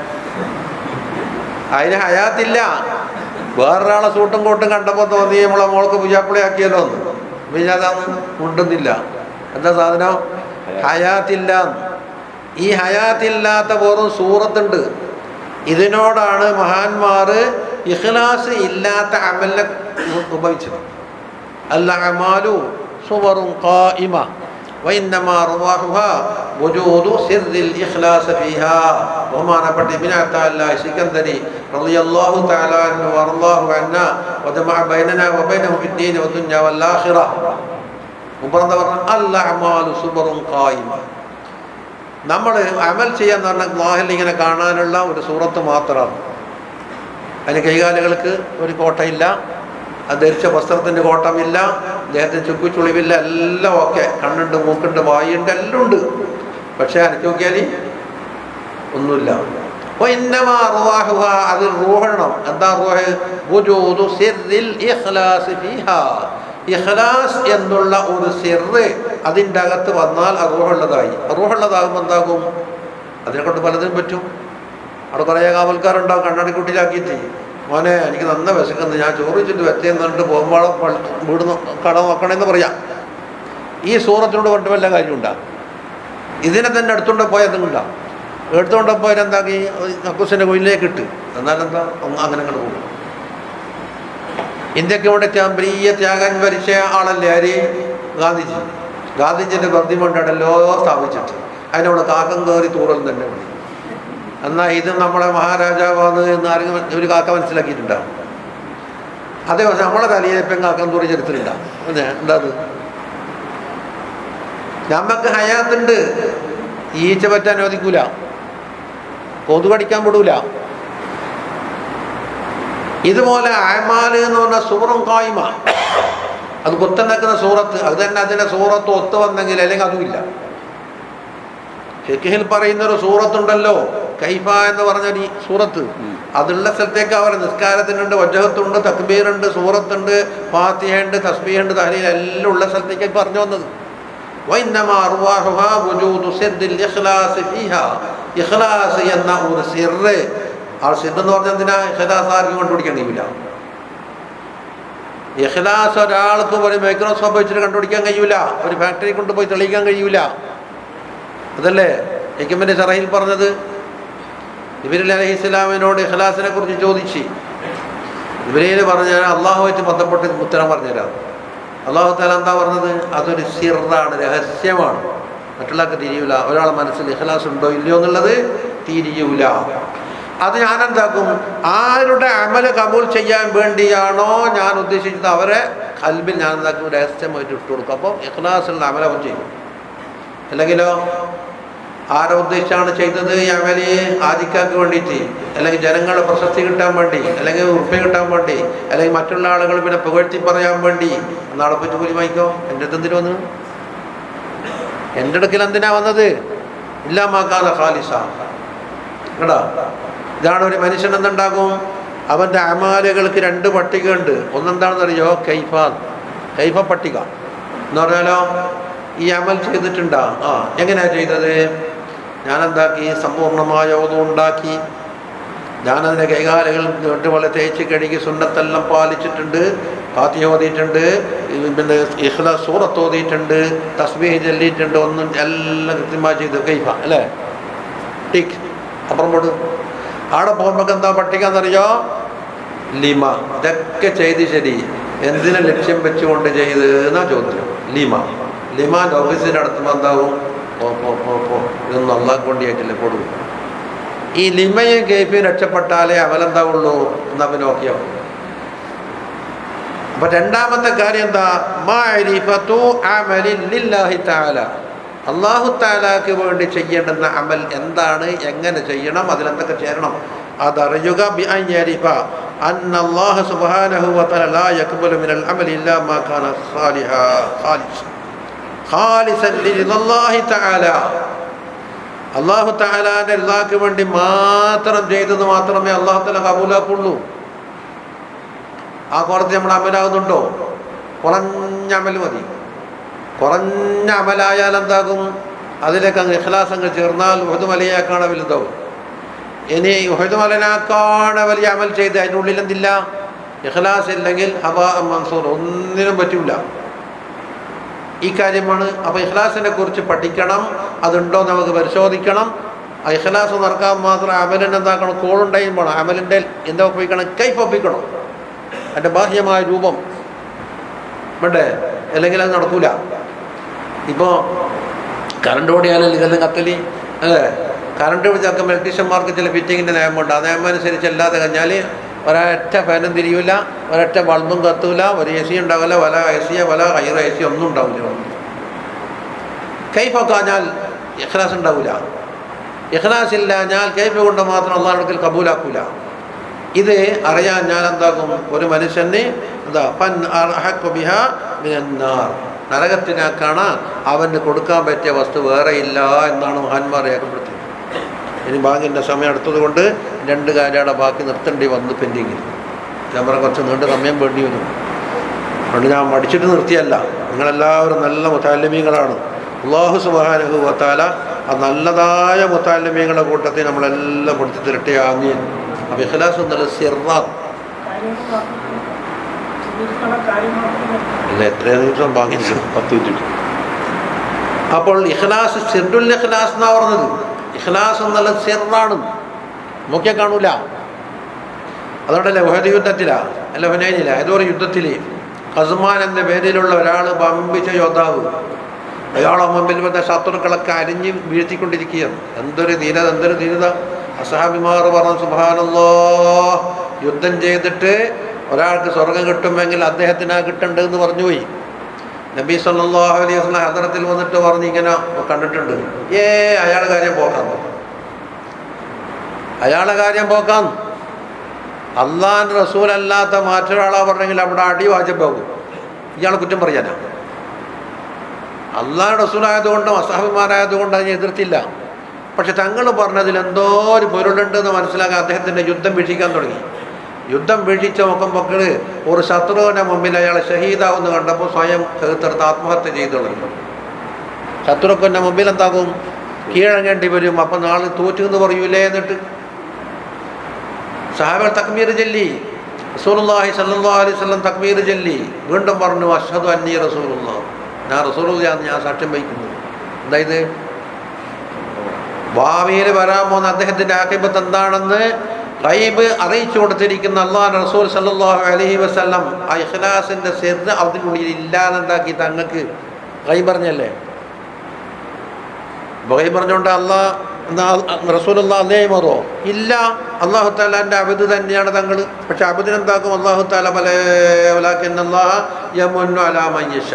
അതിന് ഹയാത്തില്ല വേറൊരാളെ സൂട്ടും കോട്ടും കണ്ടപ്പോൾ തോന്നി നമ്മളെ മോൾക്ക് പുജാപ്പിളയാക്കിയല്ലോ എന്ന് പിന്നെ അതൊന്നും ഉണ്ടെന്നില്ല എന്താ സാധനം ഹയാത്തില്ല ഈ ഹയാത്തില്ലാത്ത വെറും സൂറത്തുണ്ട് ഇതിനോടാണ് മഹാന്മാർ ഇഖ്ലാസ് ഇല്ലാത്ത അമലിനെ ഉപയോഗിച്ചത് അല്ല അമാലു സുവറും ഖായിമ وإنما أرواحها وجود سر الإخلاص فيها ബഹുമാനപ്പെട്ട ഇബ്നു അത്താല്ല സിക്കന്ദരി റളിയല്ലാഹു തആല അൻഹു വറല്ലാഹു അന്നാ വജമഅ ബൈനനാ വബൈനഹു ഫിദ്ദീൻ വദുനിയ വല്ലാഖിറ മുബറദ പറഞ്ഞ അൽ അഅമാലു സുബറുൻ ഖായിമ നമ്മൾ അമൽ ചെയ്യാന്ന് പറഞ്ഞാൽ അള്ളാഹിൽ ഇങ്ങനെ കാണാനുള്ള ഒരു സൂറത്ത് മാത്രമാണ് അതിന് കൈകാലുകൾക്ക് ഒരു കോട്ടയില്ല അത് ധരിച്ച വസ്ത്രത്തിൻ്റെ കോട്ടമില്ല ദേഹത്തിന് ചുക്കുചുളിവില്ല എല്ലാം ഓക്കെ കണ്ണുണ്ട് മൂക്കുണ്ട് വായുണ്ട് എല്ലാം ഉണ്ട് പക്ഷേ എനിക്ക് നോക്കിയാൽ ഒന്നുമില്ല അപ്പോൾ ഇന്നമാ റുവാഹുഹ അത് റൂഹണം എന്താ റൂഹ് വുജൂദു സിർറിൽ ഇഖ്ലാസ് ഫീഹാ ഇഖ്ലാസ് എന്നുള്ള ഒരു സിറ് അതിൻ്റെ അകത്ത് വന്നാൽ അത് റൂഹുള്ളതായി റൂഹുള്ളതാകുമ്പോൾ എന്താകും അതിനെ കൊണ്ട് പലതിനും പറ്റും അവിടെ കുറേ കാവൽക്കാരുണ്ടാവും കണ്ണാടി കുട്ടിയിലാക്കിയിട്ട് മോനെ എനിക്ക് നന്ന വിശക്കുന്നു ഞാൻ ചോറിച്ചിട്ട് വെച്ചേന്ന് പറഞ്ഞിട്ട് പോകുമ്പോൾ വീട് നോ- കട നോക്കണമെന്ന് പറയാം ഈ സൂറത്തിനോട് കൊണ്ട് വല്ല കാര്യമുണ്ടാ ഇതിനെ തന്നെ എടുത്തുകൊണ്ട് പോയാൽ എന്തുകൊണ്ടാ എടുത്തുകൊണ്ട് പോയാൽ എന്താക്കി കക്കൂസിൻ്റെ കുയിലേക്ക് ഇട്ട് എന്നാലെന്താ ഒന്ന് അങ്ങനെ അങ്ങോട്ട് പോകും ഇന്ത്യക്ക് ഇവിടെ ത്യാ- വലിയ ത്യാഗം വരിച്ച ആളല്ലേ ആര് ഗാന്ധിജി ഗാന്ധിജിന്റെ പ്രതിമണ്ടല്ലോ സ്ഥാപിച്ചിട്ട് അതിനവിടെ കാക്കം കയറി തൂറൽ തന്നെ മതി എന്നാൽ ഇത് നമ്മളെ മഹാരാജാവാണ് എന്ന് ആരെങ്കിലും ഒരു കാക്ക മനസ്സിലാക്കിയിട്ടുണ്ടാവും അതേ പക്ഷെ നമ്മളെ തലയിൽ ഇപ്പം കാക്കം തൂറി ചരിത്രമില്ല അതെ എന്താ അത് നമുക്ക് ഹയാത്തുണ്ട് ഈച്ച പറ്റാൻ അനുവദിക്കൂല കൊതു കടിക്കാൻ വിടൂല ഇതുപോലെ അയമാല് എന്ന് പറഞ്ഞ സൂറും കായ്മ അത് കുത്തനക്കുന്ന സൂറത്ത് അത് തന്നെ അതിന്റെ സൂറത്ത് ഒത്തു വന്നെങ്കിൽ അല്ലെങ്കിൽ അതുമില്ല ഫിഖിൽ പറയുന്ന ഒരു സൂറത്തുണ്ടല്ലോ കൈഫ എന്ന് പറഞ്ഞ ഈ സൂറത്ത് അതുള്ള സ്ഥലത്തേക്ക് അവർ നിസ്കാരത്തിനുണ്ട് വജഹത്തുണ്ട് തക്ബീറുണ്ട് സൂറത്തുണ്ട് ഫാത്തിഹയുണ്ട് തസ്ബീഹുണ്ട് തഹലീൽ എല്ലാം ഉള്ള സ്ഥലത്തേക്ക് പറഞ്ഞു വന്നത് وإنما أرواحها وجود سر الإخلاص فيها ഇഖ്ലാസ് എന്ന ഒരു സിറ് ആ സിറ് എന്ന് പറഞ്ഞാൽ എന്തിനാ ഇഖ്ലാസ് ആർക്കും കണ്ടുപിടിക്കാൻ കഴിയില്ല ഇഖ്ലാസ് ഒരാൾക്ക് ഒരു മൈക്രോസ്കോപ്പ് വെച്ചിട്ട് കണ്ടുപിടിക്കാൻ കഴിയൂല ഒരു ഫാക്ടറി കൊണ്ടുപോയി തെളിയിക്കാൻ കഴിയൂല അതല്ലേ ഹെക്കിമിന്റെ ചെറയിൽ പറഞ്ഞത് ഇബിരൽ അലഹി ഇസ്ലാമിനോട് ഇഖ്ലാസിനെ കുറിച്ച് ചോദിച്ച് ഇബിരയിൽ പറഞ്ഞാൽ അള്ളാഹുമായിട്ട് ബന്ധപ്പെട്ട് ഉത്തരം പറഞ്ഞുതരാം അള്ളാഹു താല എന്താ പറഞ്ഞത് അതൊരു സിറാണ് രഹസ്യമാണ് മറ്റുള്ളവർക്ക് തിരിയൂല ഒരാളെ മനസ്സിൽ ഇഖ്ലാസ് ഉണ്ടോ ഇല്ലയോ എന്നുള്ളത് തിരിയൂല അത് ഞാൻ എന്താക്കും ആരുടെ അമല് കബൂൽ ചെയ്യാൻ വേണ്ടിയാണോ ഞാൻ ഉദ്ദേശിച്ചത് അവരെ കൽബിൽ ഞാൻ എന്താക്കും രഹസ്യമായിട്ട് ഇട്ട് കൊടുക്കും അപ്പോൾ ഇഖ്ലാസുള്ള അമല അവൻ ചെയ്യും അല്ലെങ്കിലോ ആരെ ഉദ്ദേശിച്ചാണ് ചെയ്തത് ഈ അമല് ആദിക്കാക്ക് വേണ്ടിയിട്ട് അല്ലെങ്കിൽ ജനങ്ങളുടെ പ്രശസ്തി കിട്ടാൻ വേണ്ടി അല്ലെങ്കിൽ ഉറുപ്പ്യ കിട്ടാൻ വേണ്ടി അല്ലെങ്കിൽ മറ്റുള്ള ആളുകൾ പിന്നെ പുകഴ്ത്തി പറയാൻ വേണ്ടി നാളെ പറ്റി കൂലി വാങ്ങിക്കോ എൻ്റെ അടുത്ത് എന്തിനു വന്നു എൻ്റെ അടുക്കൽ എന്തിനാ വന്നത് ഇല്ലാമാക്കാതെ ഖാലിസ കേട്ടോ ഇതാണ് ഒരു മനുഷ്യൻ എന്തുണ്ടാകും അവൻ്റെ അമാലുകൾക്ക് രണ്ട് പട്ടിക ഉണ്ട് ഒന്നെന്താണെന്നറിയോ കൈഫ കൈഫ പട്ടിക എന്ന് പറഞ്ഞാലോ ഈ അമൽ ചെയ്തിട്ടുണ്ടാ ആ എങ്ങനെയാ ചെയ്തത് ഞാനെന്താക്കി സമ്പൂർണ്ണമായ ഒന്നും ഉണ്ടാക്കി ഞാനതിനെ കൈകാലുകൾ തൊട്ട് പോലെ തേച്ച് കഴുകി സുന്നത്തെല്ലാം പാലിച്ചിട്ടുണ്ട് ഫാത്തിഹ ഓതിയിട്ടുണ്ട് ഈ പിന്നെ ഇഹ്ല സൂറത്ത് ഓതിയിട്ടുണ്ട് തസ്ബീഹ് ചൊല്ലിയിട്ടുണ്ട് ഒന്നും എല്ലാം കൃത്യമായി ചെയ്തു കൈഫ അല്ലേ ടിക്ക് അപ്പുറം പോട് അവിടെ പോകുമ്പോൾ എന്താ പട്ടിക എന്നറിയോ ലിമ ഇതൊക്കെ ചെയ്ത് ശരി എന്തിനെ ലക്ഷ്യം വെച്ചുകൊണ്ട് ചെയ്ത് എന്നാ ചോദ്യം ലിമ ലിമാൻ്റെ ഓഫീസിൻ്റെ അടുത്തുമ്പോൾ എന്താവും പോ പോ പോ പോ ഇതൊന്നും അള്ളാഹ് കൊണ്ടിയായിട്ടില്ല കൊടു ഈ ലിമയും കേപ്പിയും രക്ഷപ്പെട്ടാലേ അവലെന്താവുള്ളൂ എന്നാ പിന്നെ ഓക്കെ ആവും അപ്പൊ രണ്ടാമത്തെ കാര്യം എന്താ മാരിഫത്തു അമലിൻ ലില്ലാഹി തആല അള്ളാഹു താലാക്ക് വേണ്ടി ചെയ്യേണ്ടുന്ന അമൽ എന്താണ് എങ്ങനെ ചെയ്യണം അതിലെന്തൊക്കെ ചേരണം അതറിയുക ബി അൻ യരിഫ അന്ന അല്ലാഹു സുബ്ഹാനഹു വ തആല ലാ യഖ്ബലു മിനൽ അമലി ഇല്ലാ മാ കാന സാലിഹ ഖാലിസ് ഖാലിസൻ ലില്ലാഹി തആല അള്ളാഹു താലാന്റെ അള്ളാഹ്ക്ക് വേണ്ടി മാത്രം ചെയ്തത് മാത്രമേ അള്ളാഹു താല കബൂലാക്കുള്ളൂ ആ കുറച്ച് നമ്മൾ അമലാകുന്നുണ്ടോ കുറഞ്ഞ അമൽ മതി കുറഞ്ഞ അമലായാൽ എന്താകും അതിലേക്ക് അങ്ങ് ഇഖ്ലാസ് അങ്ങ് ചേർന്നാൽ ഉഹദുമലയേക്കാണ് വലുതാവും ഇനി ഉഹദുമലനാക്കാണ് വലിയ അമൽ ചെയ്ത് അതിൻ്റെ ഉള്ളിൽ എന്തില്ല ഇഖ്ലാസ് ഇല്ലെങ്കിൽ ഹബ മൻസൂർ ഒന്നിനും പറ്റൂല ഈ കാര്യമാണ് അപ്പോൾ ഇഖ്ലാസിനെ കുറിച്ച് പഠിക്കണം അതുണ്ടോ നമുക്ക് പരിശോധിക്കണം ആ ഇഖ്ലാസ് നടക്കാൻ മാത്രം അമലിന് എന്താക്കണം കോളുണ്ടായും വേണം അമലിൻ്റെ എന്താ ഒപ്പിക്കണം കൈഫ് ഒപ്പിക്കണം അതിൻ്റെ ബാഹ്യമായ രൂപം വേണ്ടേ അല്ലെങ്കിൽ അത് നടക്കൂല ഇപ്പോൾ കറണ്ട് ഓടിയാലും ഇതെല്ലാം കത്തലി അല്ലേ കറണ്ട് പിടിച്ചൊക്കെ ഇലക്ട്രീഷ്യന്മാർക്ക് ചില ഫിറ്റിങ്ങിൻ്റെ നിയമമുണ്ട് ആ നിയമം അനുസരിച്ച് അല്ലാതെ കഴിഞ്ഞാൽ ഒരൊറ്റ ഫാനും തിരിയൂല ഒരൊറ്റ ബൾബും കത്തൂല ഒരു എ സി ഉണ്ടാവില്ല വല എ സിയോ വല ഹൈറ എ സി ഒന്നും ഉണ്ടാവില്ല കൈഫൊക്കെ കഴിഞ്ഞാൽ ഇഖ്ലാസ് ഉണ്ടാവില്ല ഇഖ്ലാസ് ഇല്ല ഞാൻ കൈഫ് കൊണ്ട് മാത്രം അള്ളാഹുക്കൽ കബൂലാക്കൂല ഇത് അറിയാൻ ഞാൻ എന്താകും ഒരു മനുഷ്യന് എന്താ പൻ അർഹഖു ബിഹാ മിനന്നാർ നരകത്തിനാക്കാണ് അവന് കൊടുക്കാൻ പറ്റിയ വസ്തു വേറെ ഇല്ല എന്നാണ് മഹാന്മാർ രേഖപ്പെടുത്തിയത് ഇനി ബാങ്കിൻ്റെ സമയം അടുത്തത് കൊണ്ട് രണ്ട് കാര്യമാണ് ബാക്കി നിർത്തേണ്ടി വന്നു പെൻഡിങ്ങിൽ ഞാൻ പറഞ്ഞ കുറച്ച് നീണ്ട സമയം വേണ്ടി വരും അതുകൊണ്ട് ഞാൻ മടിച്ചിട്ട് നിർത്തിയല്ല നിങ്ങളെല്ലാവരും നല്ല മുത്താലിമീങ്ങളാണ് അള്ളാഹു സുബാനഹു വത്താല ആ നല്ലതായ മുത്താലിമീങ്ങളുടെ കൂട്ടത്തിൽ നമ്മളെല്ലാം കൊടുത്ത് തിരട്ടി ആമീൻ അപ്പം ഇഖ്ലാസ് എന്നുള്ള സിറാത്ത് അല്ല എത്രയോ ദിവസം ബാക്കി
പത്ത് മിനിറ്റ്
അപ്പോൾ ഇഖ്ലാസ് സിർഡുൽ ഇഖ്ലാസ് എന്നാ പറഞ്ഞത് ഇഖ്ലാസ് എന്നുള്ള സിറാണ് നോക്കിയാൽ കാണൂല അതുകൊണ്ടല്ലേ ഉഹദ് യുദ്ധത്തിലാ അല്ല ഹുനൈനില ഏതോ ഒരു യുദ്ധത്തിൽ ഖസ്മാൻ എന്ന പേരിലുള്ള ഒരാൾ പമ്പിച്ച യോദ്ധാവ് അയാളെ മുമ്പിൽ വന്ന ശത്രുക്കളൊക്കെ അരിഞ്ഞ് വീഴ്ത്തിക്കൊണ്ടിരിക്കുകയാണ് എന്തൊരു ധീരത എന്തൊരു ധീരത അസഹാബിമാർ പറഞ്ഞു സുബാനല്ലോ യുദ്ധം ചെയ്തിട്ട് ഒരാൾക്ക് സ്വർഗം കിട്ടുമെങ്കിൽ അദ്ദേഹത്തിന് ആ കിട്ടണ്ടെന്ന് പറഞ്ഞുപോയി നബി സല്ലല്ലാഹു അലൈഹി വസല്ലം ഹദ്റത്തിൽ വന്നിട്ട് പറഞ്ഞ് ഇങ്ങനെ കണ്ടിട്ടുണ്ട് ഏ അയാളുടെ കാര്യം പോക്കാം അയാളുടെ കാര്യം പോക്കാം അള്ളാൻ റസൂൽ അല്ലാത്ത മറ്റൊരാളാ പറഞ്ഞെങ്കിൽ അവിടെ അടി വാചപ്പാകും ഇയാളെ കുറ്റം പറയാനാ അള്ളാൻ റസൂലായതുകൊണ്ടും അസാഹിമാരായതുകൊണ്ടും അതിനെ എതിർത്തില്ല പക്ഷെ തങ്ങൾ പറഞ്ഞതിൽ എന്തോ ഒരു പൊരുളുണ്ടെന്ന് മനസ്സിലാക്കാൻ അദ്ദേഹത്തിൻ്റെ യുദ്ധം വീക്ഷിക്കാൻ തുടങ്ങി യുദ്ധം വീക്ഷിച്ച മുഖംപക്കൾ ഒരു ശത്രുവിൻ്റെ മുമ്പിൽ അയാളെ ഷഹീദാവെന്ന് കണ്ടപ്പോൾ സ്വയം ചെറുത്തെടുത്ത് ആത്മഹത്യ ചെയ്തു തുടങ്ങി ശത്രുക്കൻ്റെ മുമ്പിൽ എന്താകും കീഴങ്ങേണ്ടി വരും അപ്പം നാളെ തോറ്റു എന്ന് പറയൂലേ എന്നിട്ട് സഹാബൽ തക്മീർ ചൊല്ലി റസൂലുള്ളാഹി സല്ലല്ലാഹു അലൈഹി വസല്ലം തക്മീർ ചൊല്ലി വീണ്ടും പറഞ്ഞു അഷ്ഹദു അന്നി റസൂലുള്ള ഞാൻ റസൂലുള്ളാന്ന് ഞാൻ സാക്ഷ്യം വഹിക്കുന്നു അതായത് ഭാവിയിൽ വരാൻ പോകുന്ന അദ്ദേഹത്തിന്റെ ആക്കിബത്ത് എന്താണെന്ന് റൈബ് അറിയിച്ചു കൊടുത്തിരിക്കുന്ന അള്ളാഹ് റസൂൽ സല്ലല്ലാഹു അലൈഹി വസല്ലം ആ ഇഖ്ലാസിന്റെ സിർ അതിനുള്ളിൽ ഇല്ലാതെന്താക്കി തങ്ങൾക്ക് റൈബ് പറഞ്ഞല്ലേ ബഹൈ പറഞ്ഞുകൊണ്ട് അള്ളാഹ് എന്താ റസൂലുള്ള അതേ മതോ ഇല്ല അള്ളാഹു താലാൻ്റെ അബദ് തന്നെയാണ് തങ്ങൾ പക്ഷെ അബദിനെന്താക്കും അള്ളാഹു താല പല യമുന്നു അലാമയ്യഷ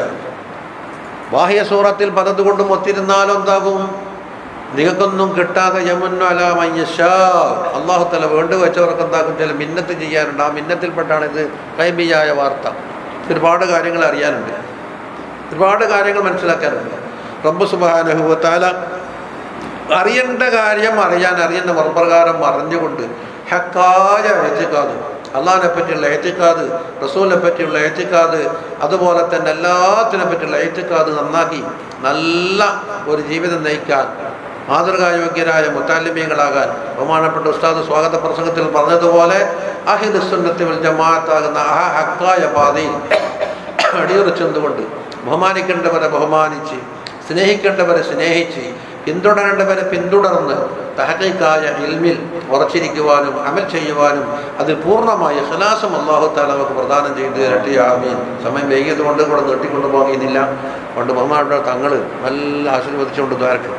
ബാഹ്യ സൂറത്തിൽ പലത് കൊണ്ടും ഒത്തിരുന്നാലും എന്താകും നിങ്ങൾക്കൊന്നും കിട്ടാതെ യമുന്നു അലാമയ്യഷ അള്ളാഹു താല വേണ്ടി വെച്ചവർക്ക് എന്താക്കും ചില മിന്നത്ത് ചെയ്യാനുണ്ട് ആ മിന്നത്തിൽപ്പെട്ടാണ് ഇത് കൈബിയായ വാർത്ത ഒരുപാട് കാര്യങ്ങൾ അറിയാനുണ്ട് ഒരുപാട് കാര്യങ്ങൾ മനസ്സിലാക്കാനുണ്ട് റബ്ബ് സുബാനഹുവത്താല അറിയേണ്ട കാര്യം അറിയാൻ അറിയുന്ന മറുപ്രകാരം അറിഞ്ഞുകൊണ്ട് ഹക്കായ ഏറ്റിക്കാത് അള്ളാഹിനെ പറ്റിയുള്ള ഏറ്റിക്കാത് റസൂലിനെ പറ്റിയുള്ള ഏറ്റിക്കാത് അതുപോലെ തന്നെ എല്ലാത്തിനെ പറ്റിയുള്ള ഏറ്റിക്കാത് നന്നാക്കി നല്ല ഒരു ജീവിതം നയിക്കാൻ മാതൃകായോഗ്യരായ മുത്താലിമീങ്ങളാകാൻ ബഹുമാനപ്പെട്ട ഉസ്താദ് സ്വാഗത പ്രസംഗത്തിൽ പറഞ്ഞതുപോലെ അഹിദുസുന്നത്തിൽ ജമാഅത്താകുന്ന ആ ഹക്കായ പാതയിൽ അടിയുറച്ചെന്നുകൊണ്ട് ബഹുമാനിക്കേണ്ടവരെ ബഹുമാനിച്ച് സ്നേഹിക്കേണ്ടവരെ സ്നേഹിച്ച് പിന്തുടരേണ്ടവരെ പിന്തുടർന്ന് തഹക്കൈക്കായ ഇൽമിൽ ഉറച്ചിരിക്കുവാനും അമൽ ചെയ്യുവാനും അതിൽ പൂർണ്ണമായ ഖലാസം അള്ളാഹു താല നമുക്ക് പ്രദാനം ചെയ്ത് ഇരട്ടി ആമീൻ സമയം വൈകിയത് കൊണ്ട് കൂടെ നീട്ടിക്കൊണ്ടു പോകുന്നില്ല കൊണ്ട് ബഹുമാനപ്പെട്ട തങ്ങൾ നല്ല ആശീർവദിച്ചുകൊണ്ട് ദ്വാരക്കും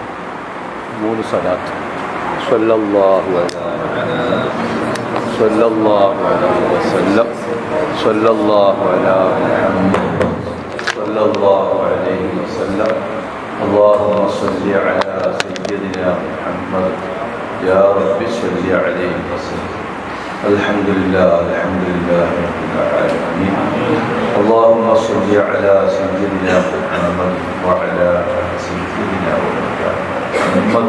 മൂന്ന് സലാത്ത് സ്വല്ലല്ലാഹു അലാ സ്വല്ലല്ലാഹു അലൈഹി വസല്ലം സ്വല്ലല്ലാഹു അലാ മുഹമ്മദ് സ്വല്ലല്ലാഹു അലൈഹി വസല്ലം اللهم صل على سيدنا محمد يا رب صل عليه وسلم الحمد لله الحمد لله رب العالمين اللهم صل على سيدنا محمد وعلى سيدنا محمد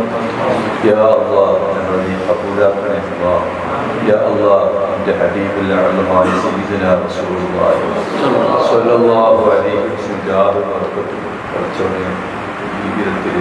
يا الله الذي قبلك الله يا الله عند حبيب العلماء سيدنا رسول الله صلى الله عليه وسلم جاه بركته ورسوله ജീവിതത്തിൽ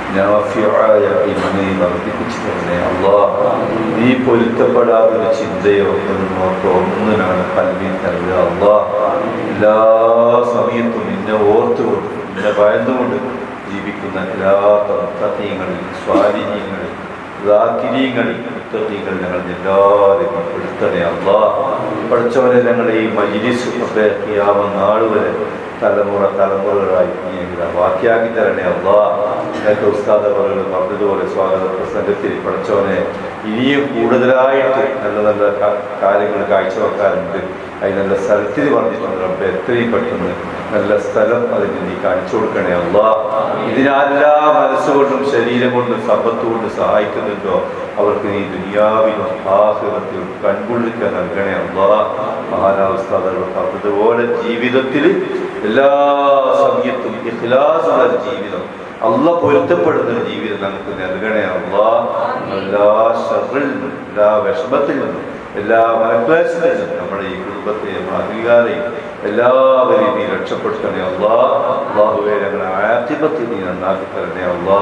നാഫിയായ ഇമനെ വർദ്ധിപ്പിച്ചു തന്നെ അള്ളാഹ് നീ പൊരുത്തപ്പെടാതൊരു ചിന്തയോ ഒരു നോക്കോ ഒന്നിനാണ് കൽവിൽ നൽകുക അള്ളാഹ് എല്ലാ സമയത്തും നിന്നെ ഓർത്തുകൊണ്ട് നിന്നെ ഭയന്നുകൊണ്ട് ജീവിക്കുന്ന എല്ലാ തത്വീയങ്ങളിൽ സ്വാധീനങ്ങളിൽ റാക്കിരീങ്ങളിൽ മുത്തീങ്ങൾ ഞങ്ങൾ എല്ലാവരും ഉൾപ്പെടുത്തണേ അള്ളാ പഠിച്ചവരെ ഞങ്ങളെ ഈ മജിലിസ് ചെയ്യാവുന്ന നാൾ വരെ തലമുറ തലമുറകളായി നീ ഞങ്ങളെ വാക്കിയാക്കി തരണേ അള്ളാ നേരത്തെ ഉസ്താദ പറയുന്നത് പറഞ്ഞതുപോലെ സ്വാഗത പ്രസംഗത്തിൽ പഠിച്ചവനെ ഇനിയും കൂടുതലായിട്ട് നല്ല നല്ല കാര്യങ്ങൾ കാഴ്ചവെക്കാറുണ്ട് അതിന് നല്ല സ്ഥലത്തിൽ പറഞ്ഞിട്ടുണ്ട് അപ്പോൾ എത്രയും പെട്ടെന്ന് നല്ല സ്ഥലം അതിന് നീ കാണിച്ചു കൊടുക്കണേ അള്ളാ ഇതിനെല്ലാം മനസ്സുകൊണ്ടും ശരീരം കൊണ്ടും സമ്പത്ത് കൊണ്ടും സഹായിക്കുന്നുണ്ടോ അവർക്ക് നീ ദുനിയാവിനും ആഹൃതത്തിലും കൺകുള്ളിക്കാൻ നൽകണേ അള്ളാ മഹാനാവസ്ഥ അതുപോലെ ജീവിതത്തിൽ എല്ലാ സമയത്തും ഇഖ്ലാസുള്ള ഒരു ജീവിതം അല്ല പൊരുത്തപ്പെടുന്ന ഒരു ജീവിതം നമുക്ക് നൽകണേ അള്ളാ എല്ലാ ഷറിൽ നിന്നും എല്ലാ വിഷമത്തിൽ നിന്നും എല്ലാ മനക്ലേശത്തിൽ നിന്നും നമ്മുടെ ഈ കുടുംബത്തെയും അധികാരെയും എല്ലാവരെയും നീ രക്ഷപ്പെടുത്തണേ അള്ളാ അള്ളാഹുവെ ഞങ്ങളുടെ ആത്തിപത്തിൽ നീ നന്നാക്കി തരണേ അള്ളാ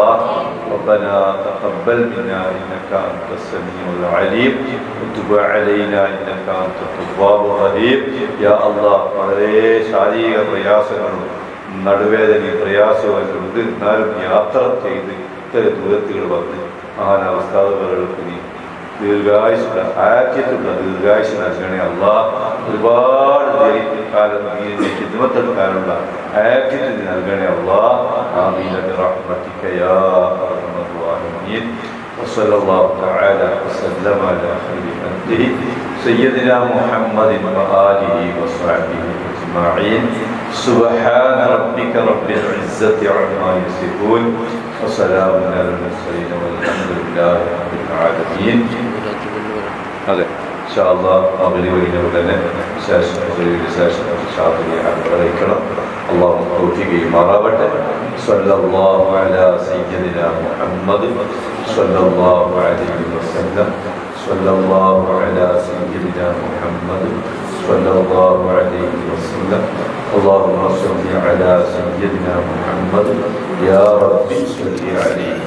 ربنا تقبل منا انك انت السميع العليم وتب علينا انك انت التواب الرحيم يا الله വളരെ ശാരീരിക പ്രയാസങ്ങളും നടുവേദനയും പ്രയാസവും എല്ലാം ഉണ്ട് എന്നാലും യാത്ര ചെയ്ത് ഇത്തരം ദൂരത്തുകൾ വന്ന് മഹാനാവസ്ഥാതുകൾക്ക് നീ ദീർഘായുസുള്ള ആദ്യത്തുള്ള ദീർഘായുസ് നൽകണേ അല്ല ഒരുപാട് ദൈവത്തിൽ കാലം നീ ഹിദ്മത്തെടുക്കാനുള്ള ആദ്യത്തിൽ നൽകണേ അല്ല ആമീന برحمتك يا ارحم الراحمين وصلى الله تعالى وسلم على خير خلقه سيدنا محمد وآله وصحبه أجمعين سبحان ربك رب العزة عما يصفون وسلام على المرسلين والحمد لله رب العالمين അതെ മകളിവരിനെ ഉടനെ ശേഷം മകളിവിന് ശേഷം ഷാദിനെ അറിയിക്കണം അള്ളാഹു തോഫിക്കുകയും മാറാവട്ടെ സ്വല്ലല്ലാഹു അലാ സയ്യിദിന മുഹമ്മദ് സ്വല്ലല്ലാഹു അലൈഹി വസല്ലം സ്വല്ലല്ലാഹു അലാ സയ്യിദിന മുഹമ്മദ് സ്വല്ലല്ലാഹു അലൈഹി വസല്ലം اللهم صل على سيدنا محمد يا رب صل عليه